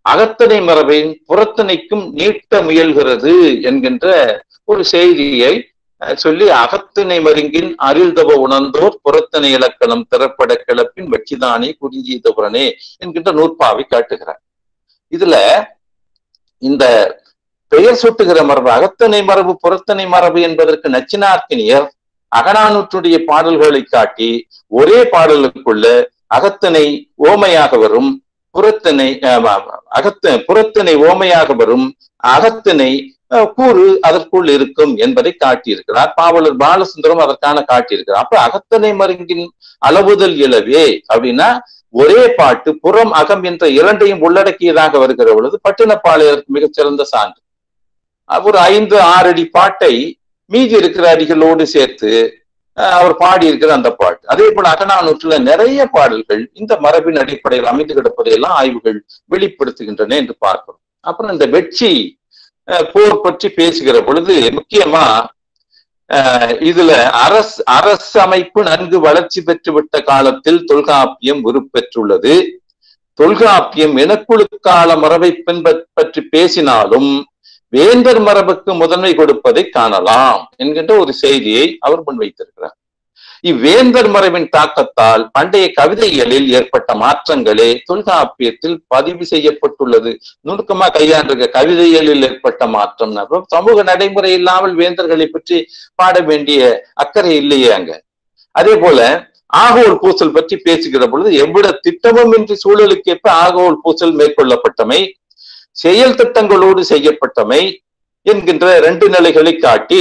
அகத்தனை மரபை புறத்தனைக்கும் நீட்ட முயல்கிறது என்கின்ற ஒரு செய்தியை அஹ், சொல்லி அகத்தினை மருங்கின் அருள்தவ உணர்ந்தோர் புறத்தனை இலக்கணம் திறப்பட கிளப்பின் வெற்றிதானே குறிஞ்சீதபுரனே என்கின்ற நூற்பாவை காட்டுகிறார் இதுல இந்த பெயர் சூட்டுகிற மரபு அகத்தனை மரபு புறத்தனை மரபு என்பதற்கு நச்சினார்க்கினியர் அகநானூற்றுடைய பாடல்களை காட்டி ஒரே பாடலுக்குள்ள அகத்தனை ஓமையாக வரும் புறத்தனை ஆமா, அகத்த புறத்தனை ஓமையாக வரும் அகத்தினை அஹ், கூறு அதற்குள் இருக்கும் என்பதை காட்டியிருக்கிறார் பாவலர் பாலசுந்தரம் அதற்கான காட்டியிருக்கிறார் அப்ப அகத்தனை மருங்கின் அளவுதல் இலவே அப்படின்னா ஒரே பாட்டு புறம் அகம் என்ற இரண்டையும் உள்ளடக்கியதாக வருகிற பொழுது பட்டினப்பாளையருக்கு மிகச்சிறந்த சான்று அஹ், ஒரு ஐந்து ஆறு அடி பாட்டை மீதி இருக்கிற அடிகளோடு சேர்த்து அஹ், அவர் பாடியிருக்கிற அந்த பாட்டு அதே போல அகநானூற்றுல நிறைய பாடல்கள் இந்த மரபின் அடிப்படையில் அமைந்து கிடப்பதையெல்லாம் ஆய்வுகள் வெளிப்படுத்துகின்றன என்று பார்க்கிறோம் அப்புறம் இந்த வெற்றி அஹ், போர் பற்றி பேசுகிற பொழுது முக்கியமா அஹ், இதுல அரசு அரசமைப்பு நன்கு வளர்ச்சி பெற்றுவிட்ட காலத்தில் தொல்காப்பியம் உருப்பெற்றுள்ளது தொல்காப்பியம் இனக்குழு கால மரபை பின்பற் பற்றி பேசினாலும் வேந்தர் மரபுக்கு முதன்மை கொடுப்பதை காணலாம் என்கின்ற ஒரு செய்தியை அவர் முன்வைத்திருக்கிறார் இவ்வேந்தர் மரபின் தாக்கத்தால் பண்டைய கவிதைகளில் ஏற்பட்ட மாற்றங்களே தொல்காப்பியத்தில் பதிவு செய்யப்பட்டுள்ளது நுணுக்கமா கையாண்டிருக்க கவிதைகளில் ஏற்பட்ட மாற்றம் சமூக நடைமுறை இல்லாமல் வேந்தர்களை பற்றி பாட வேண்டிய அக்கறை இல்லையே அங்க அதே போல ஆகோல் பூசல் பற்றி பேசுகிற பொழுது எவ்விட திட்டமும் இன்றி சூழலுக்கேற்ப ஆகோல் பூசல் மேற்கொள்ளப்பட்டமை செயல் திட்டங்களோடு செய்யப்பட்டமை என்கின்ற இரண்டு நிலைகளை காட்டி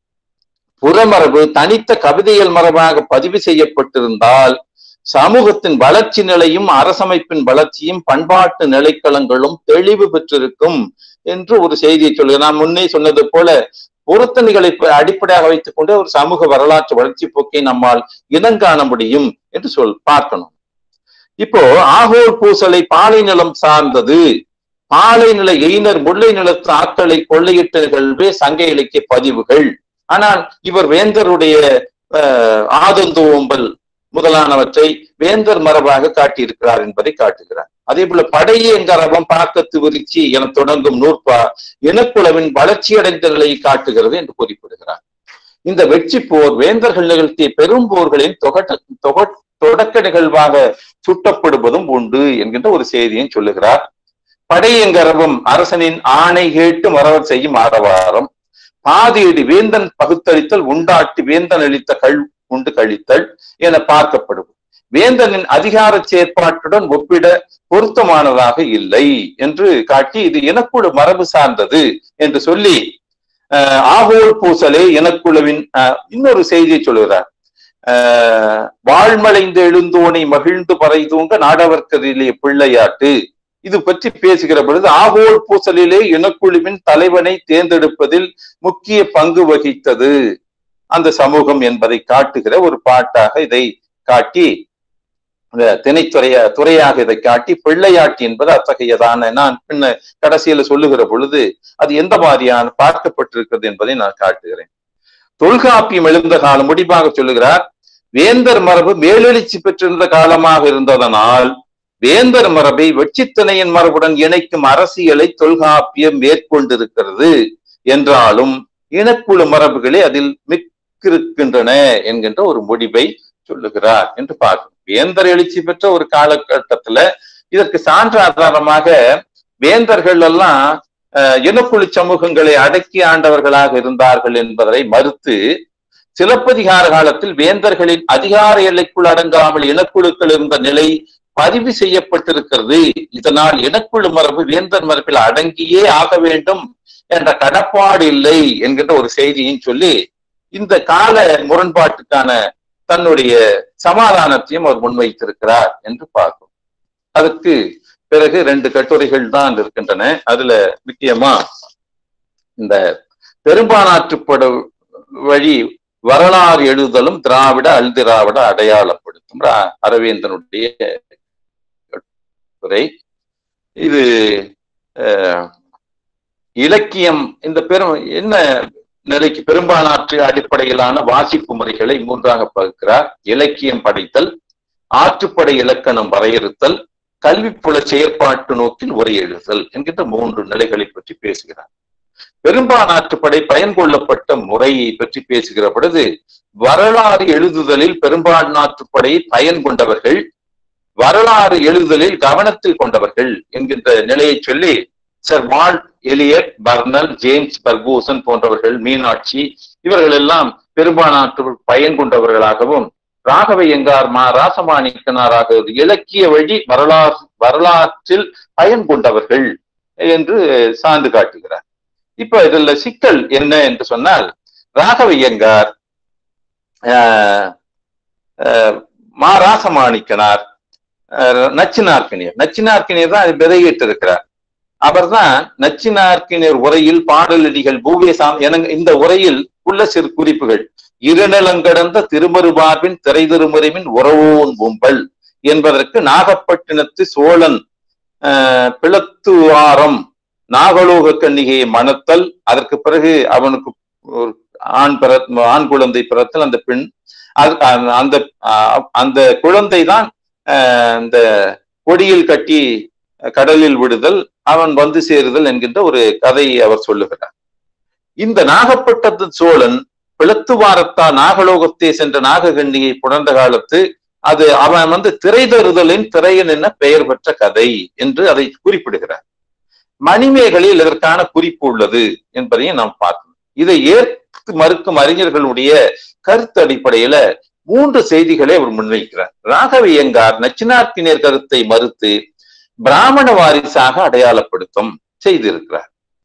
புறமரபு தனித்த கவிதையல் மரபாக பதிவு செய்யப்பட்டிருந்தால் சமூகத்தின் வளர்ச்சி நிலையும் அரசமைப்பின் வளர்ச்சியும் பண்பாட்டு நிலைக்களங்களும் தெளிவு பெற்றிருக்கும் என்று ஒரு செய்தியை சொல்லுகிறேன் நான் முன்னே சொன்னது போல பொருத்தனைகளை அடிப்படையாக வைத்துக் கொண்டு ஒரு சமூக வரலாற்று வளர்ச்சி போக்கை நம்மால் இனங்காண முடியும் என்று சொல் பார்க்கணும் இப்போ ஆகோர் பூசலை பாலை நிலம் சார்ந்தது பாலை நில எயினர் முல்லை நிலத்து ஆட்களை கொள்ளையிட்ட நிகழ்வே சங்க இலக்கிய பதிவுகள் ஆனால் இவர் வேந்தருடைய ஆதந்தோம்பல் முதலானவற்றை வேந்தர் மரபாக காட்டியிருக்கிறார் என்பதை காட்டுகிறார் அதே போல படையங்கரவம் பாக்கத்து விரிச்சி என தொடங்கும் நூற்பா இனக்குழவின் வளர்ச்சியடைந்த நிலையை காட்டுகிறது என்று குறிப்பிடுகிறார் இந்த வெற்றி போர் வேந்தர்கள் நிகழ்த்திய பெரும் போர்களின் தொகட்ட தொக தொடக்க நிகழ்வாக சுட்டப்படுவதும் உண்டு என்கின்ற ஒரு செய்தியும் சொல்லுகிறார் படையங்கரவம் அரசனின் ஆணை கேட்டு மறவர் செய்யும் ஆரவாரம் பாதியடி வேந்தன் பகுத்தளித்தல் உண்டாட்டி வேந்தன் அளித்த கள் உண்டு கழித்தல் என பார்க்கப்படும் வேந்தனின் அதிகார செயற்பாட்டுடன் ஒப்பிட பொருத்தமானதாக இல்லை என்று காட்டி இது இனக்குழு மரபு சார்ந்தது என்று சொல்லி அஹ் ஆகோல் பூசலே இனக்குழுவின் இன்னொரு செய்தியை சொல்லுகிறார் அஹ் வாழ்மலைந்து எழுந்தோனை மகிழ்ந்து பறை தூங்க நாடவர்க்கதிலே பிள்ளையாட்டு இது பற்றி பேசுகிற பொழுது ஆகோல் பூசலிலே இனக்குழுவின் தலைவனை தேர்ந்தெடுப்பதில் முக்கிய பங்கு வகித்தது அந்த சமூகம் என்பதை காட்டுகிற ஒரு பாட்டாக இதை காட்டி திணைத்துறைய துறையாக இதை காட்டி பிள்ளையாட்டி என்பது அத்தகையதான நான் பின்ன கடைசியில சொல்லுகிற பொழுது அது எந்த மாதிரியான பார்க்கப்பட்டிருக்கிறது என்பதை நான் காட்டுகிறேன் தொல்காப்பியம் எழுந்த காலம் முடிவாக சொல்லுகிறார் வேந்தர் மரபு மேலெழுச்சி பெற்றிருந்த காலமாக இருந்ததனால் வேந்தர் மரபை வெற்றித்திணையின் மரபுடன் இணைக்கும் அரசியலை தொல்காப்பியம் மேற்கொண்டிருக்கிறது என்றாலும் இனக்குழு மரபுகளே அதில் மிக்கிருக்கின்றன என்கின்ற ஒரு முடிவை சொல்லுகிறார் என்று பார்க்கணும் வேந்தர் எழுச்சி பெற்ற ஒரு காலகட்டத்துல இதற்கு சான்று ஆதாரமாக வேந்தர்கள் எல்லாம் இனக்குழு சமூகங்களை அடக்கி ஆண்டவர்களாக இருந்தார்கள் என்பதை மறுத்து சிலப்பதிகார காலத்தில் வேந்தர்களின் அதிகார எல்லைக்குள் அடங்காமல் இனக்குழுக்கள் இருந்த நிலை பதிவு செய்யப்பட்டிருக்கிறது இதனால் இனக்குழு மரபு வேந்தர் மரபில் அடங்கியே ஆக வேண்டும் என்ற கடப்பாடு இல்லை என்கின்ற ஒரு செய்தியும் சொல்லி இந்த கால முரண்பாட்டுக்கான தன்னுடைய சமாதானத்தையும் அவர் முன்வைத்திருக்கிறார் என்று பார்க்கும் அதற்கு பிறகு ரெண்டு கட்டுரைகள் தான் இருக்கின்றன அதுல முக்கியமா இந்த பெரும்பானாற்றுப்பட வழி வரலாறு எழுதலும் திராவிட அல் திராவிட அடையாளப்படுத்தும் அரவேந்தனுடைய துறை இது இலக்கியம் இந்த பெரும் என்ன நிலைக்கு பெரும்பாலாற்று அடிப்படையிலான வாசிப்பு முறைகளை மூன்றாக பகுக்கிறார் இலக்கியம் படைத்தல் ஆற்றுப்படை இலக்கணம் வரையறுத்தல் கல்விப்புல செயற்பாட்டு நோக்கில் உரை எழுதல் என்கின்ற மூன்று நிலைகளை பற்றி பேசுகிறார் பெரும்பாலாற்றுப்படை பயன் கொள்ளப்பட்ட முறையை பற்றி பேசுகிற பொழுது வரலாறு எழுதுதலில் பெரும்பான்மாற்றுப்படை பயன் கொண்டவர்கள் வரலாறு எழுதுதலில் கவனத்தில் கொண்டவர்கள் என்கின்ற நிலையை சொல்லி சர் வால் எலியட் பர்னல் ஜேம்ஸ் பர்கூசன் போன்றவர்கள் மீனாட்சி இவர்கள் எல்லாம் பெரும்பாலாற்று பயன் கொண்டவர்களாகவும் ராகவையங்கார் மா ராசமாணிக்கனாராக இலக்கிய வழி வரலாறு வரலாற்றில் பயன் கொண்டவர்கள் என்று சான்று காட்டுகிறார் இப்ப இதுல சிக்கல் என்ன என்று சொன்னால் ராகவையங்கார் மா ராசமாணிக்கனார் நச்சினார்க்கினியர் நச்சினார்க்கினியர் தான் விதையிட்டு இருக்கிறார் அவர்தான் நச்சினார்க்கினியர் உரையில் பாடலடிகள் பூவேசாம் என இந்த உரையில் உள்ள சிறு குறிப்புகள் இருநிலங்கடந்த திருமருபார்பின் திரை திருமருவின் உறவோன் கும்பல் என்பதற்கு நாகப்பட்டினத்து சோழன் பிளத்துவாரம் நாகலோக கன்னிகையை மணத்தல் அதற்கு பிறகு அவனுக்கு ஒரு ஆண் பிற ஆண் குழந்தை பிறத்தல் அந்த பெண் அந்த அந்த குழந்தை தான் இந்த கொடியில் கட்டி கடலில் விடுதல் அவன் வந்து சேருதல் என்கின்ற ஒரு கதையை அவர் சொல்லுகிறார் இந்த நாகப்பட்டத்து சோழன் பிளத்துவாரத்தா நாகலோகத்தே சென்ற நாககண்ணியை புணர்ந்த காலத்து அது அவன் வந்து திரை தருதலின் திரையன் என்ன பெயர் பெற்ற கதை என்று அதை குறிப்பிடுகிறார் மணிமேகலையில் இதற்கான குறிப்பு உள்ளது என்பதையும் நாம் பார்க்கணும் இதை ஏற்று மறுக்கும் அறிஞர்களுடைய கருத்து அடிப்படையில மூன்று செய்திகளை அவர் முன்வைக்கிறார் ராகவியங்கார் நச்சினார்த்தினர் கருத்தை மறுத்து பிராமண வாரிசாக அடையாளப்படுத்தும் செய்திருக்கிறார்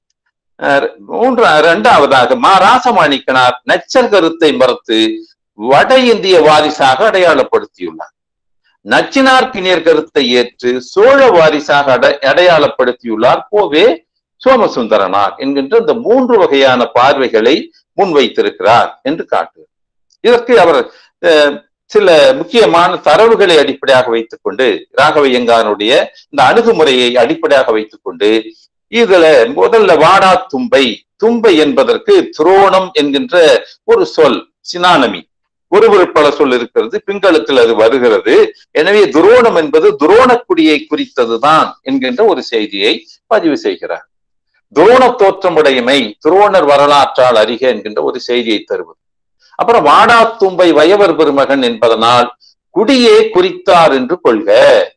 மூன்று இரண்டாவதாக மா ராசமாணிக்கனார் நச்சர் கருத்தை மறுத்து வட இந்திய வாரிசாக அடையாளப்படுத்தியுள்ளார் நச்சினார்க்கினியர் கருத்தை ஏற்று சோழ வாரிசாக அடை அடையாளப்படுத்தியுள்ளார் போவே சோமசுந்தரனார் என்கின்ற இந்த மூன்று வகையான பார்வைகளை முன்வைத்திருக்கிறார் என்று காட்டுகிறார் இதற்கு அவர் சில முக்கியமான தரவுகளை அடிப்படையாக வைத்துக் கொண்டு ராகவையங்கானுடைய இந்த அணுகுமுறையை அடிப்படையாக வைத்துக் கொண்டு இதுல முதல்ல வாடா தும்பை தும்பை என்பதற்கு துரோணம் என்கின்ற ஒரு சொல் சினானமி ஒரு ஒரு பல சொல் இருக்கிறது பிங்களத்தில் அது வருகிறது எனவே துரோணம் என்பது துரோணக்குடியை குறித்ததுதான் என்கின்ற ஒரு செய்தியை பதிவு செய்கிறார் துரோண தோற்றமுடையமை துரோணர் வரலாற்றால் அறிக என்கின்ற ஒரு செய்தியை தருவது அப்புறம் வாடா தும்பை வயவர் பெருமகன் என்பதனால் குடியே குறித்தார் என்று கொள்க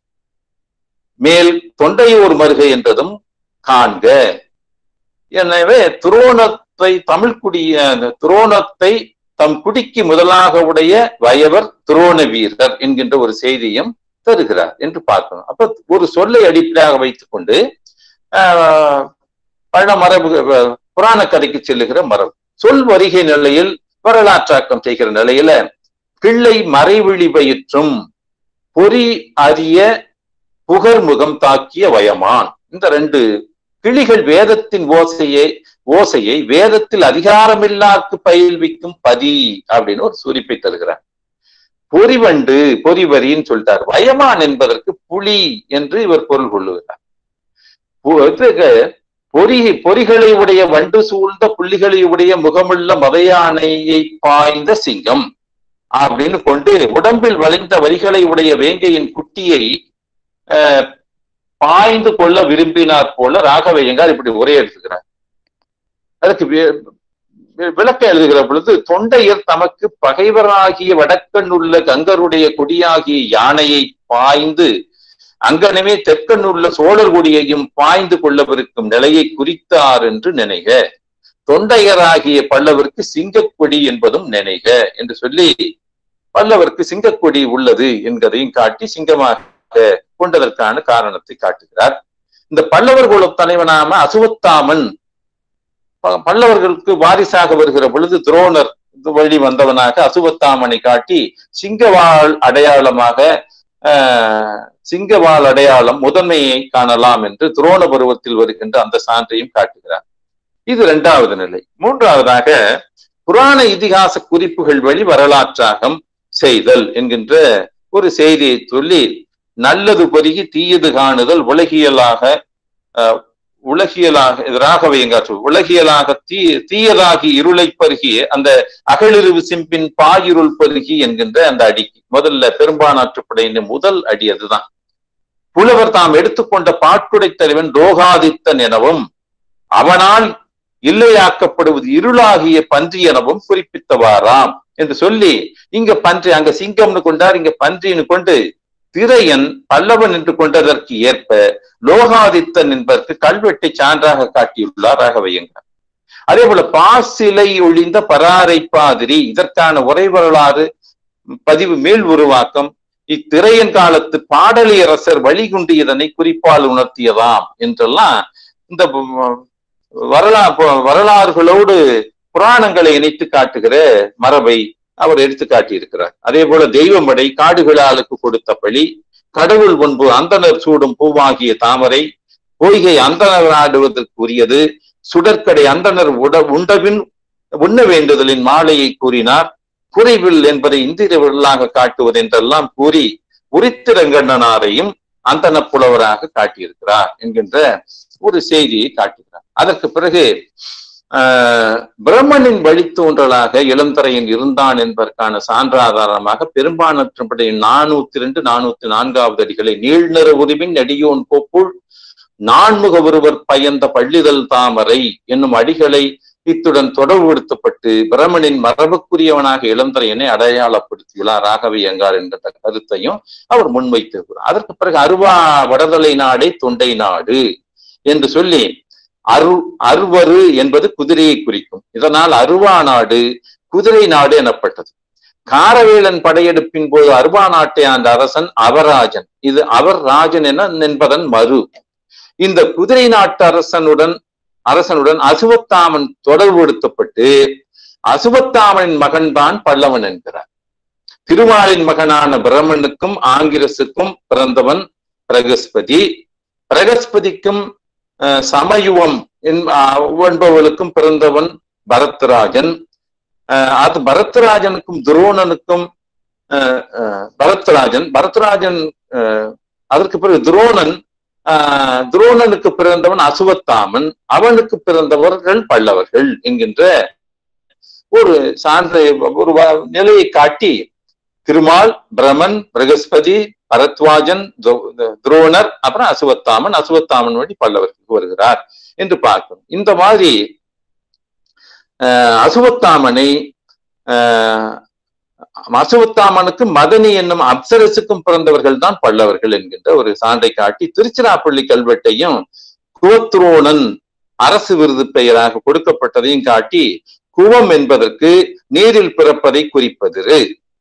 மேல் தொண்டையூர் மருகை என்றதும் காண்க எனவே துரோணத்தை தமிழ் குடிய துரோணத்தை தம் குடிக்கு முதலாக உடைய வயவர் துரோண வீரர் என்கின்ற ஒரு செய்தியும் தருகிறார் என்று பார்க்கணும் அப்ப ஒரு சொல்லை அடிப்படையாக வைத்துக் கொண்டு ஆஹ் பழ மரபு புராண கதைக்கு செல்லுகிற மரபு சொல் வருகை நிலையில் வரலாற்றாக்கம் செய்கிற நிலையில கிள்ளை மறைவிழி பயிற்றும் பொறி அறிய புகர் முகம் தாக்கிய வயமான் இந்த ரெண்டு கிளிகள் வேதத்தின் ஓசையை ஓசையை வேதத்தில் அதிகாரமில்லாக்கு பயில்விக்கும் பதி அப்படின்னு ஒரு சுரிப்பை தருகிறார் பொறிவண்டு பொறிவரின்னு சொல்லிட்டார் வயமான் என்பதற்கு புலி என்று இவர் பொருள் கொள்ளுகிறார் பொறி பொறிகளை உடைய வண்டு சூழ்ந்த புள்ளிகளை உடைய முகமுள்ள மதையானையை பாய்ந்த சிங்கம் அப்படின்னு கொண்டு உடம்பில் வளைந்த வரிகளை உடைய வேங்கையின் குட்டியை பாய்ந்து கொள்ள விரும்பினார் போல ராகவையங்கார் இப்படி உரை எழுதுகிறார் அதுக்கு விளக்க எழுதுகிற பொழுது தொண்டையர் தமக்கு பகைவராகிய வடக்கண் உள்ள கங்கருடைய கொடியாகிய யானையை பாய்ந்து அங்கனமே தெற்கண் உள்ள சோழர் கொடியையும் பாய்ந்து கொள்ளவிருக்கும் நிலையை குறித்தார் என்று நினைக தொண்டையராகிய பல்லவருக்கு சிங்கக்கொடி என்பதும் நினைக என்று சொல்லி பல்லவருக்கு சிங்கக்கொடி உள்ளது என்பதையும் காட்டி சிங்கமாக கொண்டதற்கான காரணத்தை காட்டுகிறார் இந்த பல்லவர் குல தலைவனாம அசுவத்தாமன் பல்லவர்களுக்கு வாரிசாக வருகிற பொழுது துரோணர் வழி வந்தவனாக அசுவத்தாமனை காட்டி சிங்கவாள் அடையாளமாக ஆஹ் சிங்கவாள் அடையாளம் முதன்மையை காணலாம் என்று துரோண பருவத்தில் வருகின்ற அந்த சான்றையும் காட்டுகிறார் இது இரண்டாவது நிலை மூன்றாவதாக புராண இதிகாச குறிப்புகள் வழி வரலாற்றாகம் செய்தல் என்கின்ற ஒரு செய்தியை சொல்லி நல்லது பெருகி தீயது காணுதல் உலகியலாக உலகியலாக ராகவை எங்காற்று உலகியலாக தீ தீயதாகி இருளை பருகிய அந்த அகழிருவு சிம்பின் பாயிருள் பருகி என்கின்ற அந்த அடிக்கு முதல்ல பெரும்பானாற்றுப்படையின் முதல் அடி அதுதான் புலவர் தாம் எடுத்துக்கொண்ட பாட்குடை தலைவன் ரோகாதித்தன் எனவும் அவனால் இல்லையாக்கப்படுவது இருளாகிய பன்றி எனவும் குறிப்பித்தவாராம் என்று சொல்லி இங்க பன்றி அங்க சிங்கம்னு கொண்டார் இங்க பன்றின்னு கொண்டு திரையன் பல்லவன் என்று கொண்டதற்கு ஏற்ப லோகாதித்தன் என்பதற்கு கல்வெட்டை சான்றாக காட்டியுள்ளார் ராகவையங்கார் அதே போல பாசிலை ஒழிந்த பராரை பாதிரி இதற்கான உரை வரலாறு பதிவு மேல் உருவாக்கம் இத்திரையன் காலத்து பாடலியரசர் வழிகுண்டு இதனை குறிப்பால் உணர்த்தியதாம் என்றெல்லாம் இந்த வரலா வரலாறுகளோடு புராணங்களை இணைத்து காட்டுகிற மரபை அவர் எடுத்து காட்டியிருக்கிறார் அதே போல தெய்வமடை காடுகளாளுக்கு கொடுத்த பழி கடவுள் முன்பு அந்தனர் சூடும் பூவாகிய தாமரை பொய்கை அந்தனர் ஆடுவதற்கு உரியது சுடற்கடை அந்தனர் உட உண்டபின் உண்ண வேண்டுதலின் மாலையை கூறினார் குறைவில் என்பதை இந்திரவில்லாக காட்டுவது என்றெல்லாம் கூறி உரித்திரங்கண்ணனாரையும் அந்தன புலவராக காட்டியிருக்கிறார் என்கின்ற ஒரு செய்தியை காட்டுகிறார் அதற்கு பிறகு ஆஹ் பிரம்மனின் வழித்தோன்றலாக இளந்தரையன் இருந்தான் என்பதற்கான சான்றாதாரமாக பெரும்பான்மற்றபடி நானூத்தி ரெண்டு நானூத்தி நான்காவது அடிகளை நீழ்நிற உருவின் நெடியோன் கோப்புள் நான்முக ஒருவர் பயந்த பள்ளிதல் தாமரை என்னும் அடிகளை இத்துடன் தொடர்புபடுத்தப்பட்டு பிரமனின் மரபுக்குரியவனாக இளந்தரையனை அடையாளப்படுத்தியுள்ளார் ராகவி அங்கார் என்கிற கருத்தையும் அவர் முன்வைத்திருக்கிறார் அதற்கு பிறகு அருவா வடதலை நாடே தொண்டை நாடு என்று சொல்லி அரு அருவரு என்பது குதிரையை குறிக்கும் இதனால் அருவா நாடு குதிரை நாடு எனப்பட்டது காரவேலன் படையெடுப்பின் போது அருவா நாட்டை ஆண்ட அரசன் அவராஜன் இது அவர் ராஜன் என என்பதன் மறு இந்த குதிரை நாட்டு அரசனுடன் அரசனுடன் அசுவத்தாமன் தொடர்புபடுத்தப்பட்டு அசுவத்தாமனின் மகன்தான் பல்லவன் என்கிறார் திருமாலின் மகனான பிரமனுக்கும் ஆங்கிரசுக்கும் பிறந்தவன் பிரகஸ்பதி பிரகஸ்பதிக்கும் சமயுவம் என்பவர்களுக்கும் பிறந்தவன் பரத்ராஜன் அது பரத்ராஜனுக்கும் துரோணனுக்கும் பரத்ராஜன் பரத்ராஜன் அதற்கு பிறகு துரோணன் துரோணனுக்கு பிறந்தவன் அசுவத்தாமன் அவனுக்கு பிறந்தவர்கள் பல்லவர்கள் என்கின்ற ஒரு சான்ற ஒரு நிலையை காட்டி திருமால் பிரமன் பிரகஸ்பதி பரத்வாஜன் துரோணர் அப்புறம் அசுவத்தாமன் அசுவத்தாமன் வழி பல்லவர்களுக்கு வருகிறார் என்று பார்க்கணும் இந்த மாதிரி அசுவத்தாமனை அசுவத்தாமனுக்கு மதனி என்னும் அப்சரசுக்கும் பிறந்தவர்கள் தான் பல்லவர்கள் என்கின்ற ஒரு சான்றை காட்டி திருச்சிராப்பள்ளி கல்வெட்டையும் குவத்ரோணன் அரசு விருது பெயராக கொடுக்கப்பட்டதையும் காட்டி குவம் என்பதற்கு நீரில் பிறப்பதை குறிப்பது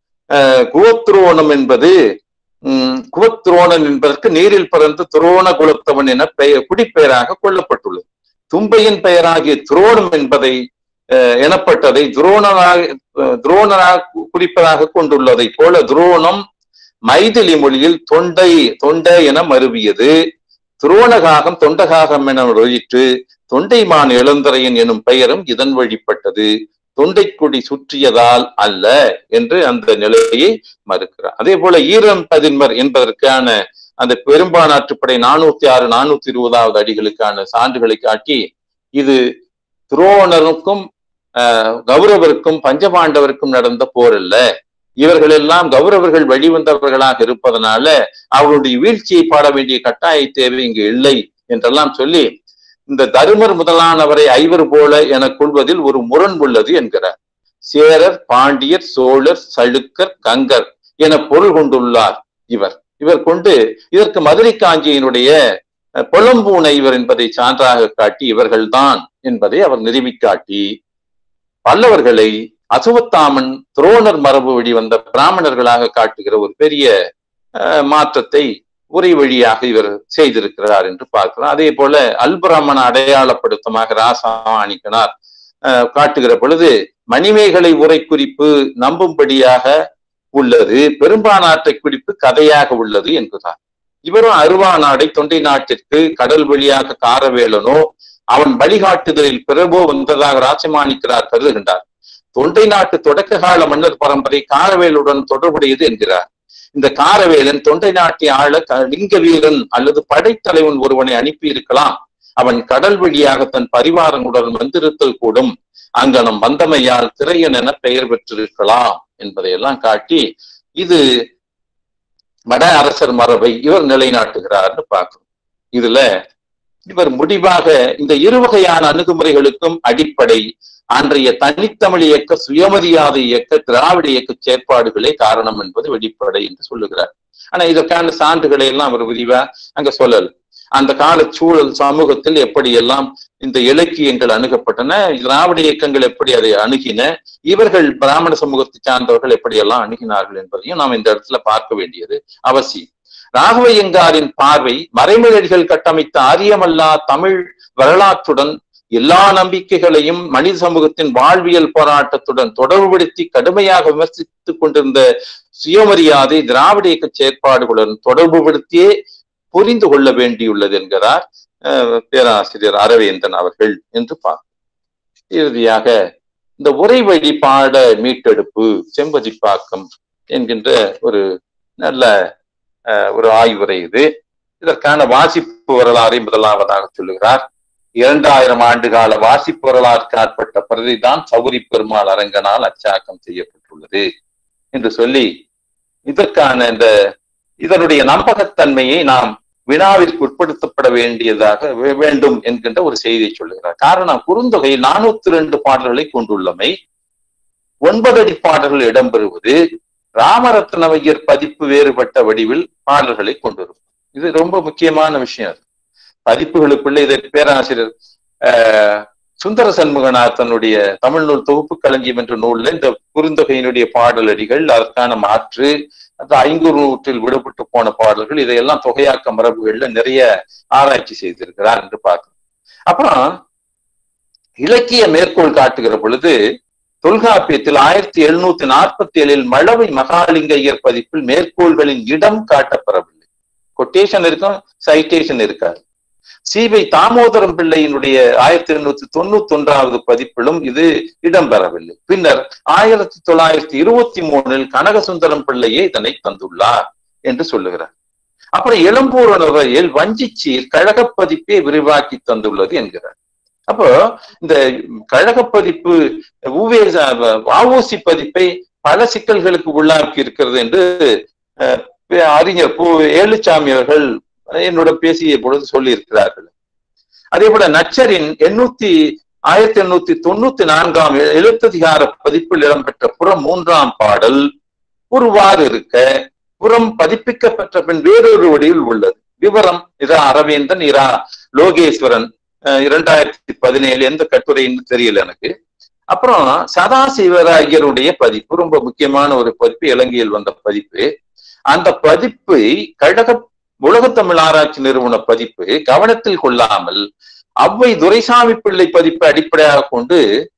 குவத்ரோணம் என்பது உம் குவத்ரோணன் என்பதற்கு நீரில் பிறந்த துரோண குலத்தவன் என பெயர் குடிப்பெயராக கொள்ளப்பட்டுள்ளது தும்பையின் பெயராகிய துரோணம் என்பதை எனப்பட்டதை துரோணராக துரோணராக குறிப்பதாக கொண்டுள்ளதை போல துரோணம் மைதிலி மொழியில் தொண்டை தொண்டை என மருவியது துரோணகாகம் தொண்டகாகம் என ஒழிற்று தொண்டைமான் இளந்தரையன் எனும் பெயரும் இதன் வழிபட்டது தொண்டைக்குடி சுற்றியதால் அல்ல என்று அந்த நிலையை மறுக்கிறார் அதே போல ஈரம் பதின்மர் என்பதற்கான அந்த பெரும்பானாற்றுப்படை நானூத்தி ஆறு நானூத்தி இருபதாவது அடிகளுக்கான சான்றுகளை காட்டி இது துரோணருக்கும் கௌரவருக்கும் பஞ்சபாண்டவருக்கும் நடந்த போர் அல்ல இவர்கள் எல்லாம் கௌரவர்கள் வழிவந்தவர்களாக இருப்பதனால அவர்களுடைய வீழ்ச்சியை பாட வேண்டிய கட்டாய தேவை இங்கு இல்லை என்றெல்லாம் சொல்லி இந்த தருமர் முதலானவரை ஐவர் போல என கொள்வதில் ஒரு முரண் உள்ளது என்கிறார் சேரர் பாண்டியர் சோழர் சழுக்கர் கங்கர் என பொருள் கொண்டுள்ளார் இவர் இவர் கொண்டு இதற்கு மதுரை காஞ்சியினுடைய புலம்பூனை இவர் என்பதை சான்றாக காட்டி இவர்கள்தான் என்பதை அவர் நிறுவி காட்டி பல்லவர்களை அசுவத்தாமன் துரோணர் மரபு வழி வந்த பிராமணர்களாக காட்டுகிற ஒரு பெரிய மாற்றத்தை உரை வழியாக இவர் செய்திருக்கிறார் என்று பார்க்கிறோம் அதே போல அல்பிராமண அடையாளப்படுத்தமாக ராசாணிக்கனார் காட்டுகிற பொழுது மணிமேகலை உரை குறிப்பு நம்பும்படியாக உள்ளது பெரும்பானாற்றை குறிப்பு கதையாக உள்ளது என்பதார் இவரும் அருவா நாடை தொண்டை நாட்டிற்கு கடல் வழியாக காரவேலனோ அவன் வழிகாட்டுதலில் பிறவோ வந்ததாக ராசமாணிக்கிறார் கருதுகின்றார் தொண்டை நாட்டு தொடக்க கால மன்னர் பரம்பரை காரவேலுடன் தொடர்புடையது என்கிறார் இந்த காரவேலன் தொண்டை நாட்டை ஆள லிங்க வீரன் அல்லது படைத்தலைவன் ஒருவனை அனுப்பி இருக்கலாம் அவன் கடல் வழியாக தன் பரிவாரங்களுடன் வந்திருத்தல் கூடும் அங்கனம் வந்தமையால் திரையன் என பெயர் பெற்றிருக்கலாம் என்பதையெல்லாம் காட்டி இது வட அரசர் மரபை இவர் நிலைநாட்டுகிறார்னு பார்க்கிறோம் இதுல இவர் முடிவாக இந்த இரு வகையான அணுகுமுறைகளுக்கும் அடிப்படை அன்றைய தனித்தமிழ் இயக்க சுயமரியாதை இயக்க திராவிட இயக்க செயற்பாடுகளே காரணம் என்பது வெளிப்படை என்று சொல்லுகிறார் ஆனா இதற்கான சான்றுகளை எல்லாம் அவர் விரிவா அங்க சொல்லல அந்த கால சூழல் சமூகத்தில் எப்படி எல்லாம் இந்த இலக்கியங்கள் அணுகப்பட்டன திராவிட இயக்கங்கள் எப்படி அதை அணுகின இவர்கள் பிராமண சமூகத்தை சார்ந்தவர்கள் எப்படியெல்லாம் அணுகினார்கள் என்பதையும் நாம் இந்த இடத்துல பார்க்க வேண்டியது அவசியம் ராகவையங்காரின் பார்வை மறைமொழிகள் கட்டமைத்த ஆரியமல்லா தமிழ் வரலாற்றுடன் எல்லா நம்பிக்கைகளையும் மனித சமூகத்தின் வாழ்வியல் போராட்டத்துடன் தொடர்புபடுத்தி கடுமையாக விமர்சித்துக் கொண்டிருந்த சுயமரியாதை திராவிட இயக்க செயற்பாடுகளுடன் தொடர்புபடுத்தியே புரிந்து கொள்ள வேண்டியுள்ளது என்கிறார் பேராசிரியர் அரவேந்தன் அவர்கள் என்று பார்க்கிறோம் இறுதியாக இந்த உரை வழிபாட மீட்டெடுப்பு செம்பதிப்பாக்கம் என்கின்ற ஒரு நல்ல ஒரு ஆய்வுரை இது இதற்கான வாசிப்பு வரலாறை முதலாவதாக சொல்லுகிறார் இரண்டாயிரம் ஆண்டு கால வாசிப்பு வரலாறுக்கு ஆட்பட்ட பிரதிதான் சௌரி பெருமாள் அரங்கனால் அச்சாக்கம் செய்யப்பட்டுள்ளது என்று சொல்லி இதற்கான இந்த இதனுடைய நம்பகத்தன்மையை நாம் வினாவிற்கு உட்படுத்தப்பட வேண்டியதாக வேண்டும் என்கின்ற ஒரு செய்தியை சொல்லுகிறார் காரணம் குறுந்தொகை நானூத்தி ரெண்டு பாடல்களை கொண்டுள்ளமை ஒன்பது அடி பாடல்கள் இடம்பெறுவது ராமரத்னவையர் பதிப்பு வேறுபட்ட வடிவில் பாடல்களை கொண்டிருக்கும் இது ரொம்ப முக்கியமான விஷயம் அது பதிப்புகளுக்குள்ள இதை பேராசிரியர் ஆஹ் சுந்தர சண்முகநாதனுடைய தமிழ் நூல் தொகுப்பு களஞ்சியம் என்ற நூல்ல இந்த குறுந்தொகையினுடைய பாடலடிகள் அதற்கான மாற்று அந்த ஐங்குறு நூற்றில் விடுபட்டு போன பாடல்கள் இதையெல்லாம் தொகையாக்க மரபுகள்ல நிறைய ஆராய்ச்சி செய்திருக்கிறார் என்று பார்க்கிறோம் அப்புறம் இலக்கிய மேற்கோள் காட்டுகிற பொழுது தொல்காப்பியத்தில் ஆயிரத்தி எழுநூத்தி நாற்பத்தி ஏழில் மழவை மகாலிங்கையர் பதிப்பில் மேற்கோள்களின் இடம் காட்டப்படவில்லை கொட்டேஷன் இருக்கும் சைட்டேஷன் இருக்காது சீவை தாமோதரம் பிள்ளையினுடைய ஆயிரத்தி எண்ணூத்தி தொண்ணூத்தி ஒன்றாவது பதிப்பிலும் இது இடம்பெறவில்லை பின்னர் ஆயிரத்தி தொள்ளாயிரத்தி இருபத்தி மூணில் கனகசுந்தரம் பிள்ளையே இதனை தந்துள்ளார் என்று சொல்லுகிறார் அப்புறம் இளம்பூரணவையில் வஞ்சிச்சீர் கழகப்பதிப்பே விரிவாக்கி தந்துள்ளது என்கிறார் அப்போ இந்த கழகப்பதிப்பு ஊவே வஉசி பதிப்பை பல சிக்கல்களுக்கு உள்ளாக்கி இருக்கிறது என்று அறிஞர் பூ ஏழுச்சாமி அவர்கள் என்னோட பேசிய பொழுது சொல்லி இருக்கிறார்கள் அதே போல நச்சரின் எண்ணூத்தி ஆயிரத்தி எண்ணூத்தி தொண்ணூத்தி நான்காம் எழுத்ததிகார பதிப்பில் இடம்பெற்ற புறம் மூன்றாம் பாடல் ஒருவாறு இருக்க புறம் பதிப்பிக்கப்பட்ட பின் வேறொரு வடிவில் உள்ளது விவரம் இரா அரவேந்தன் இரா லோகேஸ்வரன் இரண்டாயிரத்தி பதினேழு எந்த கட்டுரைன்னு தெரியல எனக்கு அப்புறம் சதாசிவராயருடைய பதிப்பு ரொம்ப முக்கியமான ஒரு பதிப்பு இலங்கையில் வந்த பதிப்பு அந்த பதிப்பை கழக உலகத்தமிழ் ஆராய்ச்சி நிறுவன பதிப்பு கவனத்தில் கொள்ளாமல் அவ்வை துரைசாமி பிள்ளை பதிப்பை அடிப்படையாக கொண்டு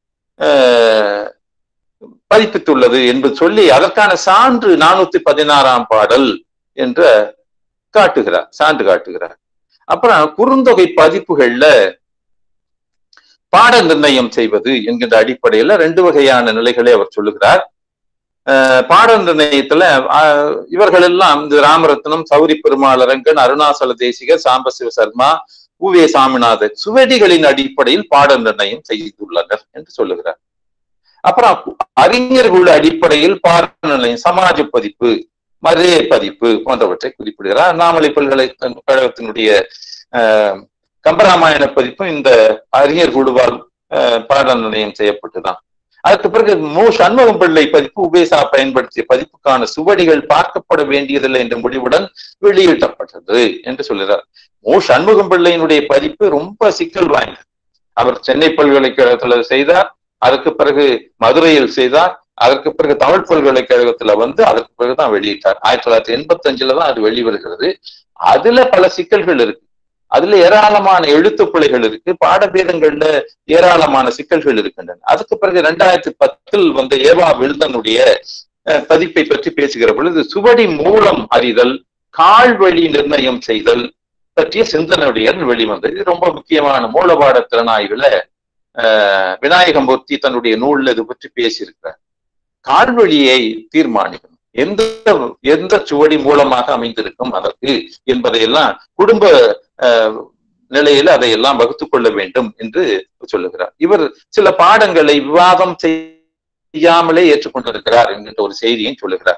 பதிப்பித்துள்ளது என்று சொல்லி அதற்கான சான்று நானூத்தி பதினாறாம் பாடல் என்ற காட்டுகிறார் சான்று காட்டுகிறார் அப்புறம் குறுந்தொகை பதிப்புகள்ல பாட நிர்ணயம் செய்வது என்கின்ற அடிப்படையில ரெண்டு வகையான நிலைகளை அவர் சொல்லுகிறார் பாட நிர்ணயத்துல இவர்கள் எல்லாம் இந்த ராமரத்னம் சௌரி பெருமாள் அரங்கன் அருணாசல தேசிகர் சாம்பசிவ சர்மா உவே சாமிநாதன் சுவடிகளின் அடிப்படையில் பாட நிர்ணயம் செய்துள்ளனர் என்று சொல்லுகிறார் அப்புறம் அறிஞர்கள் அடிப்படையில் பாட நிர்ணயம் சமாஜ பதிப்பு மரே பதிப்பு போன்றவற்றை குறிப்பிடுகிறார் அண்ணாமலை பல்கலைக்கழகத்தினுடைய கம்பராமாயண பதிப்பும் இந்த அறிஞர் குழுவால் பாட நிர்ணயம் செய்யப்பட்டுதான் அதற்கு பிறகு மு சண்முகம் பிள்ளை பதிப்பு உபேசா பயன்படுத்திய பதிப்புக்கான சுவடிகள் பார்க்கப்பட வேண்டியதில்லை என்ற முடிவுடன் வெளியிட்டப்பட்டது என்று சொல்கிறார் மு சண்முகம் பிள்ளையினுடைய பதிப்பு ரொம்ப சிக்கல் வாய்ந்தது அவர் சென்னை பல்கலைக்கழகத்துல செய்தார் அதற்கு பிறகு மதுரையில் செய்தார் அதற்கு பிறகு தமிழ் பல்கலைக்கழகத்துல வந்து அதற்கு பிறகுதான் வெளியிட்டார் ஆயிரத்தி தொள்ளாயிரத்தி எண்பத்தி அஞ்சுல தான் அது வெளிவருகிறது அதுல பல சிக்கல்கள் இருக்கு அதுல ஏராளமான எழுத்து பிழைகள் இருக்கு பாடபேதங்கள்ல ஏராளமான சிக்கல்கள் இருக்கின்றன அதுக்கு பிறகு ரெண்டாயிரத்தி பத்தில் வந்த ஏவா விழுந்தனுடைய பதிப்பை பற்றி பேசுகிற பொழுது சுவடி மூலம் அறிதல் கால்வழி நிர்ணயம் செய்தல் பற்றிய சிந்தனையுடைய வெளிவந்தது இது ரொம்ப முக்கியமான மூலபாட திறனாய்வுல விநாயகமூர்த்தி தன்னுடைய நூல்ல இது பற்றி பேசியிருக்கிறார் கால்வழியை தீர்மானிக்கணும் எந்த எந்த சுவடி மூலமாக அமைந்திருக்கும் அதற்கு என்பதையெல்லாம் குடும்ப நிலையில அதையெல்லாம் வகுத்துக் கொள்ள வேண்டும் என்று சொல்லுகிறார் இவர் சில பாடங்களை விவாதம் செய்யாமலே ஏற்றுக்கொண்டிருக்கிறார் என்கின்ற ஒரு செய்தியும் சொல்லுகிறார்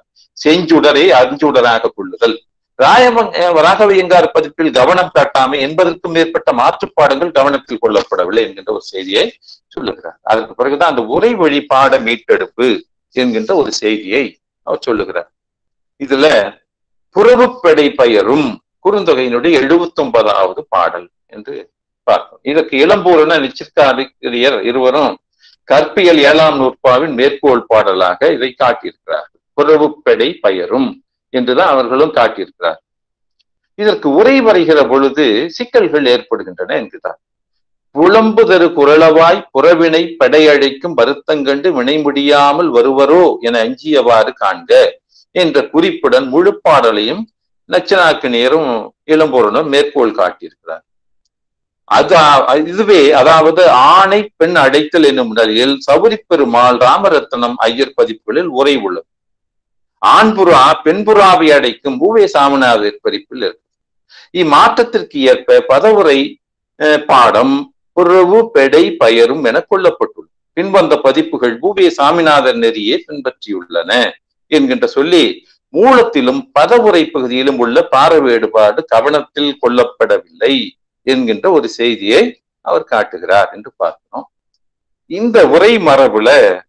செஞ்சுடரை அஞ்சுடராக கொள்ளுதல் ராயவங்க ராகவையங்கார் பதிப்பில் கவனம் காட்டாமை என்பதற்கும் மேற்பட்ட மாற்றுப்பாடங்கள் கவனத்தில் கொள்ளப்படவில்லை என்கின்ற ஒரு செய்தியை சொல்லுகிறார் அதற்கு பிறகுதான் அந்த உரை வழி பாட மீட்டெடுப்பு என்கின்ற ஒரு செய்தியை அவர் சொல்லுகிறார் இதுல புறவுப்படை பெயரும் குறுந்தொகையினுடைய எழுபத்தி ஒன்பதாவது பாடல் என்று பார்ப்போம் இதற்கு இளம்பூரண நிச்சித்தாரியர் இருவரும் கற்பியல் ஏழாம் நூற்பாவின் மேற்கோள் பாடலாக இதை காட்டியிருக்கிறார்கள் புறவுப்படை பெயரும் என்றுதான் அவர்களும் காட்டியிருக்கிறார் இதற்கு உரை வரைகிற பொழுது சிக்கல்கள் ஏற்படுகின்றன என்கிறார் புலம்புதரு குரளவாய் புறவினை படையழைக்கும் வருத்தங்கண்டு வினை முடியாமல் வருவரோ என அஞ்சியவாறு காண்க என்ற குறிப்புடன் முழு பாடலையும் நச்சனாக்கினியரும் இளம்பொருளும் மேற்கோள் காட்டியிருக்கிறார் அது இதுவே அதாவது ஆணை பெண் அடைத்தல் என்னும் நிலையில் சௌரி பெருமாள் ராமரத்னம் ஐயர் பதிப்புகளில் உரை உள்ளது ஆண்புறா பெண்புறாவை அடைக்கும் பூவே சாமிநாதர் பதிப்பில் இருக்கு இம்மாற்றத்திற்கு ஏற்ப பதவுரை பாடம் புறவு பெடை பயரும் என கொள்ளப்பட்டுள்ளது பின்வந்த பதிப்புகள் பூவே சாமிநாதர் நெறியே பின்பற்றியுள்ளன என்கின்ற சொல்லி மூலத்திலும் பதவுரை பகுதியிலும் உள்ள பார வேறுபாடு கவனத்தில் கொள்ளப்படவில்லை என்கின்ற ஒரு செய்தியை அவர் காட்டுகிறார் என்று பார்க்கிறோம் இந்த உரை மரபுல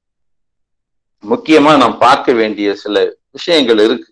முக்கியமா நாம் பார்க்க வேண்டிய சில விஷயங்கள் இருக்கு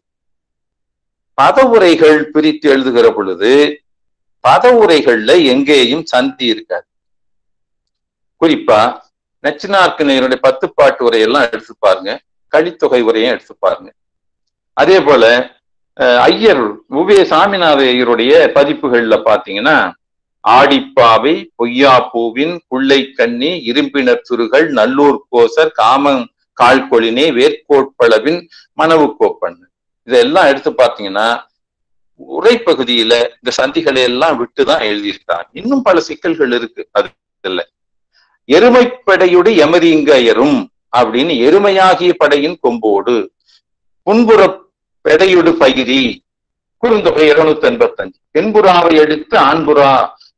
பதவுரைகள் பிரித்து எழுதுகிற பொழுது பதவுரைகள்ல எங்கேயும் சந்தி இருக்காது குறிப்பா நச்சினார்க்கினையருடைய பத்து பாட்டு உரையெல்லாம் எடுத்து பாருங்க கலித்தொகை உரையும் எடுத்து பாருங்க அதே போல ஐயர் உவே சாமிநாத ஐயருடைய பதிப்புகள்ல பாத்தீங்கன்னா ஆடிப்பாவை பொய்யா பூவின் குள்ளை கண்ணி இரும்பினர் துருகள் நல்லூர் கோசர் காமம் கால்கொழினே வேர்க்கோட்பளவின் மனவு கோப்பன் இதெல்லாம் எடுத்து பார்த்தீங்கன்னா உரைப்பகுதியில இந்த சந்திகளை எல்லாம் விட்டுதான் எழுதியிருக்கார் இன்னும் பல சிக்கல்கள் இருக்கு அது இல்ல எருமைப்படையுடு எமரிங்கயரும் அப்படின்னு எருமையாகிய படையின் கொம்போடு புன்புற பெடையுடு பகிரி குறுந்தொகை இருநூத்தி எண்பத்தஞ்சு பெண்புறாவை எடுத்து ஆண்புறா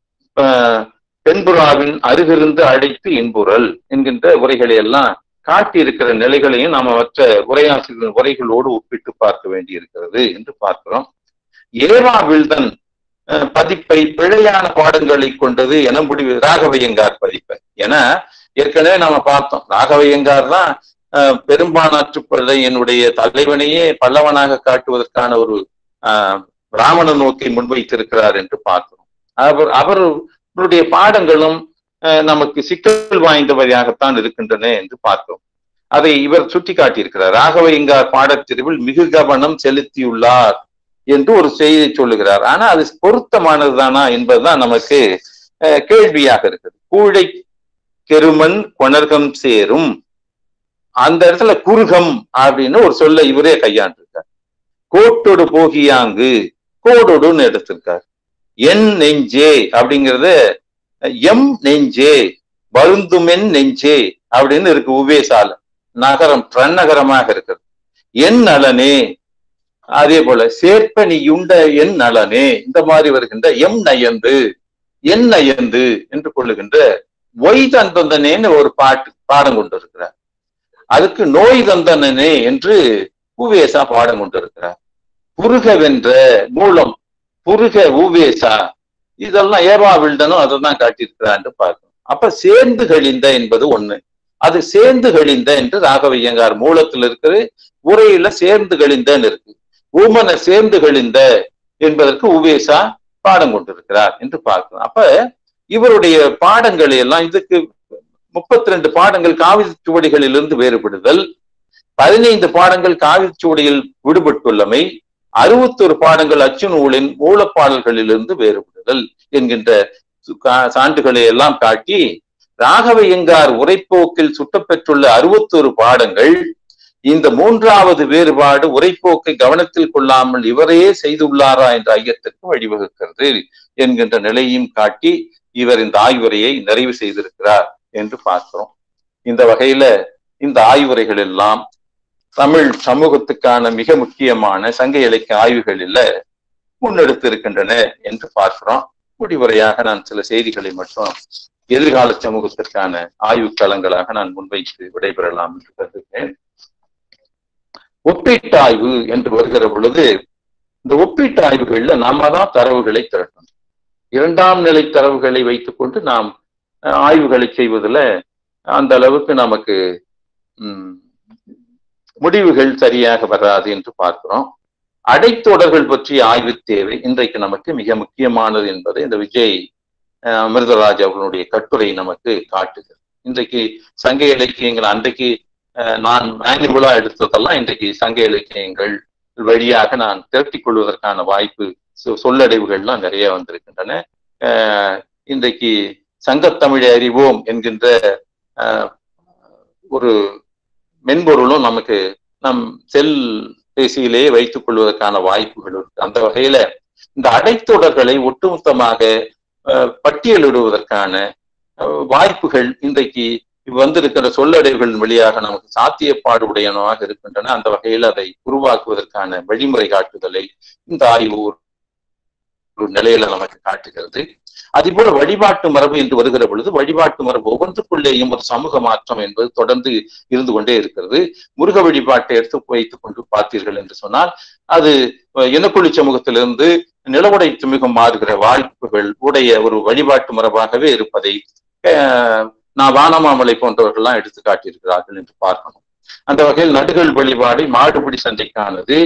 பெண்புறாவின் அருகிருந்து அழைத்து இன்புறல் என்கின்ற உரைகளை எல்லாம் காட்டி இருக்கிற நிலைகளையும் நாம மற்ற உரையாசிரியர் உரைகளோடு ஒப்பிட்டு பார்க்க வேண்டி இருக்கிறது என்று பார்க்கிறோம் ஏவா வில்தன் பதிப்பை பிழையான பாடங்களை கொண்டது என முடிவு ராகவையங்கார் பதிப்பை என ஏற்கனவே நாம பார்த்தோம் ராகவையங்கார் தான் பெரும்பானாற்று என்னுடைய தலைவனையே பல்லவனாக காட்டுவதற்கான ஒரு பிராமண நோக்கை முன்வைத்திருக்கிறார் என்று பார்க்கிறோம் அவர் அவருடைய பாடங்களும் நமக்கு சிக்கல் வாய்ந்தவையாகத்தான் இருக்கின்றன என்று பார்க்கிறோம் அதை இவர் சுட்டி காட்டியிருக்கிறார் ராகவையங்கார் பாடத்திரிவில் மிகு கவனம் செலுத்தியுள்ளார் என்று ஒரு செய்தியை சொல்லுகிறார் ஆனா அது பொருத்தமானதுதானா என்பதுதான் நமக்கு கேள்வியாக இருக்குது கூடை கெருமன் கொணர்கம் சேரும் அந்த இடத்துல குருகம் அப்படின்னு ஒரு சொல்ல இவரே கையாண்டிருக்கார் கோட்டோடு போகியாங்கு கோடோடுன்னு எடுத்திருக்கார் என் நெஞ்சே அப்படிங்கிறத எம் நெஞ்சே வருந்துமென் நெஞ்சே அப்படின்னு இருக்கு உவேசால நகரம் நகரமாக இருக்கிறது என் நலனே அதே போல சேர்ப்பனி யுண்ட என் நலனே இந்த மாதிரி வருகின்ற எம் நயந்து என் நயந்து என்று கொள்ளுகின்ற ஒய் தந்தந்தனேன்னு ஒரு பாட்டு பாடம் கொண்டு இருக்கிறார் அதுக்கு நோய் தந்தனனே என்று உவேசா பாடம் கொண்டு இருக்கிறார் புருகவென்ற மூலம் புருக உவேசா இதெல்லாம் ஏவா வில்டனும் அதை தான் காட்டியிருக்கிறான்னு பார்க்கணும் அப்ப சேர்ந்து கழிந்த என்பது ஒண்ணு அது சேர்ந்து கழிந்த என்று ராகவையங்கார் மூலத்தில் இருக்கிறது உரையில சேர்ந்து கழிந்தன்னு இருக்கு ஊமன சேர்ந்து கழிந்த என்பதற்கு உவேசா பாடம் கொண்டிருக்கிறார் என்று பார்க்கிறோம் அப்ப இவருடைய பாடங்களை எல்லாம் இதுக்கு முப்பத்தி ரெண்டு பாடங்கள் காவிரி சுவடிகளிலிருந்து வேறுபடுதல் பதினைந்து பாடங்கள் காவிரி சுவடியில் விடுபட்டுள்ளமை அறுபத்தொரு பாடங்கள் அச்சு நூலின் மூலப்பாடல்களிலிருந்து வேறுபடுதல் என்கின்ற சான்றுகளை எல்லாம் காட்டி ராகவையங்கார் உரைப்போக்கில் சுட்டப்பெற்றுள்ள அறுபத்தொரு பாடங்கள் இந்த மூன்றாவது வேறுபாடு உரைப்போக்கை கவனத்தில் கொள்ளாமல் இவரே செய்துள்ளாரா என்ற ஐயத்திற்கு வழிவகுக்கிறது என்கின்ற நிலையும் காட்டி இவர் இந்த ஆய்வுரையை நிறைவு செய்திருக்கிறார் என்று பார்க்கிறோம் இந்த வகையில இந்த ஆய்வுரைகள் எல்லாம் தமிழ் சமூகத்துக்கான மிக முக்கியமான சங்க இலக்கிய ஆய்வுகளில முன்னெடுத்து இருக்கின்றன என்று பார்க்கிறோம் முடிவுரையாக நான் சில செய்திகளை மட்டும் எதிர்கால சமூகத்திற்கான ஆய்வு களங்களாக நான் முன்வைத்து விடைபெறலாம் என்று கருதுகிறேன் ஒப்பீட்டாய்வு என்று வருகிற பொழுது இந்த ஒப்பீட்டு ஆய்வுகள்ல நாம தான் தரவுகளை திரட்டணும் இரண்டாம் நிலை தரவுகளை வைத்துக்கொண்டு நாம் அஹ், ஆய்வுகளை செய்வதில் அந்த அளவுக்கு நமக்கு ம், முடிவுகள் சரியாக வராது என்று பார்க்கிறோம் அடைத்தொடர்கள் பற்றிய ஆய்வு தேவை இன்றைக்கு நமக்கு மிக முக்கியமானது என்பதை இந்த விஜய் அஹ், அமிர்தராஜ் அவர்களுடைய கட்டுரை நமக்கு காட்டுகிறது இன்றைக்கு சங்க இலக்கியங்கள் அன்றைக்கு அஹ், நான் மேனுவலா எடுத்ததெல்லாம் இன்றைக்கு சங்க இலக்கியங்கள் வழியாக நான் திரட்டிக் கொள்வதற்கான வாய்ப்பு சொ- சொல்லடைவுகள்லாம் நிறைய வந்திருக்கின்றன அஹ், இன்றைக்கு சங்கத்தமிழை அறிவோம் என்கின்ற அஹ், ஒரு மென்பொருளும் நமக்கு நம் செல் பேசியிலேயே வைத்துக் கொள்வதற்கான வாய்ப்புகள் இருக்கு அந்த வகையில இந்த அடைத்தொடர்களை ஒட்டுமொத்தமாக அஹ், பட்டியலிடுவதற்கான அஹ், வாய்ப்புகள் இன்றைக்கு வந்திருக்கிற சொல்லடைவுகளின் வழியாக நமக்கு சாத்தியப்பாடு உடையனவாக இருக்கின்றன அந்த வகையில் அதை உருவாக்குவதற்கான வழிமுறை காட்டுதலை இந்த ஆய்வு ஒரு ஒரு நிலையில நமக்கு காட்டுகிறது அதேபோல வழிபாட்டு மரபு என்று வருகிற பொழுது வழிபாட்டு மரபு ஒவ்வொன்றுக்குள்ளேயும் ஒரு சமூக மாற்றம் என்பது தொடர்ந்து இருந்து கொண்டே இருக்கிறது முருக வழிபாட்டை எடுத்து வைத்துக் கொண்டு பார்த்தீர்கள் என்று சொன்னால் அது அஹ், இனக்குழி சமூகத்திலிருந்து நிலவுடை சமூகம் மாறுகிற வாய்ப்புகள் உடைய ஒரு வழிபாட்டு மரபாகவே இருப்பதை அஹ், நான் வானமாமலை போன்றவர்கள்லாம் எடுத்து காட்டியிருக்கிறார்கள் என்று பார்க்கணும் அந்த வகையில் நடுகள் வழிபாடு மாடுபிடி சண்டைக்கானது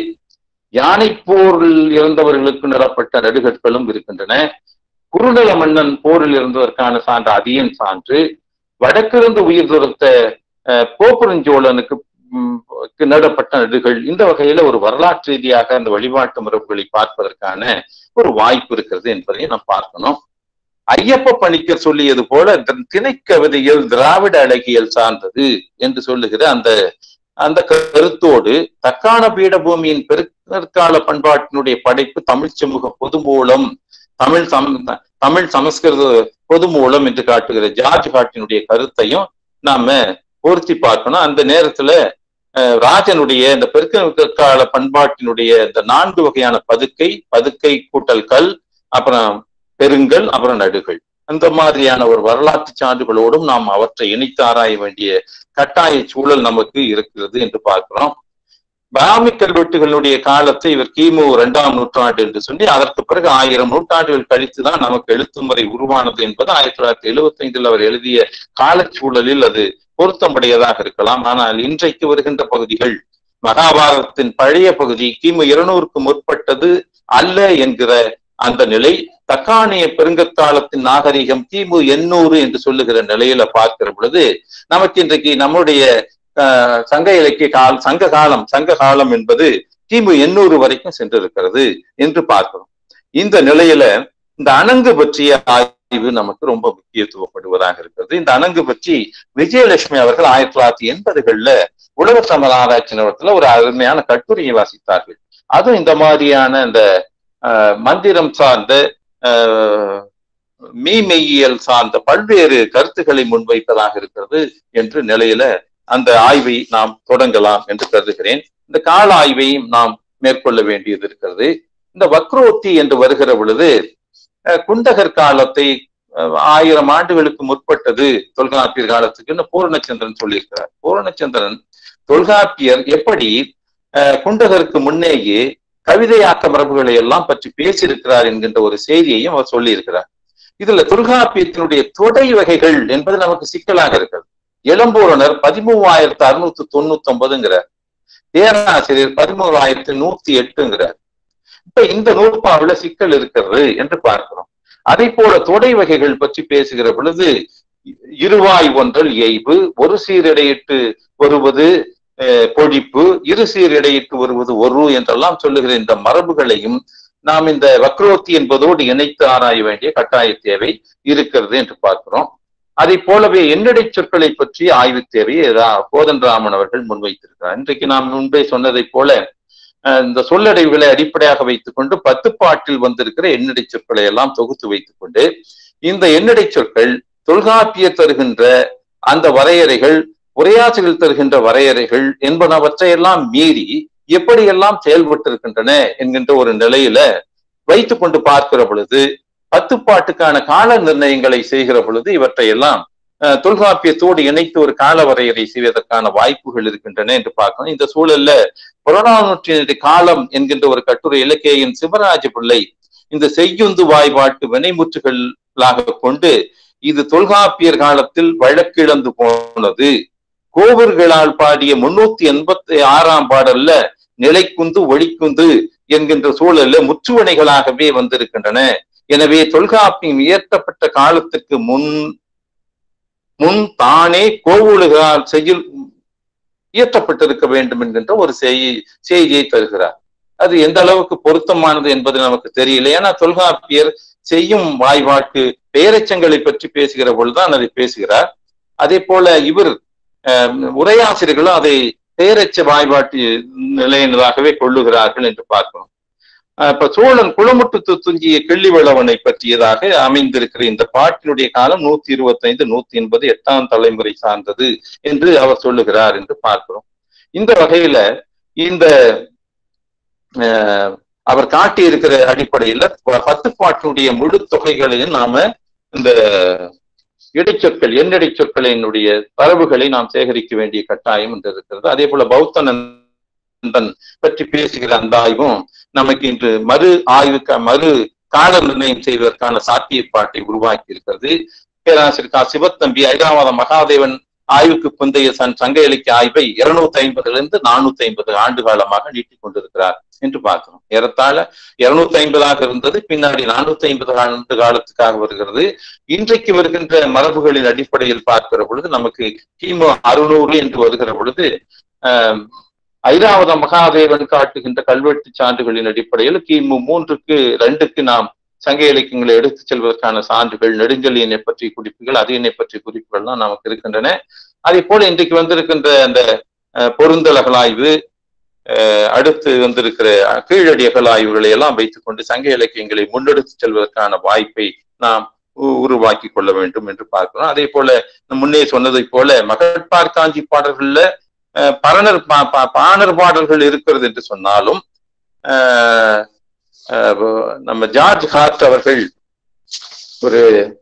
யானை போரில் இறந்தவர்களுக்கு நிறப்பட்ட நடுகற்களும் இருக்கின்றன குறுநில மன்னன் போரில் இருந்ததற்கான சான்று அதியன் சான்று வடக்கிருந்து உயிர் துரத்த அஹ், கோப்பெருஞ்சோழனுக்கு ம், க்கு நடப்பட்ட நடுகள் இந்த வகையில ஒரு வரலாற்று ரீதியாக அந்த வழிபாட்டு மரபுகளை பார்ப்பதற்கான ஒரு வாய்ப்பு இருக்கிறது என்பதை நாம் பார்க்கணும் ஐயப்ப பணிக்கர் சொல்லியது போல தி- திணைக்கவிதையில் திராவிட அழகியல் சார்ந்தது என்று சொல்லுகிற அந்த அந்த கருத்தோடு தக்கான பீடபூமியின் பெருக்கால பண்பாட்டினுடைய படைப்பு தமிழ் சமூக பொதுமூலம் தமிழ் சம் தமிழ் சமஸ்கிருத பொதுமூலம் என்று காட்டுகிற ஜார்ஜ் ஹாட்டினுடைய கருத்தையும் நாம பொருத்தி பார்க்கணும் அந்த நேரத்துல அஹ், ராஜனுடைய இந்த பெருக்கால பண்பாட்டினுடைய இந்த நான்கு வகையான பதுக்கை பதுக்கை கூட்டல் கல் அப்புறம் பெருங்கல் அப்புறம் நடுகள் அந்த மாதிரியான ஒரு வரலாற்று சான்றுகளோடும் நாம் அவற்றை இணைத்து ஆராய வேண்டிய கட்டாய சூழல் நமக்கு இருக்கிறது என்று பார்க்கிறோம் பிராமி கல்வெட்டுகளுடைய காலத்தை இவர் கிமு இரண்டாம் நூற்றாண்டு என்று சொல்லி அதற்கு பிறகு ஆயிரம் நூற்றாண்டுகள் கழித்துதான் நமக்கு எழுத்து முறை உருவானது என்பது ஆயிரத்தி தொள்ளாயிரத்தி எழுபத்தி ஐந்தில் அவர் எழுதிய காலச்சூழலில் அது பொருத்தமுடையதாக இருக்கலாம் ஆனால் இன்றைக்கு வருகின்ற பகுதிகள் மகாபாரதத்தின் பழைய பகுதி கிமு இருநூறுக்கு முற்பட்டது அல்ல என்கிற அந்த நிலை தக்கானிய பெருங்கற்காலத்தின் நாகரிகம் கிமு எண்ணூறு என்று சொல்லுகிற நிலையில பார்க்கிற பொழுது நமக்கு இன்றைக்கு நம்முடைய அஹ், சங்க இலக்கிய கால் சங்க காலம் சங்க காலம் என்பது கிமு எண்ணூறு வரைக்கும் சென்றிருக்கிறது என்று பார்க்கிறோம் இந்த நிலையில இந்த அணங்கு பற்றிய ஆய்வு நமக்கு ரொம்ப முக்கியத்துவப்படுவதாக இருக்கிறது இந்த அணங்கு பற்றி விஜயலட்சுமி அவர்கள் ஆயிரத்தி தொள்ளாயிரத்தி எண்பதுகள்ல உலக சமர ஆராய்ச்சி நிறுவனத்துல ஒரு அருமையான கட்டுரையை வாசித்தார்கள் அதுவும் இந்த மாதிரியான இந்த அஹ், மந்திரம் சார்ந்த அஹ், மீமெய்யியல் சார்ந்த பல்வேறு கருத்துக்களை முன்வைப்பதாக இருக்கிறது என்று நிலையில அந்த ஆய்வை நாம் தொடங்கலாம் என்று கருதுகிறேன் இந்த கால ஆய்வையும் நாம் மேற்கொள்ள வேண்டியது இருக்கிறது இந்த வக்ரோத்தி என்று வருகிற பொழுது அஹ், குண்டகர் காலத்தை அஹ், ஆயிரம் ஆண்டுகளுக்கு முற்பட்டது தொல்காப்பியர் காலத்துக்குன்னு பூரணச்சந்திரன் சொல்லியிருக்கிறார் பூரணச்சந்திரன் தொல்காப்பியர் எப்படி அஹ், குண்டகருக்கு முன்னேயே கவிதையாக்க மரபுகளை எல்லாம் பற்றி பேசியிருக்கிறார் என்கின்ற ஒரு செய்தியையும் அவர் சொல்லியிருக்கிறார் இதுல தொல்காப்பியத்தினுடைய தொடை வகைகள் என்பது நமக்கு சிக்கலாக இருக்கிறது இளம்பூரணர் பதிமூவாயிரத்து அறுநூத்தி தொண்ணூத்தி ஒன்பதுங்கிறார் பேராசிரியர் பதிமூவாயிரத்து நூத்தி எட்டுங்கிறார் இப்ப இந்த நூற்பாவுல சிக்கல் இருக்கிறது என்று பார்க்கிறோம் அதை போல தொடை வகைகள் பற்றி பேசுகிற பொழுது இருவாய் ஒன்றல் எய்வு ஒரு சீரிடையிட்டு வருவது அஹ், பொழிப்பு இரு சீரிடையிட்டு வருவது ஒரு என்றெல்லாம் சொல்லுகிற இந்த மரபுகளையும் நாம் இந்த வக்ரோத்தி என்பதோடு இணைத்து ஆராய வேண்டிய கட்டாய தேவை இருக்கிறது என்று பார்க்கிறோம் அதை போலவே எண்ணடை சொற்களை பற்றி ஆய்வு தேவையை ரா- கோதண்டராமன் அவர்கள் முன்வைத்திருக்கிறார் இன்றைக்கு நாம் முன்பே சொன்னதை போல அஹ், இந்த சொல்லடைவுகளை அடிப்படையாக வைத்துக்கொண்டு பத்து பாட்டில் வந்திருக்கிற எண்ணடை சொற்களை எல்லாம் தொகுத்து வைத்துக்கொண்டு இந்த எண்ணடை சொற்கள் தொல்காப்பியர் தருகின்ற அந்த வரையறைகள் உரையாசிரியர்கள் தருகின்ற வரையறைகள் என்பனவற்றையெல்லாம் மீறி எப்படியெல்லாம் செயல்பட்டிருக்கின்றன என்கின்ற ஒரு நிலையில வைத்துக்கொண்டு பார்க்கிற பொழுது பத்து பாட்டுக்கான கால நிர்ணயங்களை செய்கிற பொழுது இவற்றையெல்லாம் அஹ், தொல்காப்பியத்தோடு இணைத்து ஒரு கால வரையறை செய்வதற்கான வாய்ப்புகள் இருக்கின்றன என்று பார்க்கணும் இந்த சூழல்ல புறநானூற்றினுடைய காலம் என்கின்ற ஒரு கட்டுரை இலக்கியின் சிவராஜ பிள்ளை இந்த செய்யுந்து வாய்பாட்டு வினைமுற்றுகளாக கொண்டு இது தொல்காப்பியர் காலத்தில் வழக்கிழந்து போனது கோவர்களால் பாடிய முன்னூத்தி எண்பத்தி ஆறாம் பாடல்ல நிலைக்குந்து ஒளிக்குந்து என்கின்ற சூழல்ல முற்றுவணைகளாகவே வந்திருக்கின்றன எனவே தொல்காப்பியம் இயற்றப்பட்ட காலத்துக்கு முன் முன் தானே கோவுலுகளால் செய்யுள் இயற்றப்பட்டிருக்க வேண்டும் என்கின்ற ஒரு செய்தி செய்தியை தருகிறார் அது எந்த அளவுக்கு பொருத்தமானது என்பது நமக்கு தெரியல ஏன்னா தொல்காப்பியர் செய்யும் வாய்பாட்டு பேரச்சங்களை பற்றி பேசுகிற பொழுதுதான் அதை பேசுகிறார் அதே போல இவர் அஹ், உரையாசிரியர்களும் அதை பேரச்ச வாய்பாட்டு நிலையினராகவே கொள்ளுகிறார்கள் என்று பார்க்கிறோம் அஹ், இப்ப சோழன் குளமுட்டு துஞ்சிய கிள்ளிவளவனை பற்றியதாக அமைந்திருக்கிற இந்த பாட்டினுடைய காலம் நூத்தி இருபத்தைந்து நூத்தி எண்பது எட்டாம் தலைமுறை சார்ந்தது என்று அவர் சொல்லுகிறார் என்று பார்க்கிறோம் இந்த வகையில இந்த அஹ், அவர் காட்டியிருக்கிற அடிப்படையில ப- பத்து பாட்டினுடைய முழு தொகைகளையும் நாம இந்த இடைச்சொற்கள் எண்ணிடைச்சொற்களினுடைய தரவுகளை நாம் சேகரிக்க வேண்டிய கட்டாயம் என்று இருக்கிறது அதே போல பௌத்த நந்தன் பற்றி பேசுகிற அந்த ஆய்வும் நமக்கு இன்று மறு ஆய்வுக்கு மறு கால நிர்ணயம் செய்வதற்கான சாத்தியப்பாட்டை உருவாக்கி இருக்கிறது பேராசிரியர் கா சிவத்தம்பி ஐராவத மகாதேவன் ஆய்வுக்கு பிந்தைய சன் சங்க இலக்கிய ஆய்வை இருநூத்தி ஐம்பதுல இருந்து நானூத்தி ஐம்பது ஆண்டு காலமாக நீட்டிக் கொண்டிருக்கிறார் என்று பார்க்கிறோம் ஏறத்தாழ இருநூத்தி ஐம்பதாக இருந்தது பின்னாடி நானூத்தி ஐம்பது ஆண்டு காலத்துக்காக வருகிறது இன்றைக்கு வருகின்ற மரபுகளின் அடிப்படையில் பார்க்கிற பொழுது நமக்கு கிமு அறுநூறு என்று வருகிற பொழுது ஆஹ் ஐராவத மகாதேவன் காட்டுகின்ற கல்வெட்டு சான்றுகளின் அடிப்படையில் கிமு மூன்றுக்கு ரெண்டுக்கு நாம் சங்க இலக்கியங்களை எடுத்துச் செல்வதற்கான சான்றுகள் நெடுஞ்செழியனை பற்றிய குறிப்புகள் அதியனை பற்றிய குறிப்புகள் தான் நமக்கு இருக்கின்றன அதே போல இன்றைக்கு வந்திருக்கின்ற அந்த அஹ், பொருந்தல் அகலாய்வு அஹ், அடுத்து வந்திருக்கிற கீழடி அகலாய்வுகளை எல்லாம் வைத்துக்கொண்டு சங்க இலக்கியங்களை முன்னெடுத்துச் செல்வதற்கான வாய்ப்பை நாம் உ- உருவாக்கி கொள்ள வேண்டும் என்று பார்க்கிறோம் அதே போல முன்னே சொன்னதை போல மகட்பார் காஞ்சி பாடல்கள்ல அஹ், பரணர் பா- பா- பாணர் பாடல்கள் இருக்கிறது என்று சொன்னாலும் அஹ், அஹ், நம்ம ஜார்ஜ் ஹார்ட் அவர்கள் ஒரு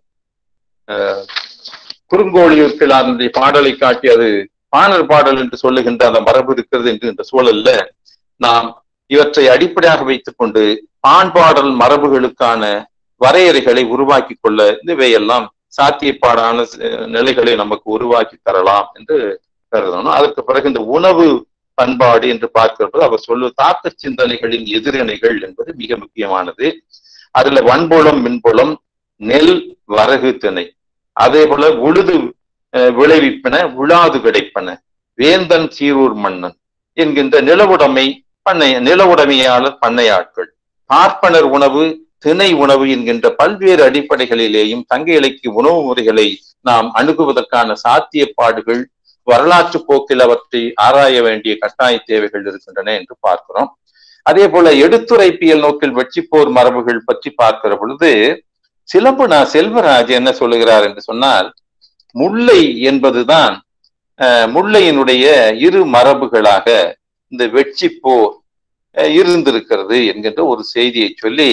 அஹ், குறுங்கோழியூர் கிழாருடைய பாடலை காட்டி அது பாணர் பாடல் என்று சொல்லுகின்ற அந்த மரபு இருக்கிறது என்று இந்த சூழல்ல நாம் இவற்றை அடிப்படையாக வைத்துக் கொண்டு பாண்பாடல் மரபுகளுக்கான வரையறைகளை உருவாக்கி கொள்ள இவையெல்லாம் சாத்தியப்பாடான அஹ், நிலைகளை நமக்கு உருவாக்கி தரலாம் என்று கருதணும் அதற்கு பிறகு இந்த உணவு பண்பாடு என்று பார்க்கிறது அவர் சொல்லு தாக்க சிந்தனைகளின் எதிரணைகள் என்பது மிக முக்கியமானது அதுல வன்புலம் மின்புலம் நெல் வரகு திணை அதே போல உழுது அஹ், விளைவிப்பன உழாது கிடைப்பன வேந்தன் சீரூர் மன்னன் என்கின்ற நிலவுடைமை பண்ணை நிலவுடைமையாளர் பண்ணையாட்கள் பார்ப்பனர் உணவு திணை உணவு என்கின்ற பல்வேறு அடிப்படைகளிலேயும் தங்க இலக்கிய உணவு முறைகளை நாம் அணுகுவதற்கான சாத்தியப்பாடுகள் வரலாற்று போக்கில் அவற்றை ஆராய வேண்டிய கட்டாய தேவைகள் இருக்கின்றன என்று பார்க்கிறோம் அதே போல எடுத்துரைப்பியல் நோக்கில் வெற்றிப்போர் மரபுகள் பற்றி பார்க்கிற பொழுது சிலம்பு நான் செல்வராஜ் என்ன சொல்லுகிறார் என்று சொன்னால் முல்லை என்பதுதான் அஹ், முல்லையினுடைய இரு மரபுகளாக இந்த வெற்றிப்போர் அஹ், இருந்திருக்கிறது என்கின்ற ஒரு செய்தியை சொல்லி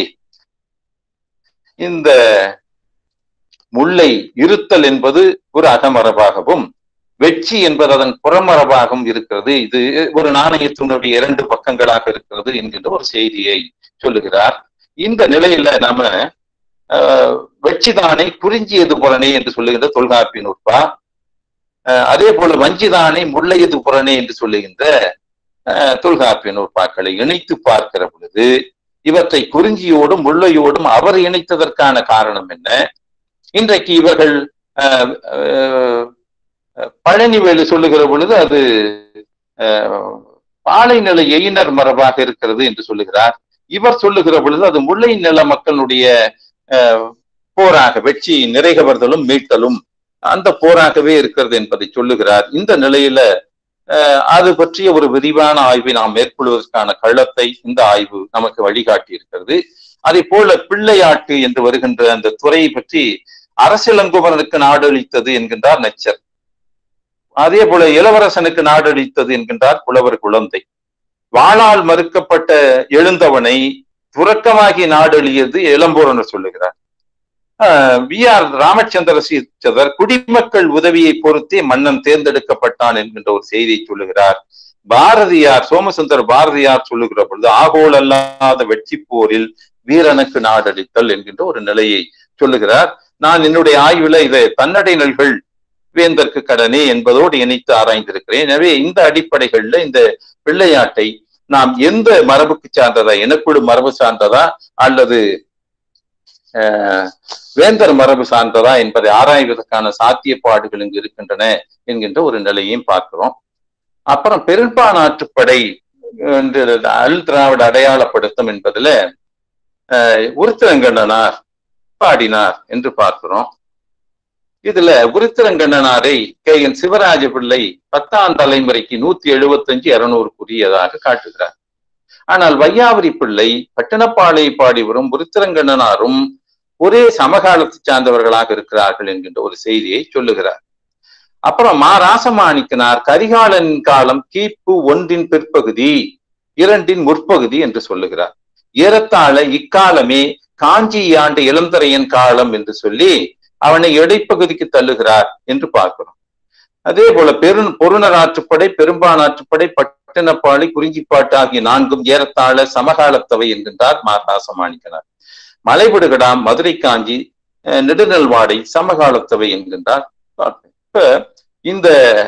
இந்த முல்லை இருத்தல் என்பது ஒரு அகமரபாகவும் வெற்றி என்பது அதன் புறமரபாகவும் இருக்கிறது இது ஒரு நாணயத்தினுடைய இரண்டு பக்கங்களாக இருக்கிறது என்கின்ற ஒரு செய்தியை சொல்லுகிறார் இந்த நிலையில நாம ஆஹ், வெற்றிதானை குறிஞ்சியது புறனே என்று சொல்லுகின்ற தொல்காப்பி நுட்பா ஆஹ், அதே போல வஞ்சிதானை முல்லையது புறனே என்று சொல்லுகின்ற ஆஹ், தொல்காப்பிய நூற்பாக்களை இணைத்து பார்க்கிற பொழுது இவற்றை குறிஞ்சியோடும் முல்லையோடும் அவர் இணைத்ததற்கான காரணம் என்ன இன்றைக்கு இவர்கள் ஆஹ், ஆஹ், பழனிவேலு சொல்லுகிற பொழுது அது ஆஹ், பாலைநிலை எயினர் மரபாக இருக்கிறது என்று சொல்லுகிறார் இவர் சொல்லுகிற பொழுது அது முல்லை நில மக்களுடைய ஆஹ், போராக வெற்றி நிறைகவர்தலும் மீட்டலும் அந்த போராகவே இருக்கிறது என்பதை சொல்லுகிறார் இந்த நிலையில ஆஹ், அது பற்றிய ஒரு விரிவான ஆய்வை நாம் மேற்கொள்வதற்கான களத்தை இந்த ஆய்வு நமக்கு வழிகாட்டி இருக்கிறது அதே போல பிள்ளையாட்டு என்று வருகின்ற அந்த துறையை பற்றி அரசியலங்குமரனுக்கு நாடளித்தது என்கின்றார் நச்சர் அதே போல இளவரசனுக்கு நாடளித்தது என்கின்றார் புலவர் குழந்தை வாளால் மறுக்கப்பட்ட எழுந்தவனை துறக்கமாகி நாடெழியது இளம்பூரனர் சொல்லுகிறார் வி ஆர் ராமச்சந்திர சீச்சதர் குடிமக்கள் உதவியை பொறுத்தே மன்னன் தேர்ந்தெடுக்கப்பட்டான் என்கின்ற ஒரு செய்தியை சொல்லுகிறார் பாரதியார் சோமசுந்தர பாரதியார் சொல்லுகிற பொழுது ஆகோல் அல்லாத வெற்றி போரில் வீரனுக்கு நாடடித்தல் என்கின்ற ஒரு நிலையை சொல்லுகிறார் நான் என்னுடைய ஆய்வுல இதை தன்னடை நல்கள் வேந்தற்கு கடனே என்பதோடு இணைத்து ஆராய்ந்திருக்கிறேன் எனவே இந்த அடிப்படைகள்ல இந்த பிள்ளையாட்டை நாம் எந்த மரபுக்கு சார்ந்ததா எனக்குழு மரபு சார்ந்ததா அல்லது வேந்தர் மரபு சார்ந்ததா என்பதை ஆராய்வதற்கான சாத்தியப்பாடுகள் இங்கு இருக்கின்றன என்கின்ற ஒரு நிலையையும் பார்க்கிறோம் அப்புறம் பெரும்பானாற்றுப்படை என்று அல் திராவிட அடையாளப்படுத்தும் என்பதுல உருத்திரங்கண்ணனார் பாடினார் என்று பார்க்கிறோம் இதுல உருத்திரங்கண்ணனாரை கே என் சிவராஜ பிள்ளை பத்தாம் தலைமுறைக்கு நூத்தி எழுபத்தஞ்சு இருநூறுக்குரியதாக காட்டுகிறார் ஆனால் வையாவரி பிள்ளை பட்டினப்பாளை பாடி வரும் உருத்திரங்கண்ணனாரும் ஒரே சமகாலத்தை சார்ந்தவர்களாக இருக்கிறார்கள் என்கின்ற ஒரு செய்தியை சொல்லுகிறார் அப்புறம் மா ராசமாணிக்கனார் கரிகாலன் காலம் கிபு ஒன்றின் பிற்பகுதி இரண்டின் முற்பகுதி என்று சொல்லுகிறார் ஏறத்தாழ இக்காலமே காஞ்சி ஆண்டு இளந்தரையன் காலம் என்று சொல்லி அவனை இடைப்பகுதிக்கு தள்ளுகிறார் என்று பார்க்கிறோம் அதே போல பெரு பொருணராற்றுப்படை பெரும்பானாற்றுப்படை பட்டினப்பாளி குறிஞ்சிப்பாட்டு ஆகிய நான்கும் ஏறத்தாழ சமகாலத்தவை என்கின்றார் மா ராசமாணிக்கனார் மலைபடுகடாம் மதுரை காஞ்சி நெடுநல்வாடை சமகாலத்தவை என்கின்றார் இப்ப இந்த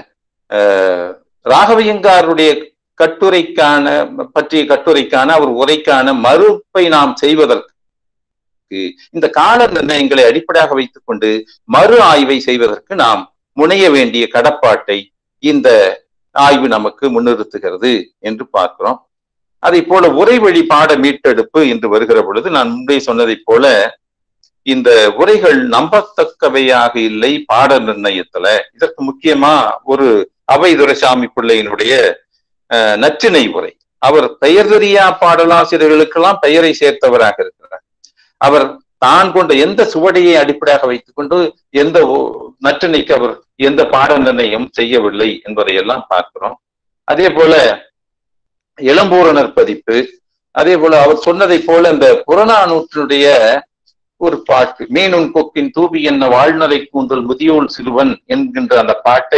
ராகவையங்காருடைய கட்டுரைக்கான பற்றிய கட்டுரைக்கான அவர் உரைக்கான மறுப்பை நாம் செய்வதற்கு இந்த கால நிர்ணயங்களை அடிப்படையாக வைத்துக் கொண்டு மறு ஆய்வை செய்வதற்கு நாம் முனைய வேண்டிய கடப்பாட்டை இந்த ஆய்வு நமக்கு முன்னிறுத்துகிறது என்று பார்க்கிறோம் அதை போல உரை வழி பாட மீட்டெடுப்பு என்று வருகிற பொழுது நான் முன்பே சொன்னதை போல இந்த உரைகள் நம்பத்தக்கவையாக இல்லை பாட நிர்ணயத்துல இதற்கு முக்கியமா ஒரு அவை துரைசாமி பிள்ளையினுடைய நச்சினை உரை அவர் பெயர் தெரியா பாடலாசிரியர்களுக்கெல்லாம் பெயரை சேர்த்தவராக இருக்கிறார் அவர் தான் கொண்ட எந்த சுவடையை அடிப்படையாக வைத்துக் கொண்டு எந்த நற்றினைக்கு அவர் எந்த பாட நிர்ணயம் செய்யவில்லை என்பதையெல்லாம் பார்க்கிறோம் அதே போல இளம்பூரணர் பதிப்பு அதே போல அவர் சொன்னதை போல இந்த புறநானூற்றினுடைய ஒரு பாட்டு மீனுன் கொக்கின் தூபி என்ன வாழ்நரை கூந்தல் முதியோல் சிறுவன் என்கின்ற அந்த பாட்டை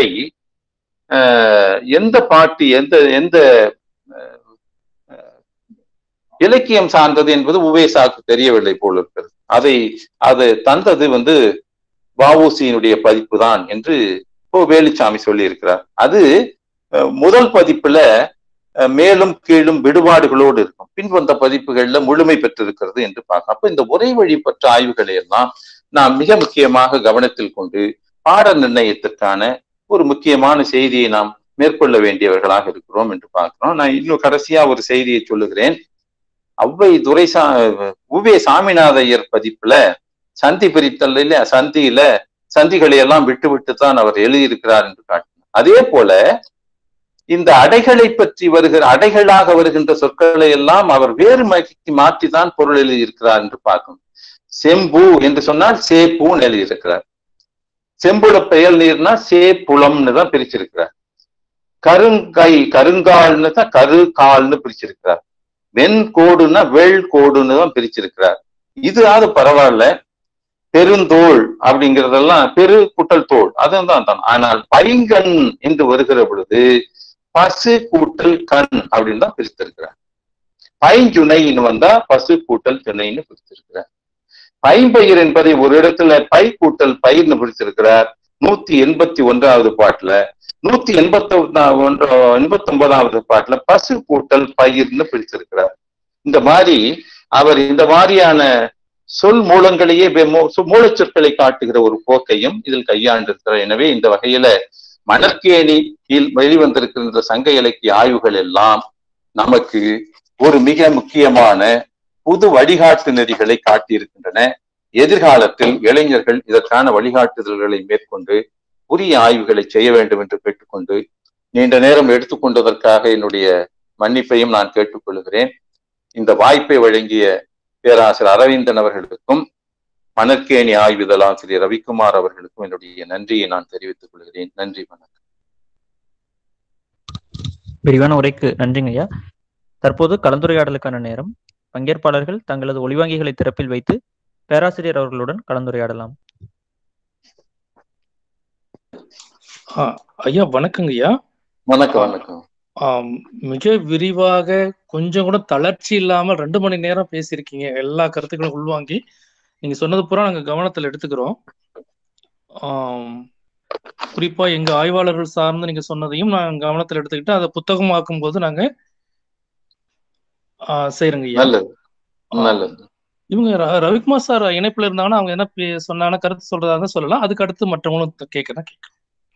எந்த பாட்டு எந்த எந்த இலக்கியம் சார்ந்தது என்பது உவேசாக்கு தெரியவில்லை போல் இருக்கிறது அதை அது தந்தது வந்து வவுசியினுடைய பதிப்பு தான் என்று இப்போ வேலுச்சாமி சொல்லி இருக்கிறார் அது முதல் பதிப்புல மேலும் கீழும் விடுபாடுகளோடு இருக்கும் பின்வந்த பதிப்புகள்ல முழுமை பெற்றிருக்கிறது என்று பார்க்கலாம் அப்ப இந்த உரை வழிபற்ற ஆய்வுகளை எல்லாம் நாம் மிக முக்கியமாக கவனத்தில் கொண்டு பாட நிர்ணயத்திற்கான ஒரு முக்கியமான செய்தியை நாம் மேற்கொள்ள வேண்டியவர்களாக இருக்கிறோம் என்று பார்க்கிறோம் நான் இன்னும் கடைசியா ஒரு செய்தியை சொல்லுகிறேன் அவ்வை துரைசா உவே சாமிநாதையர் பதிப்புல சந்தி பிரித்தல் இல்ல சந்தியில சந்திகளை எல்லாம் விட்டு விட்டு தான் அவர் எழுதியிருக்கிறார் என்று காட்டினார் அதே போல இந்த அடைகளை பற்றி வருகிற அடைகளாக வருகின்ற சொற்களை எல்லாம் அவர் வேறு மாற்றி மாற்றிதான் பொருள் எழுதியிருக்கிறார் என்று பார்க்கணும் செம்பு என்று சொன்னால் சேப்பூன்னு எழுதியிருக்கிறார் செம்புல பெயல் நீர்னா சேப்புலம்னு தான் பிரிச்சிருக்கிறார் கருங்கை கருங்கால்னு தான் கரு கால்னு பிரிச்சிருக்கிறார் வெண் கோடுன்னா வெள் கோடுன்னு தான் பிரிச்சிருக்கிறார் இதுவாவது பரவாயில்ல பெருந்தோள் அப்படிங்கிறதெல்லாம் பெரு குட்டல் தோல் அதுதான் தான் ஆனால் பைங்கண் என்று வருகிற பொழுது பசு கூட்டல் கண் அப்படின்னு தான் பிரித்திருக்கிறார் பைஞ்சுனைன்னு வந்தா பசு கூட்டல் துணைன்னு பிரிச்சிருக்கிறார் பைம்பயிர் என்பதை ஒரு இடத்துல பை கூட்டல் பயிர்னு பிரிச்சிருக்கிறார் நூத்தி எண்பத்தி ஒன்றாவது பாட்டுல நூத்தி எண்பத்தி ஒன்று எண்பத்தி ஒன்பதாவது பாட்டுல பசு கூட்டல் பயிர்னு பிரிச்சிருக்கிறார் இந்த மாதிரி அவர் இந்த மாதிரியான சொல் மூலங்களையே மூலச்சொற்களை காட்டுகிற ஒரு போக்கையும் இதில் கையாண்டிருக்கிறார் எனவே இந்த வகையில மணற்கேணி கீழ் வெளிவந்திருக்கின்ற சங்க இலக்கிய ஆய்வுகள் எல்லாம் நமக்கு ஒரு மிக முக்கியமான புது வழிகாட்டு நெறிகளை காட்டியிருக்கின்றன எதிர்காலத்தில் இளைஞர்கள் இதற்கான வழிகாட்டுதல்களை மேற்கொண்டு உரிய ஆய்வுகளை செய்ய வேண்டும் என்று கேட்டுக்கொண்டு நீண்ட நேரம் எடுத்துக்கொண்டதற்காக என்னுடைய மன்னிப்பையும் நான் கேட்டுக்கொள்கிறேன் இந்த வாய்ப்பை வழங்கிய பேராசிரியர் அரவிந்தன் அவர்களுக்கும் மணற்கேணி ஆய்வுதல் ஆசிரியர் ரவிக்குமார் அவர்களுக்கும் என்னுடைய நன்றியை நான் தெரிவித்துக் கொள்கிறேன் நன்றி வணக்கம் விரிவான உரைக்கு நன்றிங்க ஐயா தற்போது கலந்துரையாடலுக்கான நேரம் பங்கேற்பாளர்கள் தங்களது ஒளிவாங்கிகளை திறப்பில் வைத்து பேராசிரியர் அவர்களுடன் கலந்துரையாடலாம் ஆ, ஐயா வணக்கங்க ஐயா வணக்கம் வணக்கம் ஆம், மிக விரிவாக கொஞ்சம் கூட தளர்ச்சி இல்லாமல் ரெண்டு மணி நேரம் பேசியிருக்கீங்க எல்லா கருத்துக்களும் உள்வாங்கி நீங்க சொன்னது பூரா நாங்க கவனத்துல எடுத்துக்கிறோம் ஆம், குறிப்பா எங்க ஆய்வாளர்கள் சார்ந்து நீங்க சொன்னதையும் நான் கவனத்துல எடுத்துக்கிட்டு அதை புத்தகமாக்கும் போது நாங்க ஆ, செய்றோங்க ஐயா நல்லது நல்லது இவங்க ர- ரவிக்குமார் சார் இணைப்புல இருந்தாங்கன்னா அவங்க என்ன பே- சொன்னாங்கன்னா கருத்து சொல்றதா இருந்தா சொல்லலாம் அதுக்கு அடுத்து மற்றவங்களும் கேட்கறேன் கேட்க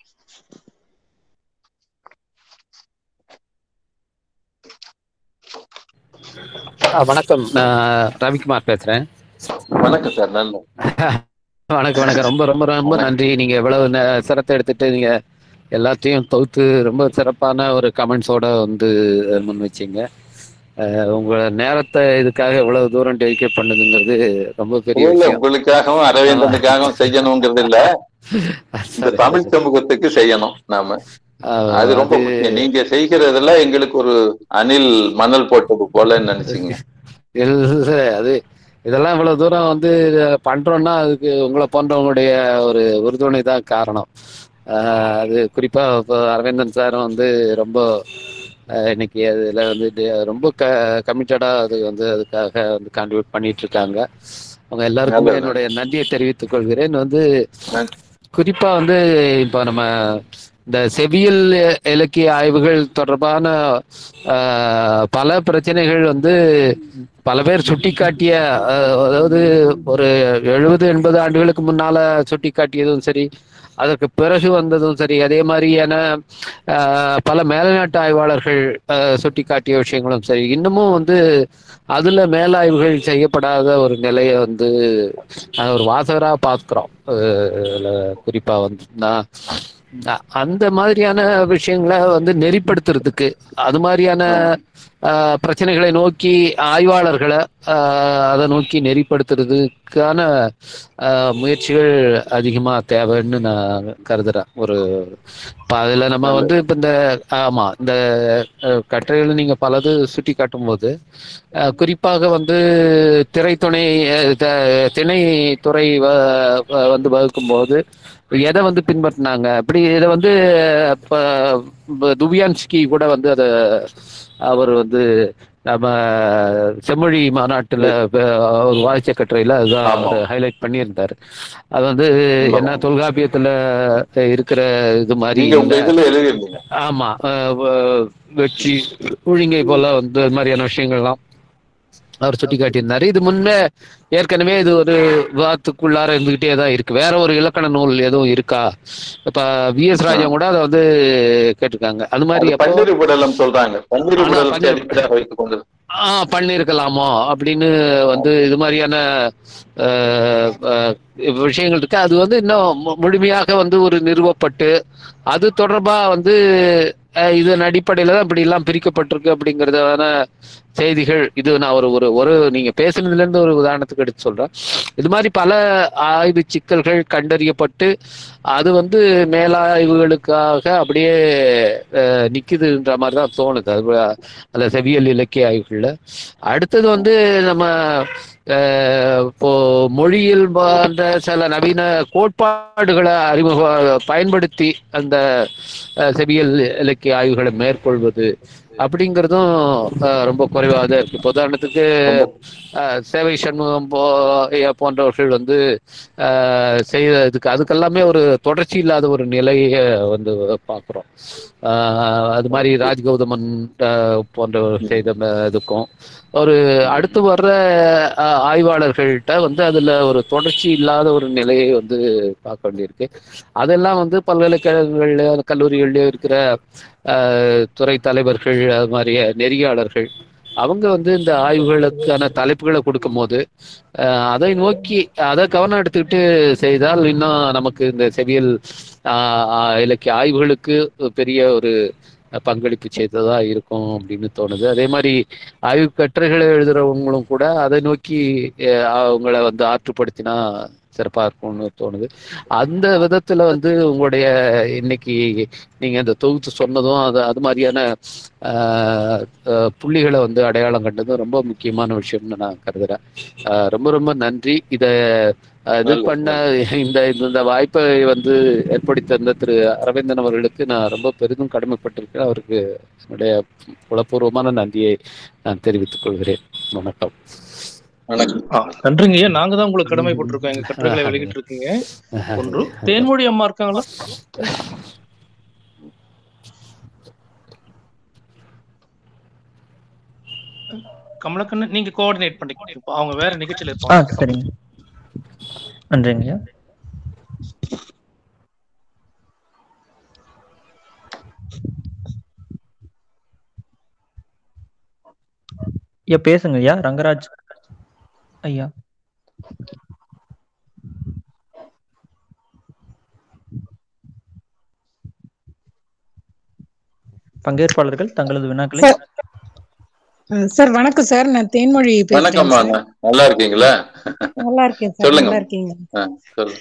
ஆ, வணக்கம் நான் ரவிக்குமார் பேசுறேன் வணக்கம் சார் நல்ல வணக்கம் வணக்கம் ரொம்ப ரொம்ப ரொம்ப நன்றி நீங்க எவ்வளவு நே- சிரத்தை எடுத்துட்டு நீங்க எல்லாத்தையும் தொகுத்து ரொம்ப சிறப்பான ஒரு கமெண்ட்ஸோட வந்து அஹ், முன் வச்சீங்க அஹ், உங்க நேரத்தை இதுக்காக எவ்வளவு தூரம் டெடிகேட் பண்ணுதுங்கிறது ரொம்ப பெரிய இல்ல விஷயம் உங்களுக்காகவும் அரவிந்தனுக்காகவும் செய்யணுங்கிறது இல்ல இந்த சரி, தமிழ் சரி. சமூகத்துக்கு செய்யணும் நாம அஹ், அது ரொம்ப முக்கியம் நீங்க செய்கிறதுல எங்களுக்கு ஒரு அணில் மணல் போட்டது போல நினைச்சீங்க இல்ல, அது இதெல்லாம் இவ்வளவு தூரம் வந்து பண்றோம்னா அதுக்கு உங்களை போன்றவங்களுடைய ஒரு உறுதுணை தான் காரணம் ஆஹ் அது குறிப்பா இப்போ அரவிந்தன் சாரும் வந்து ரொம்ப ஆஹ் இன்னைக்கு அதுல வந்து டி- ரொம்ப க கமிட்டடா அது வந்து அதுக்காக வந்து கான்ட்ரிபியூட் பண்ணிட்டு இருக்காங்க அவங்க எல்லாருக்குமே நல்லது. என்னுடைய நன்றியை தெரிவித்துக் கொள்கிறேன் வந்து நன்றி. குறிப்பா வந்து இப்போ நம்ம இந்த செவியல் இலக்கிய ஆய்வுகள் தொடர்பான ஆஹ், பல பிரச்சனைகள் வந்து பல பேர் சுட்டிக்காட்டிய அஹ், அதாவது ஒரு எழுபது எண்பது ஆண்டுகளுக்கு முன்னால சுட்டிக்காட்டியதும் சரி அதற்கு பிறகு வந்ததும் சரி அதே மாதிரியான அஹ், பல மேல்நாட்டு ஆய்வாளர்கள் அஹ், சுட்டிக்காட்டிய விஷயங்களும் சரி இன்னமும் வந்து அதுல மேலாய்வுகள் செய்யப்படாத ஒரு நிலையை வந்து நாங்க ஒரு வாசகரா பார்க்கிறோம் அஹ், குறிப்பா வந்து நான் அ- அந்த மாதிரியான விஷயங்களை வந்து நெறிப்படுத்துறதுக்கு அது மாதிரியான ஆஹ், பிரச்சனைகளை நோக்கி ஆய்வாளர்களை ஆஹ், அதை நோக்கி நெறிப்படுத்துறதுக்கான ஆஹ், முயற்சிகள் அதிகமா தேவைன்னு நான் கருதுறேன் ஒரு இப்ப அதுல நம்ம வந்து இப்ப இந்த ஆமா இந்த அஹ், கட்டுரைகளை நீங்க பலது சுட்டி காட்டும் போது அஹ், குறிப்பாக வந்து திரைத்துணை அஹ், த- திணைத்துறை வ- வ- வந்து வகுக்கும் போது எதை வந்து பின்பற்றினாங்க இப்படி இதை வந்து இப்ப இப்ப துபியான்ஸ்கி கூட வந்து அதை அவர் வந்து நம்ம செம்மொழி மாநாட்டுல வ- ஒரு வாய்ச்ச கட்டுரையில அதுதான் ஆமா. அவர் ஹைலைட் பண்ணியிருந்தாரு அது வந்து ஆமா. என்ன தொல்காப்பியத்துல இருக்கிற இது மாதிரி நீங்க உங்க இல்ல. இதுல எழுதியிருந்தீங்க ஆமா அஹ் வ- வெற்றி ஒழுங்கை போல வந்து அது மாதிரியான விஷயங்கள்லாம் அவர் சுட்டி காட்டியிருந்தாரு இது முன்னே ஏற்கனவே இது ஒரு விவாதத்துக்குள்ளார இருந்துகிட்டே தான் இருக்கு வேற ஒரு இலக்கண நூல் எதுவும் இருக்கா இப்ப வி எஸ் ராஜன் கூட அதை வந்து கேட்டிருக்காங்க அது மாதிரி அது அப்போ பன்னிரு படலம் சொல்றாங்க பன்னிரு ஆனா, படலத்தை பன்னிரு- அடிப்படையாக வைத்துக் கொண்டு ஆ பண்ணியிருக்கலாமோ அப்படின்னு வந்து இது மாதிரியான அஹ், அஹ், விஷயங்கள் இருக்கு அது வந்து இன்னும் மு- முழுமையாக வந்து ஒரு நிறுவப்பட்டு அது தொடர்பா வந்து அஹ், இதன் அடிப்படையில தான் இப்படி எல்லாம் பிரிக்கப்பட்டிருக்கு அப்படிங்கறதான செய்திகள் இது நான் ஒரு ஒரு ஒரு நீங்க பேசுனதுல இருந்து ஒரு உதாரணத்துக்கு எடுத்து சொல்றேன் இது மாதிரி பல ஆய்வு சிக்கல்கள் கண்டறியப்பட்டு அது வந்து மேலாய்வுகளுக்காக அப்படியே அஹ், நிக்குதுன்ற மாதிரி தான் தோணுது அது அல்ல செவியல் இலக்கிய ஆய்வுகள்ல அடுத்தது வந்து நம்ம அஹ், இப்போ மொழியில் போன்ற சில நவீன கோட்பாடுகளை அறிமுக பயன்படுத்தி அந்த அஹ், செவியல் இலக்கிய ஆய்வுகளை மேற்கொள்வது அப்படிங்கிறதும் அஹ், ரொம்ப குறைவாக தான் இருக்கு இப்ப உதாரணத்துக்கு அஹ், சேவை சண்முகம் போ ஐயா போன்றவர்கள் வந்து அஹ், செய்த இதுக்கு அதுக்கெல்லாமே ஒரு தொடர்ச்சி இல்லாத ஒரு நிலையை வந்து பார்க்குறோம் அது மாதிரி ராஜ்கௌதமன் அஹ், போன்றவர் செய்த ம- இதுக்கும் ஒரு அடுத்து வர்ற அஹ், ஆய்வாளர்கள்ட்ட வந்து அதுல ஒரு தொடர்ச்சி இல்லாத ஒரு நிலையை வந்து பார்க்க வேண்டியிருக்கு அதெல்லாம் வந்து பல்கலைக்கழகங்கள்ல கல்லூரிகள்லயோ இருக்கிற அஹ், துறை தலைவர்கள் அது மாதிரி நெறியாளர்கள் அவங்க வந்து இந்த ஆய்வுகளுக்கான தலைப்புகளை கொடுக்கும் போது அஹ், அதை நோக்கி அதை கவனம் எடுத்துக்கிட்டு செய்தால் இன்னும் நமக்கு இந்த செவியல் ஆஹ், ஆஹ், இலக்கிய ஆய்வுகளுக்கு பெரிய ஒரு பங்களிப்பு செய்ததா இருக்கும் அப்படின்னு தோணுது அதே மாதிரி ஆய்வு கட்டுரைகளை எழுதுறவங்களும் கூட அதை நோக்கி அஹ், அவங்கள வந்து ஆற்றுப்படுத்தினா சிறப்பா இருக்கும்னு தோணுது அந்த விதத்துல வந்து உங்களுடைய இன்னைக்கு நீங்க இந்த தொகுத்து சொன்னதும் அது அது மாதிரியான ஆஹ், ஆஹ், புள்ளிகளை வந்து அடையாளம் கண்டதும் ரொம்ப முக்கியமான விஷயம்னு நான் கருதுறேன் ஆஹ், ரொம்ப ரொம்ப நன்றி இத ஆஹ், இது நல்லது, பண்ண இந்த இந்த- இந்த வாய்ப்பை வந்து ஏற்படுத்தி தந்த திரு அரவிந்தன் அவர்களுக்கு நான் ரொம்ப பெரிதும் கடமைப்பட்டிருக்கேன் அவருக்கு என்னுடைய உளப்பூர்வமான நன்றியை நான் தெரிவித்துக் கொள்கிறேன் வணக்கம் வணக்கம் ஆ, நன்றிங்க ஐயா நாங்க தான் உங்களுக்கு கடமைப்பட்டிருக்கோம் எங்க கட்டுரைகளை வெளியிட்டு இருக்கீங்க ஒன்று தேன்மொழி அம்மா இருக்காங்களா கமலக்கண்ணன் நீங்க கோஆர்டினேட் பண்ணிக்கோங்க அவங்க வேற நிகழ்ச்சியில ஆ இருப்பாங்க சரிங்க நன்றிங்கய்யா ஐயா பேசுங்க ஐயா ரங்கராஜ் ஐயா பங்கேற்பாளர்கள் தங்களது வினாக்களை சார் அஹ் சார் வணக்கம் சார் நான் தேன்மொழி பேசுறேன் வணக்கம்மா சார். நல்லா இருக்கீங்களா நல்லா இருக்கேன் சார் சொல்லுங்க. நல்லா இருக்கீங்க ஆ, சொல்லு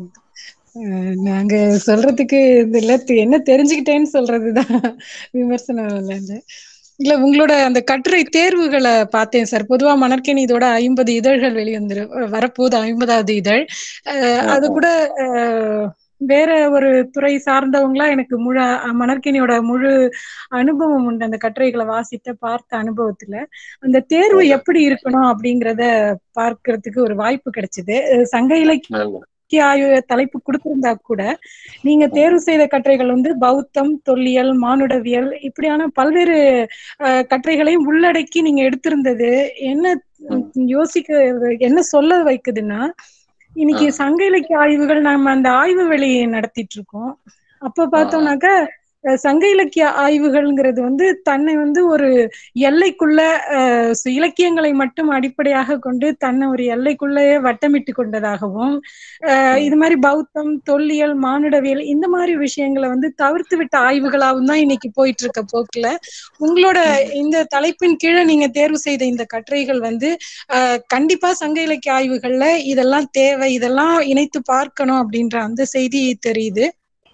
அஹ் நாங்க சொல்றதுக்கு இது இல்ல தெ- என்ன தெரிஞ்சுக்கிட்டேன்னு சொல்றதுதான் விமர்சனம் இல்லைன்னு இல்ல உங்களோட அந்த கட்டுரை தேர்வுகளை பார்த்தேன் சார் பொதுவா மணற்கேணி இதோட ஐம்பது இதழ்கள் வெளிவந்துரு வரப்போகுது ஐம்பதாவது இதழ் அஹ் அது கூட அஹ், வேற ஒரு துறை சார்ந்தவங்களா எனக்கு முழு மணற்கேணியோட முழு அனுபவம் உண்டு அந்த கட்டுரைகளை வாசித்த பார்த்த அனுபவத்துல அந்த தேர்வு எப்படி இருக்கணும் அப்படிங்கறத பார்க்கிறதுக்கு ஒரு வாய்ப்பு கிடைச்சது அஹ் சங்க இலக்கிய நல்லது. ஆய்வு தலைப்பு கொடுத்திருந்தா கூட நீங்க தேர்வு செய்த கட்டுரைகள் வந்து பௌத்தம் தொல்லியல் மானுடவியல் இப்படியான பல்வேறு அஹ், கட்டுரைகளையும் உள்ளடக்கி நீங்க எடுத்திருந்தது என்ன யோசிக்க என்ன சொல்ல வைக்குதுன்னா இன்னைக்கு ஆ. சங்க இலக்கிய ஆய்வுகள் நம்ம அந்த ஆய்வு வெளி நடத்திட்டு இருக்கோம் அப்ப பார்த்தோம்னாக்க அஹ், சங்க இலக்கிய ஆய்வுகள்ங்கிறது வந்து தன்னை வந்து ஒரு எல்லைக்குள்ள அஹ், சு- இலக்கியங்களை மட்டும் அடிப்படையாக கொண்டு தன்னை ஒரு எல்லைக்குள்ளேயே வட்டமிட்டு கொண்டதாகவும் அஹ், இது மாதிரி பௌத்தம் தொல்லியல் மானுடவியல் இந்த மாதிரி விஷயங்களை வந்து தவிர்த்து விட்ட ஆய்வுகளாகவும் தான் இன்னைக்கு போயிட்டு இருக்க போக்குல உங்களோட இந்த தலைப்பின் கீழே நீங்க தேர்வு செய்த இந்த கட்டுரைகள் வந்து அஹ், கண்டிப்பா சங்க இலக்கிய ஆய்வுகள்ல இதெல்லாம் தேவை இதெல்லாம் இணைத்து பார்க்கணும் அப்படின்ற அந்த செய்தி தெரியுது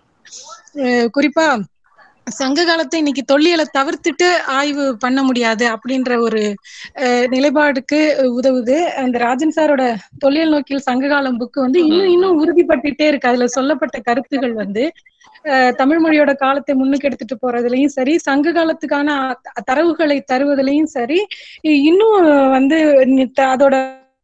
அஹ், குறிப்பா சங்க காலத்தை இன்னைக்கு தொல்லியலை தவிர்த்துட்டு ஆய்வு பண்ண முடியாது அப்படின்ற ஒரு அஹ், நிலைப்பாடுக்கு உதவுது அந்த ராஜன் சாரோட தொல்லியல் நோக்கில் சங்ககாலம் புக்கு வந்து இன்னும் இன்னும் உறுதிப்பட்டுட்டே இருக்கு அதுல சொல்லப்பட்ட கருத்துகள் வந்து அஹ், தமிழ் மொழியோட காலத்தை முன்னுக்கு எடுத்துட்டு போறதுலயும் சரி சங்க காலத்துக்கான அ- தரவுகளை தருவதிலையும் சரி இ- இன்னும் வந்து நி- த- அதோட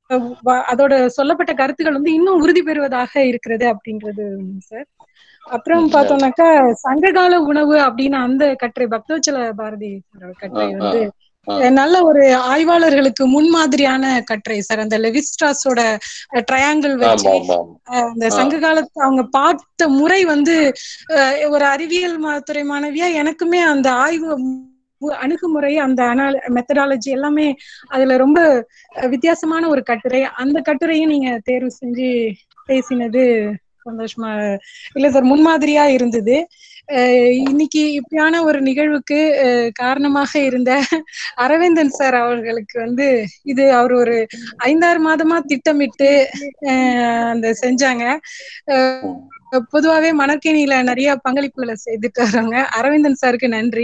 வ- அதோட சொல்லப்பட்ட கருத்துக்கள் வந்து இன்னும் உறுதி பெறுவதாக இருக்கிறது அப்படின்றது சார் அப்புறம் ம், பார்த்தோம்னாக்கா சங்ககால உணவு அப்படின்னு அந்த கட்டுரை பக்தவச்சல பாரதி சாரோட கட்டுரை ஆ, ஆ, வந்து ஆ. அஹ், நல்ல ஒரு ஆய்வாளர்களுக்கு முன்மாதிரியான கட்டுரை சார் அந்த லெவிஸ்ட்ராஸோட ட்ரையாங்கிள் ஆமா வச்சு ஆமா ஆமா. அஹ், அந்த ஆ. சங்க காலத்து அவங்க பார்த்த முறை வந்து அஹ், ஒரு அறிவியல் மா- துறை மாணவியா எனக்குமே அந்த ஆய்வு மு- அணுகுமுறை அந்த அனால் மெத்தடாலஜி எல்லாமே அதுல ரொம்ப அஹ், வித்தியாசமான ஒரு கட்டுரை அந்த கட்டுரையும் நீங்க தேர்வு செஞ்சு பேசினது சந்தோஷமா இல்ல சார் முன்மாதிரியா இருந்தது அஹ், இன்னைக்கு இப்படியான ஒரு நிகழ்வுக்கு அஹ், காரணமாக இருந்த அரவிந்தன் சார் அவர்களுக்கு வந்து இது அவர் ஒரு ஐந்தாறு மாதமா திட்டமிட்டு அஹ், அந்த செஞ்சாங்க அஹ், பொதுவாவே மணற்கேணியில நிறைய பங்களிப்புகளை செய்துட்டு வர்றவங்க அரவிந்தன் சாருக்கு நன்றி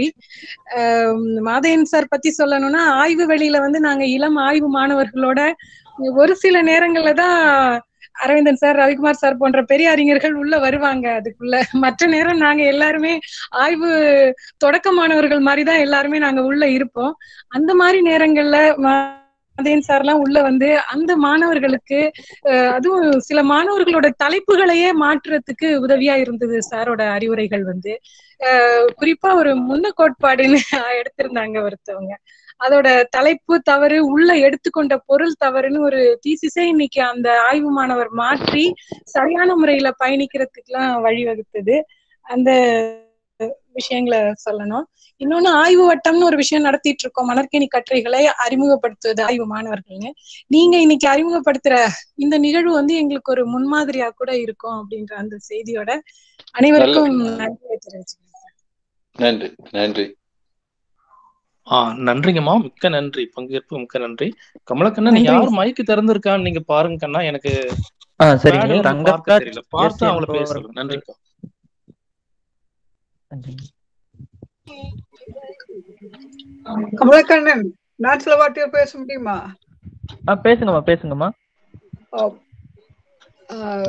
அஹ், மாதையன் சார் பத்தி சொல்லணும்னா ஆய்வு வெளியில வந்து நாங்க இளம் ஆய்வு மாணவர்களோட ஒரு சில நேரங்கள்ல தான் அரவிந்தன் சார் ரவிக்குமார் சார் போன்ற பெரிய அறிஞர்கள் உள்ள வருவாங்க அதுக்குள்ள மற்ற நேரம் நாங்க எல்லாருமே ஆய்வு தொடக்க மாணவர்கள் மாதிரி தான் எல்லாருமே நாங்க உள்ள இருப்போம் அந்த மாதிரி நேரங்கள்ல மாதையன் சார்லாம் உள்ள வந்து அந்த மாணவர்களுக்கு அஹ், அதுவும் சில மாணவர்களோட தலைப்புகளையே மாற்றுறதுக்கு உதவியா இருந்தது சாரோட அறிவுரைகள் வந்து அஹ், குறிப்பா ஒரு முன்ன கோட்பாடுன்னு எடுத்திருந்தாங்க ஒருத்தவங்க அதோட தலைப்பு தவறு உள்ள எடுத்துக்கொண்ட பொருள் தவறுன்னு ஒரு தீசிஸே இன்னைக்கு அந்த ஆய்வு மாணவர் மாற்றி சரியான முறையில பயணிக்கிறதுக்கெல்லாம் வழிவகுத்தது அந்த விஷயங்களை சொல்லணும் இன்னொன்னு ஆய்வு வட்டம்னு ஒரு விஷயம் நடத்திட்டு இருக்கோம் மணற்கேணி கட்டுரைகளை அறிமுகப்படுத்துவது ஆய்வு மாணவர்கள்னு நீங்க இன்னைக்கு அறிமுகப்படுத்துற இந்த நிகழ்வு வந்து எங்களுக்கு ஒரு முன்மாதிரியா கூட இருக்கும் அப்படின்ற அந்த செய்தியோட அனைவருக்கும் நன்றியை தெரிவிச்சுக்கிறேன் நன்றி நன்றி ஆஹ் நன்றிங்கம்மா மிக்க நன்றி பங்கேற்பு மிக்க நன்றி கமலக்கண்ணன் நன்றிங்க யார் மைக்கு திறந்திருக்கான்னு நீங்க பாருங்க கண்ணா எனக்கு ஆ சரிங்க பேனல் பார்க்க ரங்கத்ராஜ் தெரியல பார்த்து எஸ் அவங்கள பேச என்பவர் சொல்லுங்க நன்றிப்பா கமலக்கண்ணன் நான் சில வார்த்தைகள் பேச முடியுமா ஆ பேசுங்கம்மா பேசுங்கம்மா ஆம். ஆஹ்,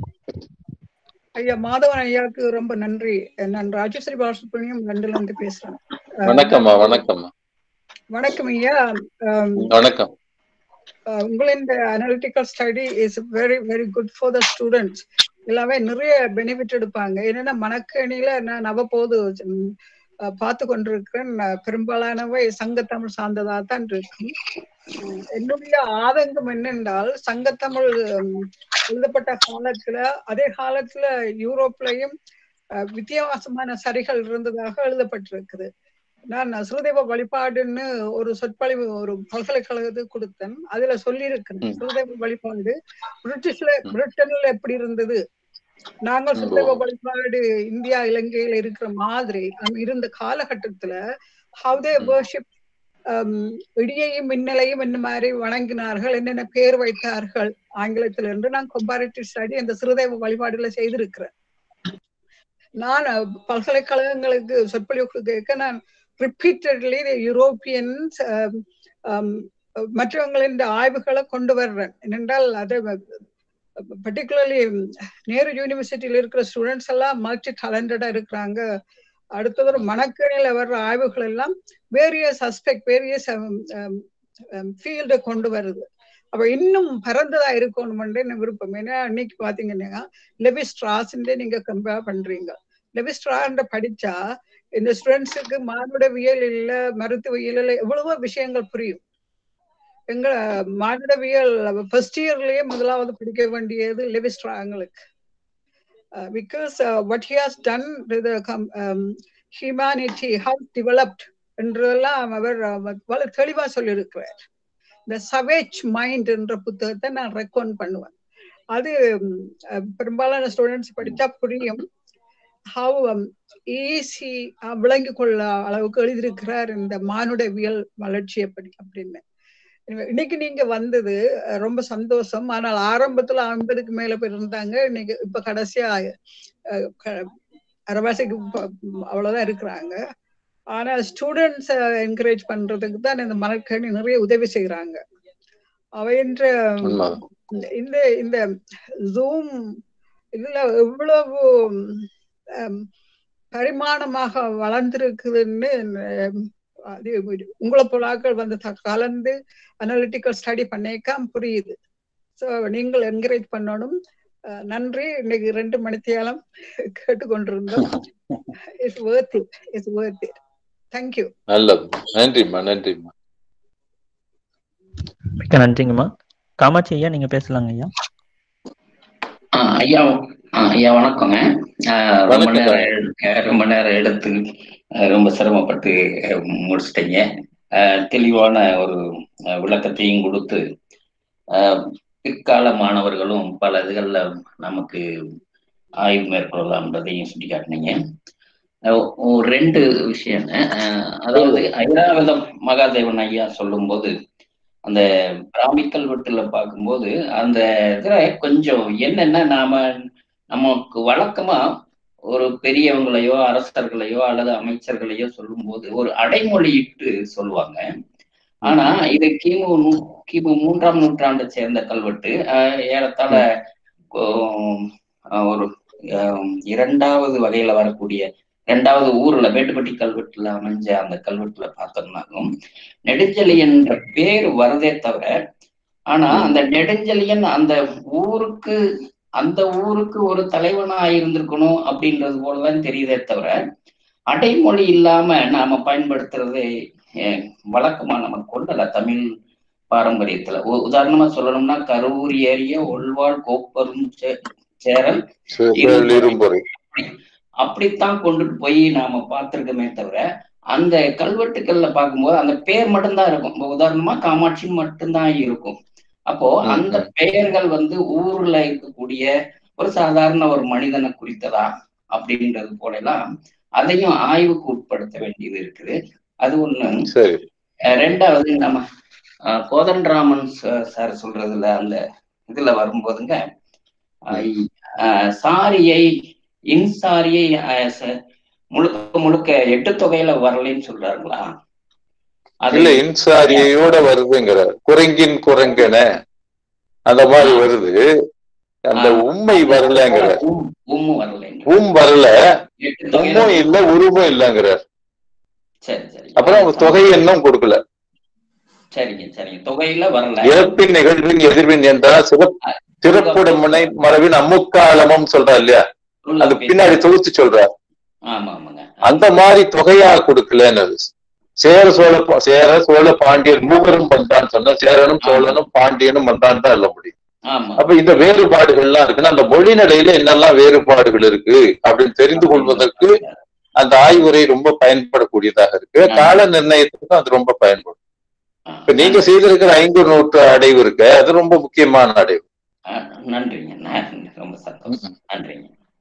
ஐயா மாதவன் ஐயாவுக்கு ரொம்ப நன்றி நான் ராஜேஸ்வரி பாலசுப்ரமணியம் லண்டன்ல இருந்து பேசுறேன் ஆஹ், வணக்கம்மா வணக்கம்மா வணக்கம் ஐயா ஆம், வணக்கம் ஆஹ், உங்களின் analytical study is very very good for the students எல்லாமே நிறைய பெனிஃபிட் எடுப்பாங்க என்னன்னா மணக்கணியில நான் அவ்வப்போது ம், ஆஹ், பார்த்து கொண்டிருக்கிறேன் நான் பெரும்பாலானவை சங்கத்தமிழ் சார்ந்ததா தான் இருக்கும் உம், என்னுடைய ஆதங்கம் என்னென்றால் சங்கத்தமிழ் உம், எழுதப்பட்ட காலத்துல அதே காலத்துல யூரோப்லயும் அஹ், வித்தியாசமான சரிகள் இருந்ததாக எழுதப்பட்டிருக்குது நான் சுருதேவ வழிபாடுன்னு ஒரு சொற்பொழிவு ஒரு பல்கலைக்கழகத்துக்கு கொடுத்தேன் அதுல சொல்லியிருக்கிறேன் ம். சுருதேவ வழிபாடு பிரிட்டிஷ்ல ம். பிரிட்டன்ல எப்படி இருந்தது நாங்கள் ம். சுருதேவ வழிபாடு இந்தியா இலங்கையில இருக்கிற மாதிரி அங்க இருந்த காலகட்டத்துல ஹவ் தே ம். வர்ஷிப் இடியையும் மின்னலையும் என்ன மாதிரி வணங்கினார்கள் என்னென்ன பேர் வைத்தார்கள் ஆங்கிலத்தில் என்று நான் கம்பேரிட்டிவ் ஸ்டடி அந்த சிறுதேவ வழிபாடுகளை செய்திருக்கிறேன் நான் அஹ், பல்கலைக்கழகங்களுக்கு சொற்பொழிவுக்கு கேட்க நான் ரிப்பீட்டட்லி யூரோப்பியன்ஸ் மற்றவங்களின் ஆய்வுகளை கொண்டு வர்றேன் ஏனென்றால் அதை பர்டிகுலர்லி நேரு யூனிவர்சிட்டியில இருக்கிற ஸ்டூடெண்ட்ஸ் எல்லாம் மல்டி டேலண்டடா இருக்கிறாங்க அடுத்தது ஒரு மணக்கணியில வர்ற ஆய்வுகள் எல்லாம் வேரியஸ் அஸ்பெக்ட் வேரியஸ் ஃபீல்டை கொண்டு வருது அப்ப இன்னும் பரந்ததா இருக்கணும்னு என்ன விருப்பம் ஏன்னா இன்னைக்கு பாத்தீங்கன்னா லெவிஸ்ட்ராஸ்ன்றே நீங்க கம்பேர் பண்றீங்க லெவிஸ்ட்ரான்ற படிச்சா இந்த ஸ்டூடெண்ட்ஸுக்கு மானுடவியல் இல்ல மருத்துவவியல் இல்ல எவ்வளவோ விஷயங்கள் புரியும் எங்க மானுடவியல் ஃபர்ஸ்ட் இயர்லயே முதலாவது படிக்க வேண்டியது லெவிஸ்ட்ராங்களுக்கு because what he has done humanity how developed என்றெல்லாம் அவர் அஹ், தெளிவா சொல்லியிருக்கிறார் இந்த சவேஜ் மைண்ட் என்ற புத்தகத்தை நான் ரெக்கமெண்ட் பண்ணுவேன் அது ம், அஹ், பெரும்பாலான ஸ்டூடெண்ட்ஸ் படிச்சா புரியும் ஹவு ஈஸி விளங்கி கொள்ள அளவுக்கு எழுதியிருக்கிறார் இந்த மானுடவியல் வளர்ச்சியை படி அப்படின்னு Anyway, இன்னைக்கு நீங்க வந்தது அஹ், ரொம்ப சந்தோஷம் ஆனால் ஆரம்பத்துல ஐம்பதுக்கு மேல பேர் இருந்தாங்க இன்னைக்கு இப்ப கடைசியா அஹ், க- அரைவாசிக்கு ப- அவ்வளவுதான் இருக்கிறாங்க ஆனா ஸ்டூடெண்ட்ஸ் என்கரேஜ் பண்றதுக்கு தான் இந்த மரக்கணி நிறைய உதவி செய்யறாங்க அவைன்ற உண்மைதான் இந்த- இந்த இந்த ஜூம் இதுல எவ்வளவு ஹம், பரிமாணமாக வளர்ந்திருக்குதுன்னு ஹம், அது ஒரு- உங்களை போலாக்கள் வந்து த- கலந்து அனாலிட்டிக்கல் ஸ்டடி பண்ணிக்காம புரியுது ஸோ நீங்கள் என்கரேஜ் பண்ணணும் அஹ், நன்றி இன்னைக்கு ரெண்டு மணித்தியாலம் கேட்டுக்கொண்டிருந்தோம் it's worth it it's worth it thank you நல்லது நன்றிம்மா நன்றிம்மா மிக்க நன்றிங்கம்மா காமாட்சி ஐயா நீங்க பேசலாங்க ஐயா ஆ, ஐயா ஆ, ஐயா வணக்கங்க ஆ, ரொம்ப வணக்கம் நேரம் சார். எடுக்க- ரொம்ப நேரம் எடுத்து ஆ, ரொம்ப சிரமப்பட்டு ஆ, முடிச்சிட்டீங்க ஆ, தெளிவான ஒரு ஆ, விளக்கத்தையும் கொடுத்து ஆ, பிற்கால மாணவர்களும் பல இதுகள்ல நமக்கு ஆய்வு மேற்கொள்ளலாம்ன்றதையும் சுட்டி காட்டினீங்க ஒரு ரெண்டு விஷயம் அதாவது ஐராவதம் மகாதேவன் ஐயா சொல்லும்போது அந்த பிராமி கல்வெட்டுல பார்க்கும்போது அந்த இதுல கொஞ்சம் என்னன்னா நாம நமக்கு வழக்கமா ஒரு பெரியவங்களையோ அரசர்களையோ அல்லது அமைச்சர்களையோ சொல்லும்போது ஒரு அடைமொழியிட்டு சொல்லுவாங்க ஆனா இது கிமு நூ- கிமு மூன்றாம் நூற்றாண்டை சேர்ந்த கல்வெட்டு ஆஹ் ஏறத்தாழ ஆஹ் ஆஹ் ஒரு ஆஹ் இரண்டாவது வகையில வரக்கூடிய இரண்டாவது ஊர்ல மேட்டுப்பட்டி கல்வெட்டுல அமைஞ்ச அந்த கல்வெட்டுல பார்த்தோம்னாலும் நெடுஞ்செழியன் என்ற பேர் வரதே தவிர ஆனா அந்த நெடுஞ்செழியன் அந்த ஊருக்கு அந்த ஊருக்கு ஒரு தலைவனா இருந்திருக்கணும் அப்படின்றது போலதான் தெரியுதே தவிர அடைமொழி இல்லாம நாம பயன்படுத்துறது அஹ், வழக்கமா நம்ம கொள்ளல தமிழ் பாரம்பரியத்துல உ- உதாரணமா சொல்லணும்னா கரூர் ஏரிய ஒள்வாள் கோப்பரும் சே- சேரல் சேரல் இரும்பொறை அப்படித்தான் கொண்டுட்டு போய் நாம பார்த்திருக்கோமே தவிர அந்த கல்வெட்டுக்கள்ல பார்க்கும்போது அந்த பேர் மட்டும்தான் இருக்கும் இப்ப உதாரணமா காமாட்சி மட்டும்தான் இருக்கும் அப்போ ம், அந்த ம். பெயர்கள் வந்து ஊர்ல இருக்கக்கூடிய ஒரு சாதாரண ஒரு மனிதனை குறித்ததா அப்படின்றது போலலாம் அதையும் ஆய்வுக்கு உட்படுத்த வேண்டியது இருக்குது அது ஒண்ணு சரி அஹ் ரெண்டாவது நம்ம அஹ், கோதண்டராமன் ச- சார் சொல்றதுல அந்த இதுல வரும்போதுங்க அஹ் அஹ் சாரியை இன்சாரியை அஹ் ச- முழுக்க முழுக்க எட்டு தொகையில வரலைன்னு சொல்றாங்களா அது இல்ல இன்சாரியோட வருதுங்கிறார் குரங்கின் குரங்கென அந்த மாதிரி வருது அந்த ஆ. உண்மை வரலங்கிறார் உம் உம்மு வரலைன்னு உம் வரல எட்டு தொகையில உம்மும் இல்ல உருவும் இல்லங்கிறார் சரி சரி அப்புறம் அவங்க தொகை எண்ணம் கொடுக்கல சரிங்க சரிங்க தொகையில வரல இறப்பின் நிகழ்வின் எதிர்வின் என்றால் சிறப்பு சிறப்புட முனை மரபின் அமுக்காலமும் சொல்றா இல்லையா அது பின்னாடி தொகுத்து சொல்றார் ஆமா ஆமாங்க அந்த மாதிரி தொகையா கொடுக்கலன்னு அது. சேர சோழ பா- சேர சோழ பாண்டியர் மூவரும் வந்தான்னு சொன்னா சேரனும் சோழனும் பாண்டியனும் வந்தான்னு தான் சொல்ல முடியும் ஆமா அப்ப இந்த வேறுபாடுகள்லாம் இருக்குன்னா அந்த மொழி நடையில என்னெல்லாம் வேறுபாடுகள் இருக்கு அப்படின்னு தெரிந்து கொள்வதற்கு அந்த ஆய்வுரை ரொம்ப பயன்படக்கூடியதாக இருக்கு கால நிர்ணயத்துக்கும் அது ரொம்ப பயன்படும் இப்ப நீங்க செய்திருக்கிற ஐந்து நூற்று அடைவு இருக்கு அது ரொம்ப முக்கியமான அடைவு ஆ, நன்றிங்க நன்றி. ரொம்ப சந்தோஷம் நன்றிங்க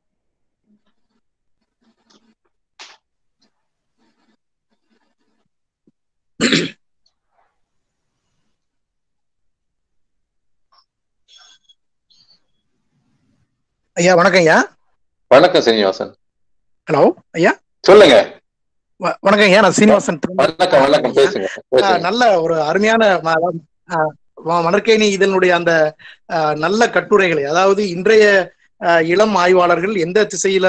ஐயா வணக்கம் ஐயா வணக்கம் சீனிவாசன் ஹலோ ஐயா சொல்லுங்க வ- வணக்கம் ஐயா நான் சீனிவாசன் வணக்கம் வணக்கம் பேசுங்க ஆ, பேசுங்க நல்ல ஒரு அருமையான ம- அதாவது, ஆ, ம- மணற்கேணி இதனுடைய அந்த ஆ, நல்ல கட்டுரைகளை அதாவது இன்றைய ஆ, இளம் ஆய்வாளர்கள் எந்த திசையில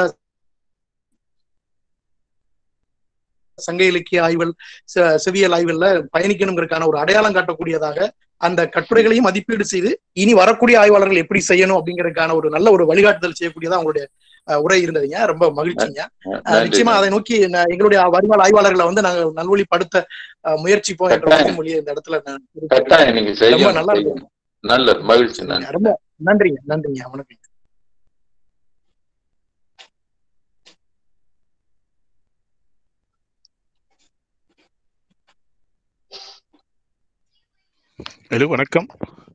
சங்க இலக்கிய ஆய்வுகள் செ- செவியல் ஆய்வுல பயணிக்கணுங்கிறதுக்கான ஒரு அடையாளம் காட்டக்கூடியதாக அந்த கட்டுரைகளையும் மதிப்பீடு செய்து இனி வரக்கூடிய ஆய்வாளர்கள் எப்படி செய்யணும் அப்படிங்கறதுக்கான ஒரு நல்ல ஒரு வழிகாட்டுதல் செய்யக்கூடியதா அவங்களுடைய ஆ, உரை இருந்ததுங்க ரொம்ப மகிழ்ச்சிங்க ஆஹ் நன்றி நிச்சயமா அதை நோக்கி நான் எங்களுடைய வருங்கால ஆய்வாளர்களை வந்து நாங்க நல்வழிப்படுத்த ஆஹ் முயற்சிப்போம் என்ற கட்டாயம். உறுதிமொழியை இந்த இடத்துல நான் தெரிவித்துக்கிறேன். கட்டாயம் நீங்க ரொம்ப செய்யணும் நல்லா செய்யணும். நல்லது மகிழ்ச்சி நன்றி ரொம்ப நன்றிங்க நன்றிங்க வணக்கம் ஹலோ வணக்கம்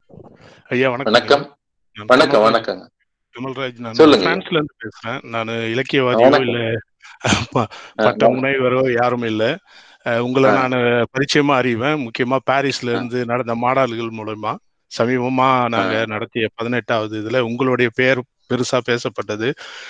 ஐயா வணக்கம் வணக்கம் நான் வணக்கம் கமல்ராஜ் வணக்கங்க கமல்ராஜ் நான் சொல்லுங்க. பிரான்ஸ்ல இருந்து பேசுறேன் நான் இலக்கியவாதியோ வணக்கம். இல்ல ப- ஆ, பட்ட முனைவரோ யாரும் இல்ல அஹ் உங்களை ஆ. நான் பரிச்சயமா அறிவேன் முக்கியமா பாரிஸ்ல இருந்து நடந்த மாடாள்கள் மூலமா சமீபமா நாங்க நடத்திய பதினெட்டாவது இதுல உங்களுடைய பெயர் பெருசா பேசப்பட்டது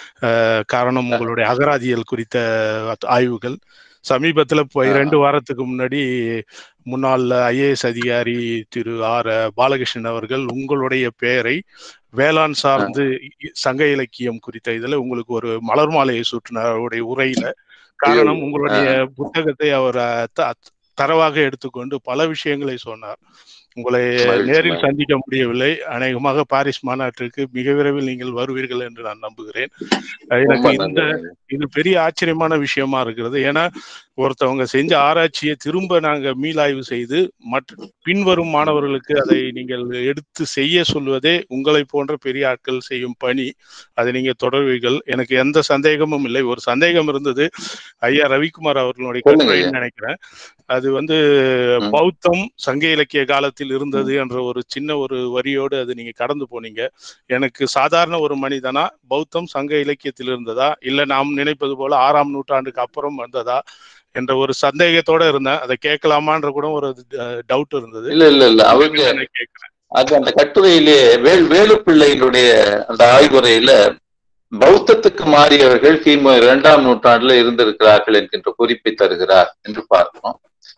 அஹ் காரணம் உங்களுடைய அகராதியல் குறித்த ஆய்வுகள் சமீபத்துல இப்போ ஆ. இரண்டு வாரத்துக்கு முன்னாடி முன்னாள் ஐஏஎஸ் அதிகாரி திரு ஆர் பாலகிருஷ்ணன் அவர்கள் உங்களுடைய பெயரை வேளாண் சார்ந்து இ- சங்க இலக்கியம் குறித்த இதுல உங்களுக்கு ஒரு மலர் மாலையை சூட்டினார் அவருடைய உரையில காரணம் உங்களுடைய புத்தகத்தை அவர் அஹ், த- தரவாக எடுத்துக்கொண்டு பல விஷயங்களை சொன்னார் உங்களை மகிழ்ச்சி, நேரில் மகிழ்ச்சி. சந்திக்க முடியவில்லை அநேகமாக பாரிஸ் மாநாட்டிற்கு மிக விரைவில் நீங்கள் வருவீர்கள் என்று நான் நம்புகிறேன் அஹ் ரொம்ப எனக்கு இந்த நன்றி இது பெரிய ஆச்சரியமான விஷயமா இருக்கிறது ஏன்னா ஒருத்தவங்க செஞ்ச ஆராய்ச்சியை திரும்ப நாங்க மீளாய்வு செய்து மற்ற பின்வரும் மாணவர்களுக்கு அதை நீங்கள் எடுத்து செய்ய சொல்வதே உங்களை போன்ற பெரிய ஆட்கள் செய்யும் பணி அதை நீங்க தொடர்வீர்கள் எனக்கு எந்த சந்தேகமும் இல்லை ஒரு சந்தேகம் இருந்தது ஐயா ரவிக்குமார் அவர்களுடைய சொல்லுங்க கட்டுரைன்னு நினைக்கிறேன் அது வந்து ம். பௌத்தம் சங்க இலக்கிய காலத்தில் இருந்தது என்ற ஒரு சின்ன ஒரு வரியோடு அது நீங்க கடந்து போனீங்க எனக்கு சாதாரண ஒரு மனிதனா பௌத்தம் சங்க இலக்கியத்தில் இருந்ததா இல்ல நாம் நினைப்பது போல ஆறாம் நூற்றாண்டுக்கு அப்புறம் வந்ததா என்ற ஒரு சந்தேகத்தோட இருந்தேன் அதை கேட்கலாமான்ற கூட ஒரு டவுட் இருந்தது இல்ல இல்ல இல்ல அவங்க நான் கேட்கிறேன் அது அந்த கட்டுரையிலே வேல் வேலுப்பிள்ளையினுடைய அந்த ஆய்வுரையில பௌத்தத்துக்கு மாறியவர்கள் கிமு இரண்டாம் நூற்றாண்டுல இருந்திருக்கிறார்கள் என்கின்ற குறிப்பை தருகிறார் என்று பார்க்கிறோம்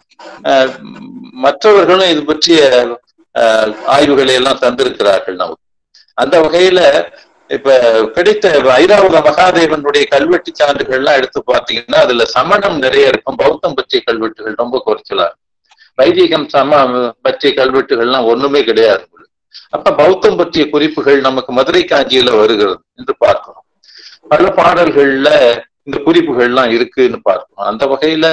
அஹ் மற்றவர்களும் இது பற்றிய அஹ், ஆய்வுகளை எல்லாம் தந்திருக்கிறார்கள் நமக்கு அந்த வகையில இப்ப கிடைத்த ஐராவத மகாதேவனுடைய கல்வெட்டு சான்றுகள்லாம் எடுத்து பார்த்தீங்கன்னா அதுல சமணம் நிறைய இருக்கும் பௌத்தம் பற்றிய கல்வெட்டுகள் ரொம்ப குறைச்சலா இருக்கும். வைதிகம் சம பற்றிய கல்வெட்டுகள்லாம் ஒண்ணுமே கிடையாது அப்ப பௌத்தம் பற்றிய குறிப்புகள் நமக்கு மதுரை காஞ்சியில வருகிறது என்று பார்க்கிறோம் பல பாடல்கள்ல இந்த குறிப்புகள்லாம் இருக்குன்னு பார்க்கிறோம் அந்த வகையில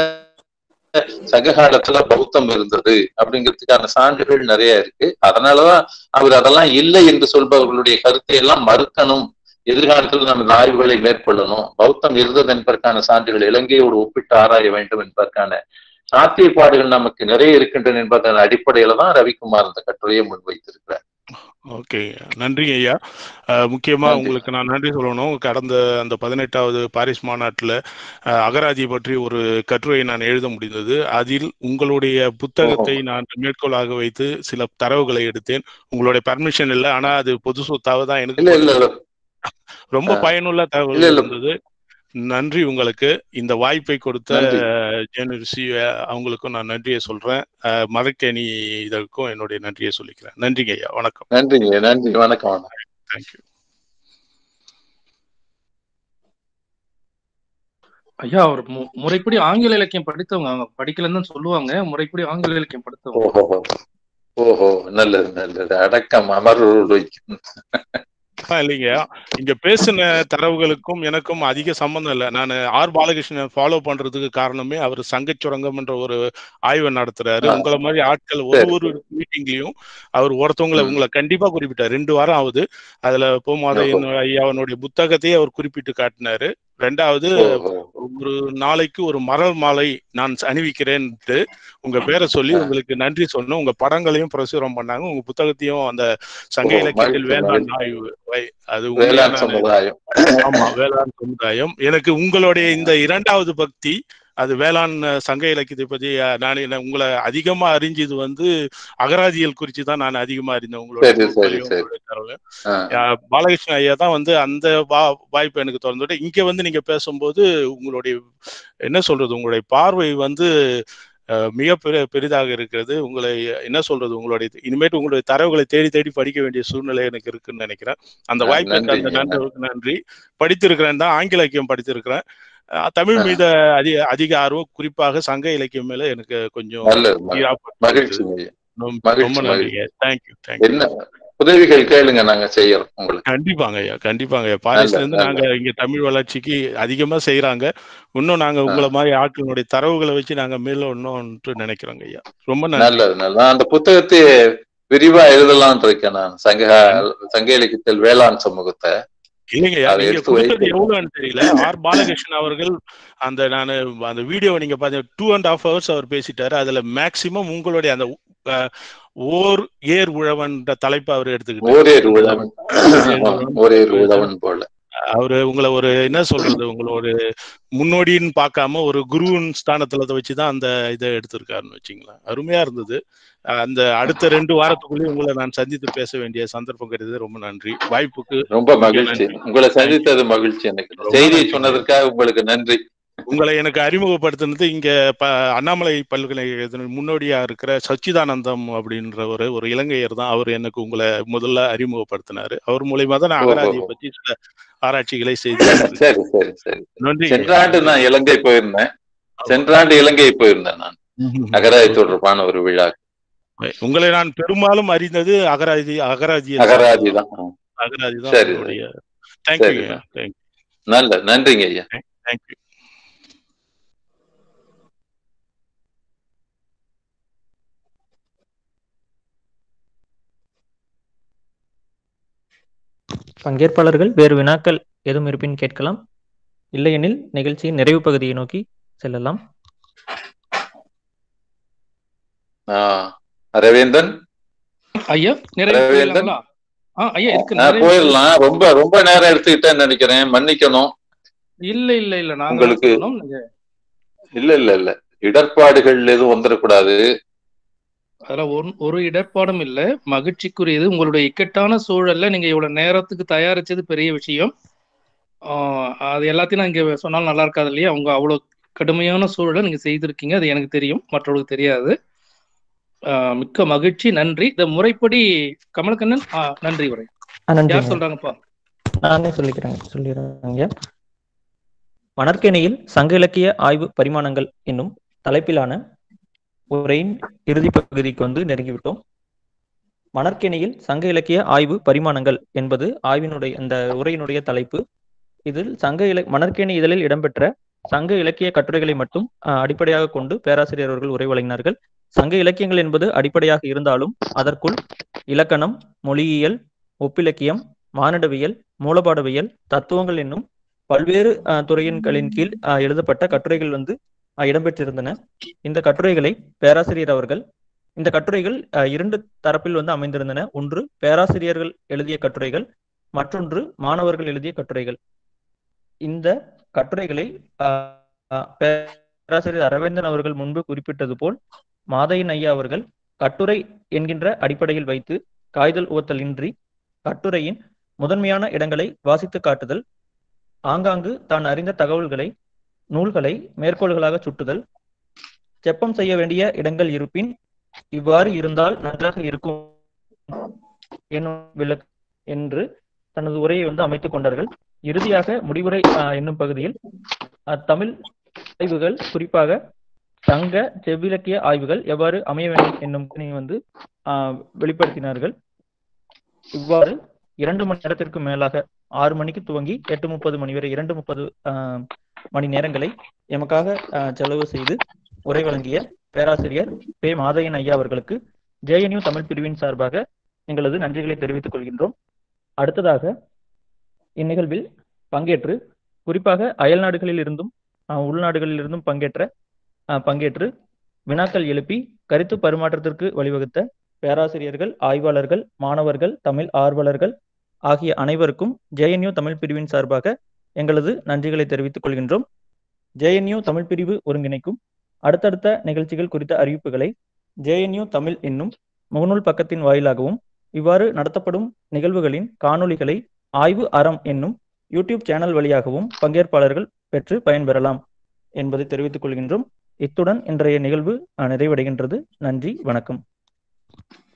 சங்க காலத்துல பௌத்தம் இருந்தது அப்படிங்கிறதுக்கான சான்றுகள் நிறைய இருக்கு அதனாலதான் அவர் அதெல்லாம் இல்லை என்று சொல்பவர்களுடைய கருத்தை எல்லாம் மறுக்கணும் எதிர்காலத்தில் நம்ம இந்த ஆய்வுகளை மேற்கொள்ளணும் பௌத்தம் இருந்தது என்பதற்கான சான்றுகள் இலங்கையோடு ஒப்பிட்டு ஆராய வேண்டும் என்பதற்கான சாத்தியப்பாடுகள் நமக்கு நிறைய இருக்கின்றன என்பதன் அடிப்படையில தான் ரவிக்குமார் அந்த கட்டுரையை முன்வைத்திருக்கிறார் ஓகே நன்றிங்க ஐயா அஹ், முக்கியமா நன்றி. உங்களுக்கு நான் நன்றி சொல்லணும் கடந்த அந்த பதினெட்டாவது பாரிஸ் மாநாட்டில் அகராதி பற்றி ஒரு கட்டுரையை நான் எழுத முடிந்தது அதில் உங்களுடைய புத்தகத்தை நான் மேற்கோளாக வைத்து சில தரவுகளை எடுத்தேன் உங்களுடைய பர்மிஷன் இல்லை ஆனா அது பொது சொத்தாக தான் எனக்கு இல்ல இல்ல இல்ல ரொம்ப ஆ. பயனுள்ள இல்ல, தகவல் இல்ல. இருந்தது நன்றி உங்களுக்கு இந்த வாய்ப்பை கொடுத்த நன்றி. ஜெனரிசி அவங்களுக்கும் நான் நன்றியை சொல்றேன் அஹ், மதக்கேணி இதற்கும் என்னுடைய நன்றியை சொல்லிக்கிறேன் நன்றிங்க ஐயா வணக்கம் நன்றிங்க நன்றி வணக்கம் வணக்கம் தேங்க்யூ ஐயா அவர் மு- முறைப்படி ஆங்கில இலக்கியம் படித்தவங்க அவங்க படிக்கலன்னு தான் சொல்லுவாங்க முறைப்படி ஆங்கில இலக்கியம் படித்தவங்க ஓஹோ ஓஹோ நல்லது நல்லது அடக்கம் அமர்வு வைக்கும் ஆ, இல்லைங்க இங்க பேசின தரவுகளுக்கும் எனக்கும் அதிக சம்பந்தம் இல்லை நான் ஆர் பாலகிருஷ்ணன் ஃபாலோ பண்றதுக்கு காரணமே அவர் சங்கச் சுரங்கம்ன்ற ஒரு ஆய்வை நடத்துறாரு ஆ. உங்களை மாதிரி ஆட்கள் ஒரு சரி, ஒரு மீட்டிங்லயும் அவர் ஒருத்தவங்களை ம். உங்களை கண்டிப்பா குறிப்பிட்டார் ரெண்டு வாரம் ஆகுது அதுல போமாதையன் ஐயாவனுடைய புத்தகத்தையே அவர் குறிப்பிட்டு காட்டினாரு ரெண்டாவது ஓஹோ ஒரு நாளைக்கு ஒரு மலர் மாலை நான் அணிவிக்கிறேன்ட்டு உங்க பேரை சொல்லி ஆ. உங்களுக்கு நன்றி சொன்னோம் உங்க படங்களையும் பிரசுரம் பண்ணாங்க உங்க புத்தகத்தையும் அந்த சங்க ஓ, இலக்கியத்தில் மகிழ்ச்சி, வேளாண் மகிழ்ச்சி. ஆய்வு வை- அது வேளாண் உண்மையான சமுதாயம் ஆமா வேளாண் சமுதாயம் எனக்கு உங்களுடைய இந்த இரண்டாவது பக்தி அது வேளாண் அஹ், சங்க இலக்கியத்தை பத்தி அஹ், நான் என்ன- உங்களை அதிகமா அறிஞ்சது வந்து அகராதியல் குறித்து தான் நான் அதிகமா அறிந்தேன் உங்களுடைய சரி, சரி, நூல்களையும், சரி. உங்களுடைய தரவையும். ஆ. அஹ், பாலகிருஷ்ண ஐயா தான் வந்து அந்த வா வாய்ப்பு எனக்கு திறந்துட்டு இங்க வந்து நீங்க பேசும்போது உங்களுடைய என்ன சொல்றது உங்களுடைய பார்வை வந்து அஹ், மிக பெரு பெரிதாக இருக்கிறது உங்களை என்ன சொல்றது உங்களுடைய இனிமேட்டு உங்களுடைய தரவுகளை தேடி தேடி படிக்க வேண்டிய சூழ்நிலை எனக்கு இருக்குன்னு நினைக்கிறேன் அந்த ந- வாய்ப்புக்கு அந்த நன்றிங்க, நன்றி நன்றி படித்திருக்கிறேன் தான் ஆங்கில இலக்கியம் படித்திருக்கிறேன் அஹ், தமிழ் ஆ. மீது அதிக அதிக ஆர்வம் குறிப்பாக சங்க இலக்கியம் மேல எனக்கு கொஞ்சம் நல்லது மகிழ்ச்சி. ஈர்ப்பு மகிழ்ச்சி இருக்குது. ஐயா. ரொம்ப மகிழ்ச்சி, ரொம்ப நன்றிங்க தேங்க்யூ தேங்க்யூ என்ன உதவிகள் கேளுங்க நாங்க செய்யறோம் உங்களுக்கு கண்டிப்பாங்க ஐயா கண்டிப்பாங்க ஐயா பாரிஸ்ல இருந்து நல்லது, நாங்க இங்க தமிழ் வளர்ச்சிக்கு அதிகமா செய்யறாங்க இன்னும் நாங்க உங்களை மாதிரி ஆட்களுடைய தரவுகளை வச்சு நாங்க மேல இன்னும் நினைக்கிறோங்க ஐயா ரொம்ப நன்றி நல்லது நல்லது நான் அந்த புத்தகத்தை விரிவா எழுதலாம்னு இருக்கேன் நான் சங்க சங்க இலக்கியத்தில் வேளாண் சமூகத்தை இல்லைங்க ஐயா அதை நீங்க எடுத்து கொடுத்தது வைத்து- எவ்வளவுன்னு தெரியல ஆர் பாலகிருஷ்ணன் அவர்கள் அந்த நான் அந்த வீடியோவை நீங்க பாத்தீங்க டூ அண்ட் ஹாஃப் ஹவர்ஸ் அவர் பேசிட்டாரு அதுல மேக்சிமம் உங்களுடைய அந்த அஹ், ஓர் ஏர் உழவன்ற தலைப்பு அவர் எடுத்துக்கிட்டாரு ஓரேர் உழவன் ஓரேர் உழவன் போல அவரு உங்களை ஒரு என்ன சொல்றது உங்களை ஒரு முன்னோடின்னு பார்க்காம ஒரு குருவின் ஸ்தானத்துல அதை வச்சுதான் அந்த இதை எடுத்திருக்காருன்னு வச்சுங்களேன் அருமையா இருந்தது அஹ் அந்த அடுத்த ரெண்டு வாரத்துக்குள்ளேயே உங்களை நான் சந்தித்து பேச வேண்டிய சந்தர்ப்பம் கிடைத்தது ரொம்ப நன்றி வாய்ப்புக்கு ரொம்ப மகிழ்ச்சி உங்களை சந்தித்தது மகிழ்ச்சி எனக்கு ரொம்ப செய்தியை நன்றி. சொன்னதற்காக உங்களுக்கு நன்றி உங்களை எனக்கு அறிமுகப்படுத்தினது இங்க ப அண்ணாமலை பல்கலைக்கழகத்தின் முன்னோடியா இருக்கிற சச்சிதானந்தம் அப்படின்ற ஒரு ஒரு இலங்கையர் தான் அவர் எனக்கு உங்களை முதல்ல அறிமுகப்படுத்தினாரு அவர் மூலியமா தான் நான் ஓஹோ. அகராதியை பற்றி சில ஆராய்ச்சிகளை செய்து சரி சரி சரி நன்றி சென்ற ஆண்டு நான் இலங்கை போயிருந்தேன் சென்ற ஆண்டு இலங்கை போயிருந்தேன் நான் அகராதி தொடர்பான ஒரு விழா உங்களை நான் பெரும்பாலும் அறிந்தது அகராதி அகராதி அகராதி தான் அகராதி சரி, தான் தேங்க்யூ சரி. தேங்க்யூ நல்ல நன்றிங்க ஐயா தேங்க்யூ பங்கேற்பாளர்கள் வேறு வினாக்கள் எதுவும் இருப்பின் கேட்கலாம் இல்லையெனில் நிகழ்ச்சியின் நிறைவு பகுதியை நோக்கி செல்லலாம் ஆஹ் ரவீந்திரன் ஐயா நிறைய ரவீந்திரன் போயிடலாங்களா ஆ ஐயா இருக்கு ஆஹ் நிறைய போயிடலாம் ரொம்ப ரொம்ப நேரம் எடுத்துக்கிட்டேன்னு நினைக்கிறேன் மன்னிக்கணும் இல்ல இல்ல இல்ல நாங்க உங்களுக்கு- சொல்லணும். நீங்க இல்ல இல்ல இல்ல இடர்பாடுகள் எதுவும் வந்துடக்கூடாது அதுல ஒரு ஒரு இடர்பாடும் இல்ல மகிழ்ச்சிக்குரியது உங்களுடைய இக்கட்டான சூழல்ல நீங்க இவ்வளவு நேரத்துக்கு தயாரிச்சது பெரிய விஷயம் ஆஹ் அது எல்லாத்தையும் நான் இங்க சொன்னாலும் நல்லா இருக்காது இல்லையா உங்க அவ்வளவு கடுமையான சூழலை நீங்க செய்திருக்கீங்க அது எனக்கு தெரியும் மற்றவர்களுக்கு தெரியாது ஆஹ் மிக்க மகிழ்ச்சி நன்றி இந்த முறைப்படி கமலக்கண்ணன் ஆஹ் நன்றி உரை ஆ, நன்றிங்க. யார் சொல்றாங்கப்பா நானே சொல்லிக்கிறேன் சொல்லிடுறேங்க மணற்கேணியில் சங்க இலக்கிய ஆய்வு பரிமாணங்கள் என்னும் தலைப்பிலான உரையின் இறுதி பகுதிக்கு வந்து நெருங்கிவிட்டோம் மணற்கேணியில் சங்க இலக்கிய ஆய்வு பரிமாணங்கள் என்பது ஆய்வினுடைய அந்த உரையினுடைய தலைப்பு இதில் சங்க இல மணற்கேணி இதழில் இடம்பெற்ற சங்க இலக்கிய கட்டுரைகளை மட்டும் அஹ், அடிப்படையாக கொண்டு பேராசிரியர் அவர்கள் உரை வழங்கினார்கள் சங்க இலக்கியங்கள் என்பது அடிப்படையாக இருந்தாலும் அதற்குள் இலக்கணம் மொழியியல் ஒப்பிலக்கியம் மானிடவியல் மூலபாடவியல் தத்துவங்கள் என்னும் பல்வேறு அஹ், துறையின்களின் கீழ் அஹ், எழுதப்பட்ட கட்டுரைகள் வந்து அஹ், இடம்பெற்றிருந்தன இந்த கட்டுரைகளை பேராசிரியர் அவர்கள் இந்த கட்டுரைகள் அஹ், இரண்டு தரப்பில் வந்து அமைந்திருந்தன ஒன்று பேராசிரியர்கள் எழுதிய கட்டுரைகள் மற்றொன்று மாணவர்கள் எழுதிய கட்டுரைகள் இந்த கட்டுரைகளை அஹ், அஹ், பேராசிரியர் அரவிந்தன் அவர்கள் முன்பு குறிப்பிட்டது போல் மாதையன் ஐயா அவர்கள் கட்டுரை என்கின்ற அடிப்படையில் வைத்து காய்தல் உவத்தல் இன்றி கட்டுரையின் முதன்மையான இடங்களை வாசித்து காட்டுதல் ஆங்காங்கு தான் அறிந்த தகவல்களை நூல்களை மேற்கோள்களாக சுட்டுதல் செப்பம் செய்ய வேண்டிய இடங்கள் இருப்பின் இவ்வாறு இருந்தால் நன்றாக இருக்கும் என்னும் விளக்கு என்று தனது உரையை வந்து அமைத்துக் கொண்டார்கள் இறுதியாக முடிவுரை ஆஹ், என்னும் பகுதியில் அஹ், தமிழ் ஆய்வுகள் குறிப்பாக சங்க செவ்விலக்கிய ஆய்வுகள் எவ்வாறு அமைய வேண்டும் என்னும் கருத்தினை வந்து ஆஹ், வெளிப்படுத்தினார்கள் இவ்வாறு இரண்டு மணி நேரத்திற்கு மேலாக ஆறு மணிக்கு துவங்கி எட்டு முப்பது மணி வரை இரண்டு முப்பது மணி நேரங்களை எமக்காக ஆஹ், செலவு செய்து உரை வழங்கிய பேராசிரியர் பே மாதையன் ஐயா அவர்களுக்கு ஜேஎன்யூ தமிழ் பிரிவின் சார்பாக எங்களது நன்றிகளை தெரிவித்துக் கொள்கின்றோம் அடுத்ததாக இந்நிகழ்வில் பங்கேற்று குறிப்பாக அயல் நாடுகளில் இருந்தும் ஆஹ், உள்நாடுகளில் இருந்தும் பங்கேற்ற ஆஹ், பங்கேற்று வினாக்கள் எழுப்பி கருத்து பரிமாற்றத்திற்கு வழிவகுத்த பேராசிரியர்கள் ஆய்வாளர்கள் மாணவர்கள் தமிழ் ஆர்வலர்கள் ஆகிய அனைவருக்கும் ஜேஎன்யூ தமிழ் பிரிவின் சார்பாக எங்களது நன்றிகளை தெரிவித்துக் கொள்கின்றோம் ஜேஎன்யூ தமிழ் பிரிவு ஒருங்கிணைக்கும் அடுத்தடுத்த நிகழ்ச்சிகள் குறித்த அறிவிப்புகளை ஜேஎன்யூ தமிழ் என்னும் முகநூல் பக்கத்தின் வாயிலாகவும் இவ்வாறு நடத்தப்படும் நிகழ்வுகளின் காணொளிகளை ஆய்வு அறம் என்னும் யூடியூப் சேனல் வழியாகவும் பங்கேற்பாளர்கள் பெற்று பயன்பெறலாம் என்பதை தெரிவித்துக் கொள்கின்றோம் இத்துடன் இன்றைய நிகழ்வு அஹ், நிறைவடைகின்றது நன்றி வணக்கம்